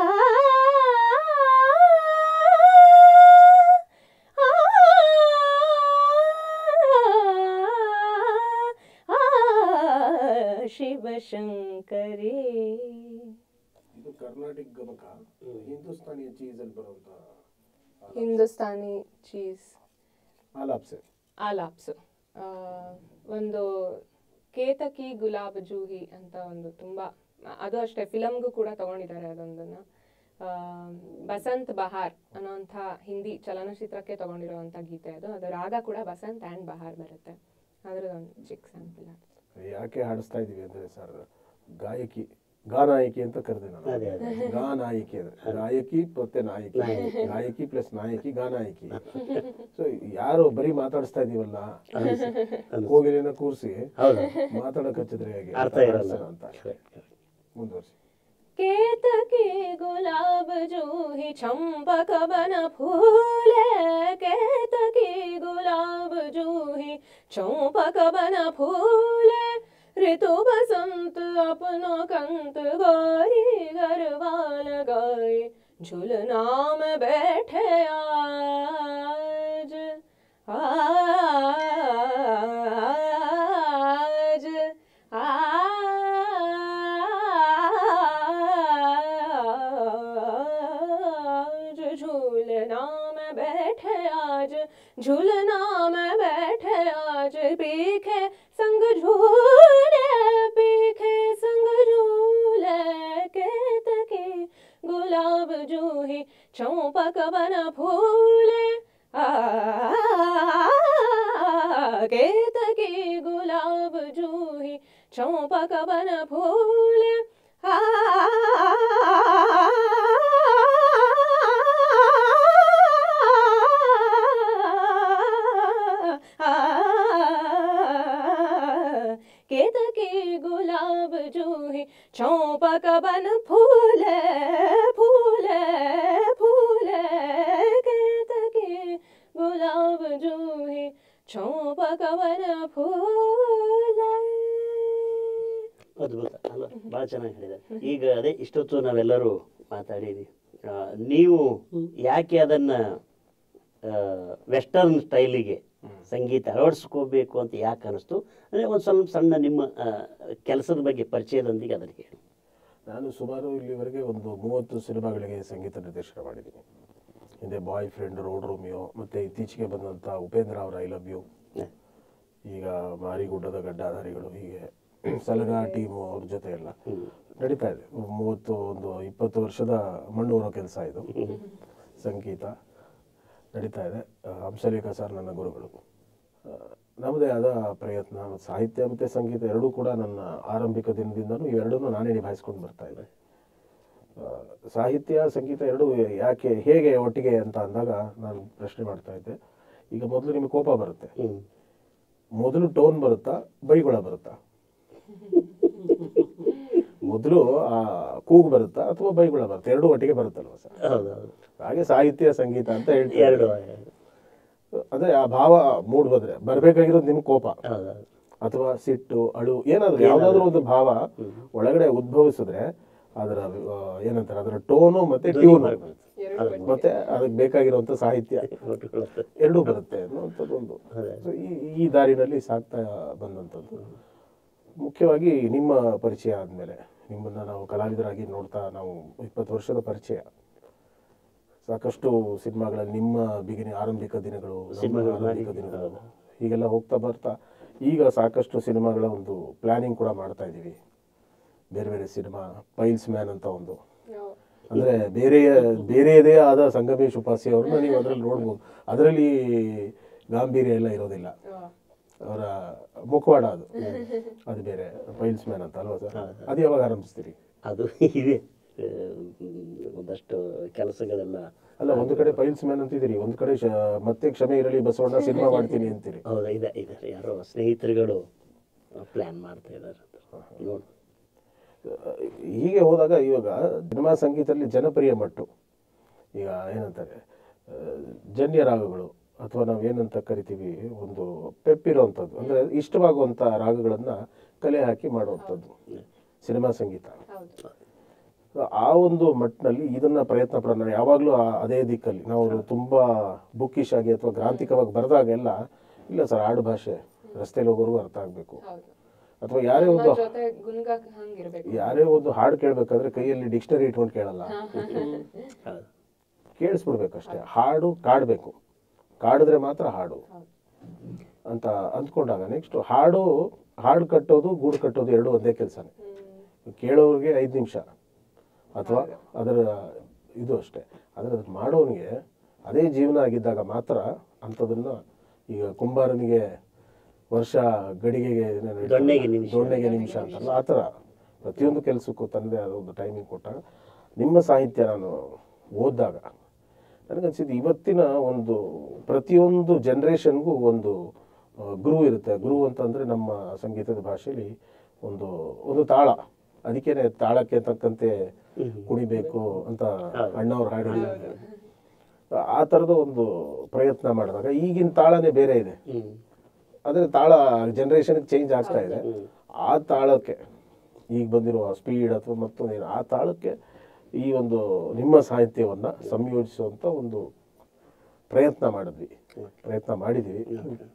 ಶಿವಶಂಕರಿ ಇದು ಕರ್ನಾಟಕ ಗಮಕ ಹಿಂದೂಸ್ತಾನಿ ಚೀಸಲ್ಲಿ ಬರುವಂತ ಹಿಂದೂಸ್ತಾನಿ ಚೀಸ್ ಆಲಾಪ್ಸೆ ಆಲಾಪ್ಸು ಆ, ಒಂದು ಕೇತಕಿ ಗುಲಾಬ್ ಜೂಹಿ ಅಂತ ಒಂದು ತುಂಬಾ ಅದು ಅಷ್ಟೇ ಫಿಲಮ್ಗೂ ಕೂಡ ತಗೊಂಡಿದ್ದಾರೆ ಅದೊಂದನ್ನ ಆ, ಬಸಂತ್ ಬಹಾರ್ ಅನ್ನೋಂಥ ಹಿಂದಿ ಚಲನಚಿತ್ರಕ್ಕೆ ತಗೊಂಡಿರುವಂಥ ಗೀತೆ ಅದು ಅದು ರಾಗ ಕೂಡ ಬಸಂತ್ ಆ್ಯಂಡ್ ಬಹಾರ್ ಬರುತ್ತೆ ಅದರದೊಂದು ಚಿಕ್ಕ ಸ್ಯಾಂಪಲ್ ಅದು ಯಾಕೆ ಹಾಡಿಸ್ತಾ ಇದೀವಿ ಅಂದ್ರೆ ಸರ್ ಗಾಯಕಿ ಗಾನಾಯಕಿ ಅಂತ ಕರೆದೆ ನಾನು ಅದೇ, ಅದೇ. ಗಾನಾಯಕಿ ಅಂದ್ರೆ ಗಾಯಕಿ ಮತ್ತೆ ನಾಯಕಿ ಗಾಯಕಿ ಪ್ಲಸ್ ನಾಯಕಿ ಗಾನಾಯಕಿ ಸೊ ಯಾರು ಬರೀ ಮಾತಾಡಿಸ್ತಾ ಇದೀವಲ್ಲ ಕೋಗಿಲಿನ ಕೂರಿಸಿ ಹೌದು ಮಾತಾಡಕ್ ಹಚ್ಚಿದ್ರೆ ಹೇಗೆ ಅರ್ಥ ಇರಲ್ಲ ಹಾಡ್ಸೋಣ ಅಂತ ಮುಂದುವರಿಸಿ केतकी गुलाब जूही चंपक बन फूले केतकी गुलाब जूही चंपक बन फूले ऋतु बसंत अपनो कंत गोरी गरवाल गाए झुलना में बैठे आज आज आज झूलना में बैठे आज झूलना में बैठे आज पीखे संग झूले पीखे संग झूले केतकी गुलाब जूही चौपक बन फूले आ केतकी गुलाब जूही चौपक बन फूले आ ಚೌಪಕ ಬನ ಫೂಲೆ ಫೂಲೆ ಫೂಲೆ ಕೇತಕಿ ಗುಲಾಬ್ ಜೂಹಿ ಚೌಪಕ ಬನ ಫೂಲೆ ಅದ್ಭುತ ಅಲ್ಲ ಭಾಳ ಚೆನ್ನಾಗಿ ಹೇಳಿದೆ ಈಗ ಅದೇ ಇಷ್ಟೊತ್ತು ನಾವೆಲ್ಲರೂ ಮಾತಾಡಿದ್ವಿ ಆ, ನೀವು ಯಾಕೆ ಅದನ್ನ ವೆಸ್ಟರ್ನ್ ಸ್ಟೈಲಿಗೆ ಸಂಗೀತ ಅಳವಡಿಸ್ಕೋಬೇಕು ಅಂತ ಯಾಕೆ ಅನಿಸ್ತು ಅಂದರೆ ಒಂದು ಸ್ವಲ್ಪ ಸಣ್ಣ ನಿಮ್ಮ ಆ, ಕೆಲಸದ ಬಗ್ಗೆ ಪರಿಚಯದೊಂದಿಗೆ ಅದನ್ನು ಹೇಳಿ ನಾನು ಸುಮಾರು ಇಲ್ಲಿವರೆಗೆ ಒಂದು ಮೂವತ್ತು ಸಿನಿಮಾಗಳಿಗೆ ಸಂಗೀತ ನಿರ್ದೇಶನ ಮಾಡಿದ್ದೀನಿ ಹಿಂದೆ ಬಾಯ್ ಫ್ರೆಂಡ್ ರೋಡ್ ರೋಮಿಯೋ ಮತ್ತು ಇತ್ತೀಚೆಗೆ ಬಂದಂಥ ಉಪೇಂದ್ರ ಅವರ ಐ ಲವ್ ಯು ಈಗ ಮಾರಿಗುಡ್ಡದ ಗಡ್ಡಾಧಾರಿಗಳು ಹೀಗೆ ಸಲಗ ಟೀಮು ಅವ್ರ ಜೊತೆ ಎಲ್ಲ ನಡೀತಾ ಇದೆ ಮೂವತ್ತು ಒಂದು ಇಪ್ಪತ್ತು ವರ್ಷದ ಮಣ್ಣೂರೋ ಕೆಲಸ ಇದು ಸಂಗೀತ ನಡೀತಾ ಇದೆ ಆ, ಹಂಸಲೇಖ ಸರ್ ನನ್ನ ಗುರುಗಳು ಆ, ನಮ್ಮದೇ ಆದ ಪ್ರಯತ್ನ ಸಾಹಿತ್ಯ ಮತ್ತು ಸಂಗೀತ ಎರಡೂ ಕೂಡ ನನ್ನ ಆರಂಭಿಕ ದಿನದಿಂದನೂ ಇವೆರಡನ್ನೂ ನಾನೇ ನಿಭಾಯಿಸ್ಕೊಂಡು ಬರ್ತಾ ಇದ್ದೆ ಆ, ಸಾಹಿತ್ಯ ಸಂಗೀತ ಎರಡೂ ಯಾಕೆ ಹೇಗೆ ಒಟ್ಟಿಗೆ ಅಂತ ಅಂದಾಗ ನಾನು ಪ್ರಶ್ನೆ ಮಾಡ್ತಾ ಇದ್ದೆ ಈಗ ಮೊದಲು ನಿಮಗೆ ಕೋಪ ಬರುತ್ತೆ ಹ್ಮ್. ಮೊದಲು ಟೋನ್ ಬರುತ್ತಾ ಬೈಗುಳ ಬರುತ್ತಾ ಮೊದಲು ಆ ಕೂಗು ಬರುತ್ತಾ ಅಥವಾ ಬೈಗುಳ ಬರುತ್ತಾ ಎರಡೂ ಒಟ್ಟಿಗೆ ಬರುತ್ತಲ್ವ ಸರ್ ಹೌದು ಹೌದು ಹಾಗೆ ಸಾಹಿತ್ಯ ಸಂಗೀತ ಅಂತ ಹೇಳ್ತಾರೆ ಎರಡು ಅದೇ ಆ ಭಾವ ಮೂಡ್ ಬಂದ್ರೆ ಬರ್ಬೇಕಾಗಿರೋದು ನಿಮ್ ಕೋಪ ಹೌದು ಹೌದು ಅಥವಾ ಸಿಟ್ಟು ಅಳು ಏನಾದ್ರು ಯಾವ್ದಾದ್ರು ಒಂದು ಭಾವ ಒಳಗಡೆ ಉದ್ಭವಿಸಿದ್ರೆ ಅದರ ಆ, ಏನಂತಾರೆ ಅದರ ಟೋನು ಮತ್ತೆ ಟ್ಯೂನ್ ಮತ್ತೆ ಅದಕ್ಕೆ ಬೇಕಾಗಿರುವಂತ ಸಾಹಿತ್ಯ ಒಟ್ಟುಕೊಳ್ಳುತ್ತೆ. ಎರಡೂ ಬರುತ್ತೆ ಅನ್ನುವಂಥದ್ದು ಒಂದು So, ಈ ಈ ದಾರಿನಲ್ಲಿ ಸಾಕ್ತಾ ಬಂದಂಥದ್ದು ಮುಖ್ಯವಾಗಿ ನಿಮ್ಮ ಪರಿಚಯ ಆದಮೇಲೆ ನಿಮ್ಮನ್ನ ನಾವು ಕಲಾವಿದರಾಗಿ ನೋಡ್ತಾ ನಾವು ಇಪ್ಪತ್ತು ವರ್ಷದ ಪರಿಚಯ ಸಾಕಷ್ಟು ಸಿನಿಮಾಗಳಲ್ಲಿ ನಿಮ್ಮ ಬಿಗಿನಿ ಆರಂಭಿಕ ದಿನಗಳು ನಮ್ಮ ಸಿನಿಮಾಗಳು ಆರಂಭಿಕ ಮಾಡಿದ್ದೀವಿ. ದಿನಗಳು ಹೀಗೆಲ್ಲ ಹೋಗ್ತಾ ಬರ್ತಾ ಈಗ ಸಾಕಷ್ಟು ಸಿನಿಮಾಗಳ ಒಂದು ಪ್ಲಾನಿಂಗ್ ಕೂಡ ಮಾಡ್ತಾ ಇದ್ದೀವಿ ಬೇರೆ ಬೇರೆ ಸಿನಿಮಾ ಪೈಲ್ಸ್ ಮ್ಯಾನ್ ಅಂತ ಒಂದು ಅಂದ್ರೆ ಬೇರೆ ಬೇರೆಯದೇ ಆದ ಸಂಗಮೇಶ್ ಉಪಾಸಿ ಅವ್ರನ್ನ ನೀವು ಅದರಲ್ಲಿ ನೋಡ್ಬೋದು ಅದರಲ್ಲಿ ಗಾಂಭೀರ್ಯ ಎಲ್ಲ ಇರೋದಿಲ್ಲ ಅವರ ಮುಖವಾಡ ಅದು ಅದು ಬೇರೆ ಪೈಲ್ಸ್ ಮ್ಯಾನ್ ಅಂತ ಅಲ್ವಾ ಸರ್ ಅದು ಯಾವಾಗ ಆರಂಭಿಸ್ತೀರಿ ಅದು ಇದೆ ಆ, ಒಂದಷ್ಟು ಕೆಲಸಗಳೆಲ್ಲ ಅಲ್ಲ ಒಂದು ಕಡೆ ಪೈಲ್ಸ್ ಮ್ಯಾನ್ ಅಂತಿದ್ದೀರಿ ಒಂದು ಕಡೆ ಶ- ಮತ್ತೆ ಕ್ಷಮೆ ಇರಲಿ ಬಸವಣ್ಣ ಸಿನಿಮಾ ಮಾಡ್ತೀನಿ ಅಂತೀರಿ ಹೌದಾ ಇದೆ ಇದೆ ಯಾರೋ ಸ್ನೇಹಿತರುಗಳು ಪ್ಲ್ಯಾನ್ ಮಾಡ್ತಾ ಇದ್ದಾರೆ ನೋಡಿ ಹೀಗೆ ಹೋದಾಗ ಇವಾಗ ಸಿನಿಮಾ ಸಂಗೀತದಲ್ಲಿ ಜನಪ್ರಿಯ ಮಟ್ಟು ಈಗ ಏನಂತಾರೆ ಆ, ಜನ್ಯ ರಾಗಗಳು ಅಥವಾ ನಾವು ಏನಂತ ಕರಿತೀವಿ ಒಂದು ಪೆಪ್ಪಿರುವಂಥದ್ದು ಅಂದರೆ ಇಷ್ಟವಾಗುವಂಥ ರಾಗಗಳನ್ನ ಕಲೆ ಹಾಕಿ ಮಾಡುವಂಥದ್ದು ಸಿನಿಮಾ ಸಂಗೀತ ಆ ಒಂದು ಮಟ್ಟಿನಲ್ಲಿ ಇದನ್ನ ಪ್ರಯತ್ನ ಪಡ ನಾನು ಯಾವಾಗಲೂ ಅದೇ ದಿಕ್ಕಲ್ಲಿ ನಾವು ತುಂಬಾ ಬುಕ್ಕಿಶ್ ಆಗಿ ಅಥವಾ ಗ್ರಾಂಥಿಕವಾಗಿ ಬರೆದಾಗೆಲ್ಲ ಇಲ್ಲ ಸರ್ ಆಡು ಭಾಷೆ ರಸ್ತೆಯಲ್ಲಿ ಹೋಗೋರು ಅರ್ಥ ಆಗಬೇಕು ಅಥವಾ ಯಾರೇ ಒಂದು ಜೊತೆ ಗುನ್ಗ ಹಂಗಿರ್ಬೇಕು ಯಾರೇ ಒಂದು ಹಾಡು ಕೇಳಬೇಕಾದ್ರೆ ಕೈಯಲ್ಲಿ ಡಿಕ್ಷನರಿ ಇಟ್ಕೊಂಡು ಕೇಳಲ್ಲ ಹೌದು ಕೇಳಿಸ್ಬಿಡ್ಬೇಕಷ್ಟೇ ಹಾಡು ಕಾಡಬೇಕು ಕಾಡಿದ್ರೆ ಮಾತ್ರ ಹಾಡು ಅಂತ ಅಂದ್ಕೊಂಡಾಗ ನೆಕ್ಸ್ಟ್ ಹಾಡು ಹಾಡು ಕಟ್ಟೋದು ಗೂಡು ಕಟ್ಟೋದು ಎರಡು ಒಂದೇ ಕೆಲಸನೇ ಕೇಳೋರಿಗೆ ಐದು ನಿಮಿಷ ಅಥವಾ ಅದರ ಇದು ಅಷ್ಟೇ ಆದರೆ ಅದು ಮಾಡೋನಿಗೆ ಅದೇ ಜೀವನ ಆಗಿದ್ದಾಗ ಮಾತ್ರ ಅಂಥದನ್ನ ಈಗ ಕುಂಬಾರನಿಗೆ ವರ್ಷ ಗಡಿಗೆಗೆ ಏನೇನು ಹೇಳ್ತಾರೆ? ದೊಣ್ಣೆಗೆ ನಿಮಿಷ. ದೊಣ್ಣೆಗೆ ನಿಮಿಷ ಅಂತಲ್ಲ ಆ ಥರ ಪ್ರತಿಯೊಂದು ಕೆಲಸಕ್ಕೂ ತನ್ನದೇ ಆದ ಒಂದು ಟೈಮಿಂಗ್ ಕೊಟ್ಟಾಗ ನಿಮ್ಮ ಸಾಹಿತ್ಯ ನಾನು ಓದಿದಾಗ ನನಗನ್ಸಿದ್ದು ಇವತ್ತಿನ ಒಂದು ಪ್ರತಿಯೊಂದು ಜನ್ರೇಷನ್ಗೂ ಒಂದು ಆ, ಗುರು ಇರುತ್ತೆ ಗುರು ಅಂತಂದರೆ ನಮ್ಮ ಸಂಗೀತದ ಭಾಷೆಯಲ್ಲಿ ಒಂದು ಒಂದು ತಾಳ ಅದಕ್ಕೇನೆ ತಾಳಕ್ಕೆ ತಕ್ಕಂತೆ ಕುಣಿಬೇಕು ಅಂತ ಅಣ್ಣವ್ರು ಹಾಡಿದ್ದಾರೆ ಆ ಥರದ ಒಂದು ಪ್ರಯತ್ನ ಮಾಡಿದಾಗ ಈಗಿನ ತಾಳನೇ ಬೇರೆ ಇದೆ ಹ್ಮ್ ಆದರೆ ತಾಳ ಜನ್ರೇಷನ್ಗೆ ಚೇಂಜ್ ಆಗ್ತಾ ಇದೆ ಆ ತಾಳಕ್ಕೆ ಈಗ ಬಂದಿರುವ ಸ್ಪೀಡ್ ಅಥವಾ ಮತ್ತೊಂದೇನು ಆ ತಾಳಕ್ಕೆ ಈ ಒಂದು ನಿಮ್ಮ ಸಾಹಿತ್ಯವನ್ನು ಸಂಯೋಜಿಸುವಂಥ ಒಂದು ಪ್ರಯತ್ನ ಮಾಡಿದ್ವಿ ಪ್ರಯತ್ನ ಮಾಡಿದ್ವಿ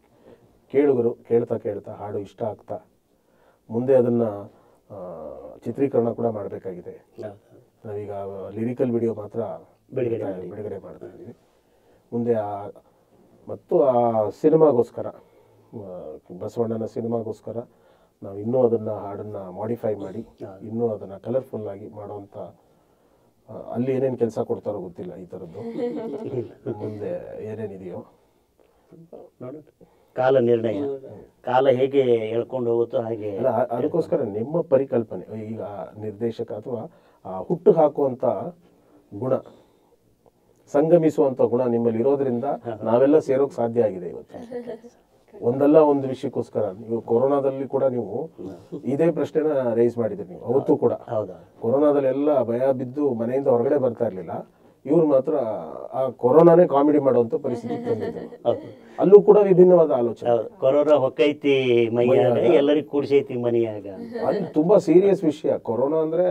ಕೇಳುಗರು ಕೇಳ್ತಾ ಕೇಳ್ತಾ ಹಾಡು ಇಷ್ಟ ಆಗ್ತಾ ಮುಂದೆ ಅದನ್ನು ಚಿತ್ರೀಕರಣ ಕೂಡ ಮಾಡಬೇಕಾಗಿದೆ ಹೌದು ನಾವೀಗ ಲಿರಿಕಲ್ ವಿಡಿಯೋ ಮಾತ್ರ ಬಿಡುಗಡೆ ಬಿಡುಗಡೆ ಬಿಡುಗಡೆ ಮಾಡ್ತಾ ಇದ್ದೀವಿ ಮುಂದೆ ಆ ಮತ್ತು ಆ ಸಿನಿಮಾಗೋಸ್ಕರ ಆ, ಬಸವಣ್ಣನ ಸಿನಿಮಾಗೋಸ್ಕರ ನಾವು ಇನ್ನೂ ಅದನ್ನು ಹಾಡನ್ನು ಮಾಡಿಫೈ ಮಾಡಿ ಇನ್ನೂ ಅದನ್ನು ಕಲರ್ಫುಲ್ ಆಗಿ ಮಾಡುವಂಥ ಆ, ಅಲ್ಲಿ ಏನೇನು ಕೆಲಸ ಕೊಡ್ತಾರೋ ಗೊತ್ತಿಲ್ಲ ಈ ಥರದ್ದು ಮುಂದೆ ಏನೇನಿದೆಯೋ ನೋಡೋಣ ಕಾಲ ನಿರ್ಣಯ ಕಾಲ ಹೇಗೆ ಹೇಳ್ಕೊಂಡು ಹೋಗುತ್ತೋ ಹಾಗೆ ಅಲ್ಲ ಆ- ಅದಕ್ಕೋಸ್ಕರ ನಿಮ್ಮ ಪರಿಕಲ್ಪನೆ ಈಗ ನಿರ್ದೇಶಕ ಅಥವಾ ಆ ಹುಟ್ಟು ಹಾಕುವಂತ ಗುಣ ಸಂಗಮಿಸುವಂತ ಗುಣ ನಿಮ್ಮಲ್ಲಿ ಇರೋದ್ರಿಂದ ನಾವೆಲ್ಲ ಸೇರೋಕ್ ಸಾಧ್ಯ ಆಗಿದೆ ಇವತ್ತು ಒಂದಲ್ಲ ಒಂದು ವಿಷಯಕ್ಕೋಸ್ಕರ ನೀವು ಕೊರೋನಾದಲ್ಲಿ ಕೂಡ ನೀವು ಇದೇ ಪ್ರಶ್ನೆನ ರೈಸ್ ಮಾಡಿದ್ರಿ ನೀವು ಅವತ್ತು ಕೂಡ ಹೌದಾ ಕೊರೋನಾದಲ್ಲಿ ಎಲ್ಲ ಭಯ ಬಿದ್ದು ಮನೆಯಿಂದ ಹೊರಗಡೆ ಬರ್ತಾ ಇರ್ಲಿಲ್ಲ ಇವ್ರು ಮಾತ್ರ ಆ ಕೊರೋನಾನೇ ಕಾಮಿಡಿ ಮಾಡುವಂತ ಪರಿಸ್ಥಿತಿ ತಂದಿದ್ರು ಅಲ್ಲೂ ಕೂಡ ವಿಭಿನ್ನವಾದ ಆಲೋಚನೆ ಹೌದು ಕೊರೋನಾ ಹೊಕ್ಕೈತಿ ಮೈಯಾಗ ಎಲ್ಲರಿಗೂ ಕೂಡ್ಸೈತಿ ಮನೆಯಾಗ ಅದು ತುಂಬಾ ಸೀರಿಯಸ್ ವಿಷಯ ಕೊರೋನಾ ಅಂದ್ರೆ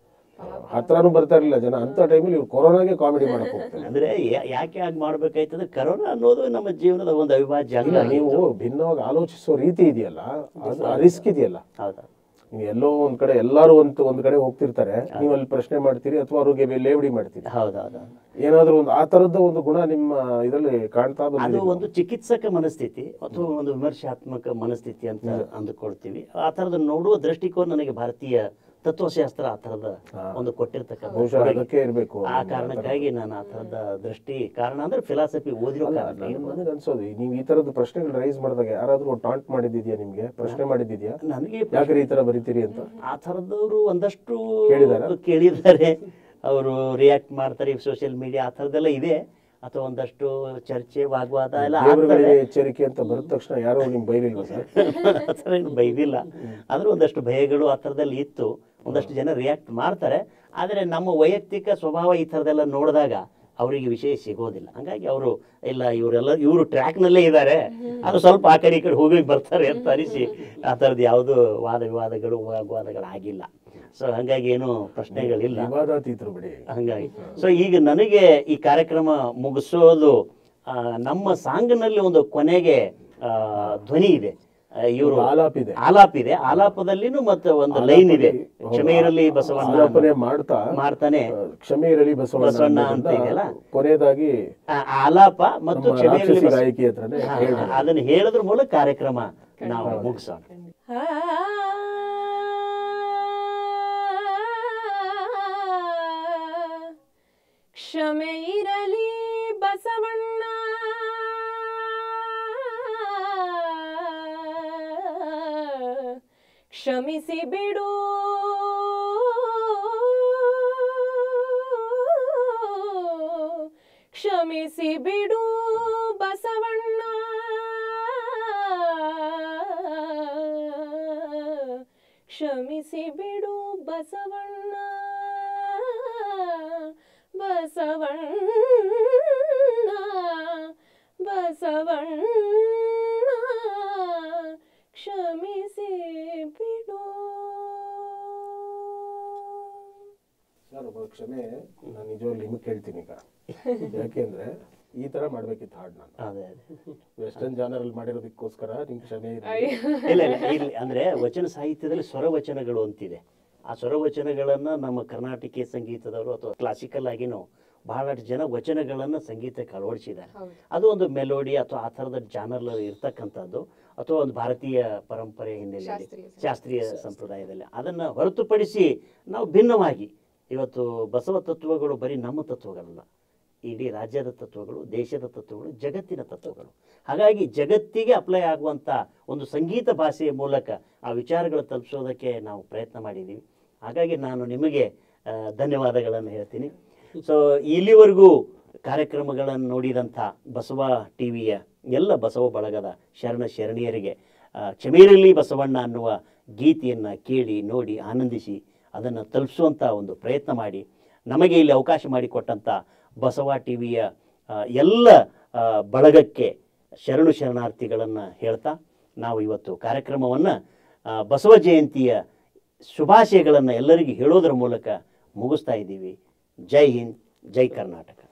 ಹತ್ರನೂ ಬರ್ತಾ ಇರ್ಲಿಲ್ಲ ಜನ ಅಂತ ಟೈಮಲ್ಲಿ ಇವ್ರು ಕೊರೋನಾಗೆ ಕಾಮಿಡಿ ಮಾಡಕ್ ಹೋಗ್ತಾರೆ ಅಂದ್ರೆ ಯಾ- ಯಾಕೆ ಹಾಗೆ ಮಾಡ್ಬೇಕಾಯ್ತಂದ್ರೆ ಕರೋನಾ ಅನ್ನೋದು ನಮ್ಮ ಜೀವನದ ಒಂದು ಅವಿಭಾಜ್ಯ ಅಂಗ ಇಲ್ಲ ನೀವು ಭಿನ್ನವಾಗಿ ಆಲೋಚಿಸೋ ರೀತಿ ಇದೆಯಲ್ಲ ಅದು ರಿಸ್ಕ್ ಇದೆಯಲ್ಲ ಹೌದಾ ನೀವು ಎಲ್ಲೋ ಒಂದ್ ಕಡೆ ಎಲ್ಲಾರು ಒಂದ್ ಒಂದ್ ಕಡೆ ಹೋಗ್ತಿರ್ತಾರೆ ನೀವು ಅಲ್ಲಿ ಪ್ರಶ್ನೆ ಮಾಡ್ತೀರಿ ಅಥವಾ ಅವ್ರಿಗೆ ಲೇವಡಿ ಮಾಡ್ತೀರಿ ಹೌದೌದು ಏನಾದ್ರೂ ಒಂದು ಆ ತರದ ಒಂದು ಗುಣ ನಿಮ್ಮ ಇದರಲ್ಲಿ ಕಾಣ್ತಾ ಅದು ಬಂದಿದೆ ಒಂದು ಚಿಕಿತ್ಸಕ ಮನಸ್ಥಿತಿ ಅಥವಾ ಒಂದು ವಿಮರ್ಶಾತ್ಮಕ ಮನಸ್ಥಿತಿ ಅಂತ ಅಂದುಕೊಳ್ತೀವಿ ಆ ಥರದ ನೋಡುವ ದೃಷ್ಟಿಕೋನ ನನಗೆ ಭಾರತೀಯ ತತ್ವಶಾಸ್ತ್ರ ಆ ಥರದ ಒಂದು ಕೊಟ್ಟಿರ್ತಕ್ಕಂಥ ಬಹುಶಃ ಕೊಡುಗೆ. ಅದಕ್ಕೆ ಇರ್ಬೇಕು ಆ ಕಾರಣಕ್ಕಾಗಿ ನಾನು ಆ ಥರದ ದೃಷ್ಟಿ ಕಾರಣ ಅಂದ್ರೆ ಫಿಲಾಸಫಿ ಓದಿರೋ ಕಾರಣ ನನಗೆ ಅನ್ಸೋದು ನೀವು ಈ ತರದ ಪ್ರಶ್ನೆಗಳು ರೈಸ್ ಮಾಡಿದಾಗ ಯಾರಾದ್ರೂ ಟಾಂಟ್ ಮಾಡಿದ್ಯಾ ನಿಮ್ಗೆ ಪ್ರಶ್ನೆ ಮಾಡಿದ್ಯಾ ನನಗೆ ಯಾಕ್ರಿ ಈ ತರ ಬರೀತೀರಿ ಅಂತ ಆ ಥರದವರು ಒಂದಷ್ಟು ಕೇಳಿದಾರಾ? ಕೇಳಿದ್ದಾರೆ ಅವರು ರಿಯಾಕ್ಟ್ ಮಾಡ್ತಾರೆ ಸೋಷಿಯಲ್ ಮೀಡಿಯಾ ಆ ಥರದ್ದೆಲ್ಲ ಇದೆ ಅಥವಾ ಒಂದಷ್ಟು ಚರ್ಚೆ ವಾಗ್ವಾದ ಎಲ್ಲ ಆಗ್ತದೆ ದೇವರುಗಳಿಗೆ ಎಚ್ಚರಿಕೆ ಅಂತ ಬರದ ತಕ್ಷಣ ಯಾರೋ ನಿಮ್ ಬೈಲಿಲ್ವಾ ಸರ್ ಆ ಥರ ಏನು ಬೈದಿಲ್ಲ ಆದ್ರೂ ಒಂದಷ್ಟು ಭಯಗಳು ಆ ಥರದಲ್ಲಿ ಇತ್ತು ಒಂದಷ್ಟು ಜನ ರಿಯಾಕ್ಟ್ ಮಾಡ್ತಾರೆ ಆದರೆ ನಮ್ಮ ವೈಯಕ್ತಿಕ ಸ್ವಭಾವ ಈ ಥರದೆಲ್ಲ ನೋಡಿದಾಗ ಅವರಿಗೆ ವಿಷಯ ಸಿಗೋದಿಲ್ಲ ಹಂಗಾಗಿ ಅವರು ಇಲ್ಲ ಇವರೆಲ್ಲ ಇವರು ಟ್ರ್ಯಾಕ್ನಲ್ಲೇ ಇದ್ದಾರೆ ಅದು ಸ್ವಲ್ಪ ಆ ಕಡೆ ಈ ಕಡೆ ಹೋಗಿ ಬರ್ತಾರೆ ಅಂತ ಅನಿಸಿ ಆ ಥರದ್ದು ಯಾವುದು ವಾದ ವಿವಾದಗಳು ವಾಗ್ವಾದಗಳು ಆಗಿಲ್ಲ ಸೊ ಹಂಗಾಗಿ ಏನು ಪ್ರಶ್ನೆಗಳಿಲ್ಲ ವಿವಾದಾತೀತರು ಬಿಡಿ ಹಂಗಾಗಿ ಸೊ ಈಗ ನನಗೆ ಈ ಕಾರ್ಯಕ್ರಮ ಮುಗಿಸೋದು ಆ, ನಮ್ಮ ಸಾಂಗ್ನಲ್ಲಿ ಒಂದು ಕೊನೆಗೆ ಆ, ಧ್ವನಿ ಇದೆ ಇವರು ಒಂದು ಆಲಾಪ ಇದೆ. ಆಲಾಪ್ ಇದೆ ಆಲಾಪದಲ್ಲಿನೂ ಮತ್ತೆ ಒಂದು ಲೈನ್ ಇದೆ ಕ್ಷಮೆ ಇರಲಿ ಬಸವಣ್ಣ ಆಲಾಪನೆ ಮಾಡ್ತಾ ಮಾಡ್ತಾನೆ ಆ, ಕ್ಷಮೆ ಇರಲಿ ಬಸವಣ್ಣ ಬಸವಣ್ಣ ಅಂತ ಅನ್ನೋದನ್ನ ಇದೆಯಲ್ಲ? ಕೊನೆಯದಾಗಿ ಆ ಆಲಾಪ ಮತ್ತು ನಮ್ಮ ಕ್ಷಮೆ ಇರಲಿ ರಾಕ್ಷಸಿ ಬಸವ- ಗಾಯಕಿ ಹತ್ರನೇ ಹಾ, ಹೇಳ್ತಾರೆ. ಅದನ್ನ ಹೇಳೋದ್ರ ಮೂಲಕ ಕಾರ್ಯಕ್ರಮ ನಾವು ಮುಗಿಸೋಣ ಕ್ಷಮೆ ಇರಲಿ ಬಸವಣ್ಣ ಕ್ಷಮಿಸಿ ಬಿಡು ಕ್ಷಮಿಸಿ ಬಿಡು ಬಸವಣ್ಣ ಕ್ಷಮಿಸಿ ಬಿಡು ಬಸವಣ್ಣ ಬಸವಣ್ಣ ಬಸವಣ್ಣ ಕ್ಷಮಿಸಿ ಬಿಡು ಸರ್ ಒಬ್ಬ ಕ್ಷಮೆ ನಾನು ನಿಜವಾಗ್ಲೂ ನಿಮಗೆ ಕೇಳ್ತೀನಿ ಈಗ ಯಾಕೆಂದ್ರೆ ಈ ತರ ಮಾಡ್ಬೇಕಿತ್ತು ಹಾಡು ನಾನು ಅದೇ ಅದೇ ವೆಸ್ಟರ್ನ್ ಜಾನರ್ ಅಲ್ಲಿ ಮಾಡಿರೋದಕ್ಕೋಸ್ಕರ ನಿಮ್ಗೆ ಕ್ಷಮೆ ಇರಲಿ ಇಲ್ಲ ಇಲ್ಲ ಇಲ್ಲಿ ಅಂದ್ರೆ ವಚನ ಸಾಹಿತ್ಯದಲ್ಲಿ ಸ್ವರವಚನಗಳು ಅಂತಿದೆ ಆ ಸ್ವರವಚನಗಳನ್ನ ನಮ್ಮ ಕರ್ನಾಟಕೀಯ ಸಂಗೀತದವರು ಅಥವಾ ಕ್ಲಾಸಿಕಲ್ ಆಗಿನೂ ಬಹಳಷ್ಟು ಜನ ವಚನಗಳನ್ನ ಸಂಗೀತಕ್ಕೆ ಅಳವಡಿಸಿದ್ದಾರೆ ಅದು ಒಂದು ಮೆಲೋಡಿ ಅಥವಾ ಆ ಥರದ ಜಾನರ್ ಇರ್ತಕ್ಕಂಥದ್ದು ಅಥವಾ ಒಂದು ಭಾರತೀಯ ಪರಂಪರೆ ಹಿನ್ನೆಲೆಯಲ್ಲಿ ಶಾಸ್ತ್ರೀಯ ಸಂಪ್ರದಾಯದಲ್ಲಿ ಅದನ್ನ ಹೊರತುಪಡಿಸಿ ನಾವು ಭಿನ್ನವಾಗಿ ಇವತ್ತು ಬಸವ ತತ್ವಗಳು ಬರೀ ನಮ್ಮ ತತ್ವಗಳಲ್ಲ ಇಡೀ ರಾಜ್ಯದ ತತ್ವಗಳು ದೇಶದ ತತ್ವಗಳು ಜಗತ್ತಿನ ತತ್ವಗಳು ಹಾಗಾಗಿ ಜಗತ್ತಿಗೆ ಅಪ್ಲೈ ಆಗುವಂಥ ಒಂದು ಸಂಗೀತ ಭಾಷೆಯ ಮೂಲಕ ಆ ವಿಚಾರಗಳು ತಲುಪಿಸೋದಕ್ಕೆ ನಾವು ಪ್ರಯತ್ನ ಮಾಡಿದ್ದೀವಿ ಹಾಗಾಗಿ ನಾನು ನಿಮಗೆ ಆ, ಧನ್ಯವಾದಗಳನ್ನು ಹೇಳ್ತೀನಿ ಸೊ ಇಲ್ಲಿವರೆಗೂ ಕಾರ್ಯಕ್ರಮಗಳನ್ನು ನೋಡಿದಂಥ ಬಸವ ಟಿ ವಿಯ ಎಲ್ಲ ಬಸವ ಬಳಗದ ಶರಣ ಶರಣೀಯರಿಗೆ ಆ, ಕ್ಷಮೆಯಿರಲಿ ಬಸವಣ್ಣ ಅನ್ನುವ ಗೀತೆಯನ್ನು ಕೇಳಿ ನೋಡಿ ಆನಂದಿಸಿ ಅದನ್ನು ತಲುಪಿಸುವಂಥ ಒಂದು ಪ್ರಯತ್ನ ಮಾಡಿ ನಮಗೆ ಇಲ್ಲಿ ಅವಕಾಶ ಮಾಡಿಕೊಟ್ಟಂಥ ಬಸವ ಟಿ ವಿಯ ಎಲ್ಲ ಆ, ಬಳಗಕ್ಕೆ ಶರಣು ಶರಣಾರ್ಥಿಗಳನ್ನು ಹೇಳ್ತಾ ನಾವು ಇವತ್ತು ಕಾರ್ಯಕ್ರಮವನ್ನು ಬಸವ ಜಯಂತಿಯ ಶುಭಾಶಯಗಳನ್ನು ಎಲ್ಲರಿಗೂ ಹೇಳೋದರ ಮೂಲಕ ಮುಗಿಸ್ತಾ ಇದ್ದೀವಿ ಜೈ ಹಿಂದ್ ಜೈ ಕರ್ನಾಟಕ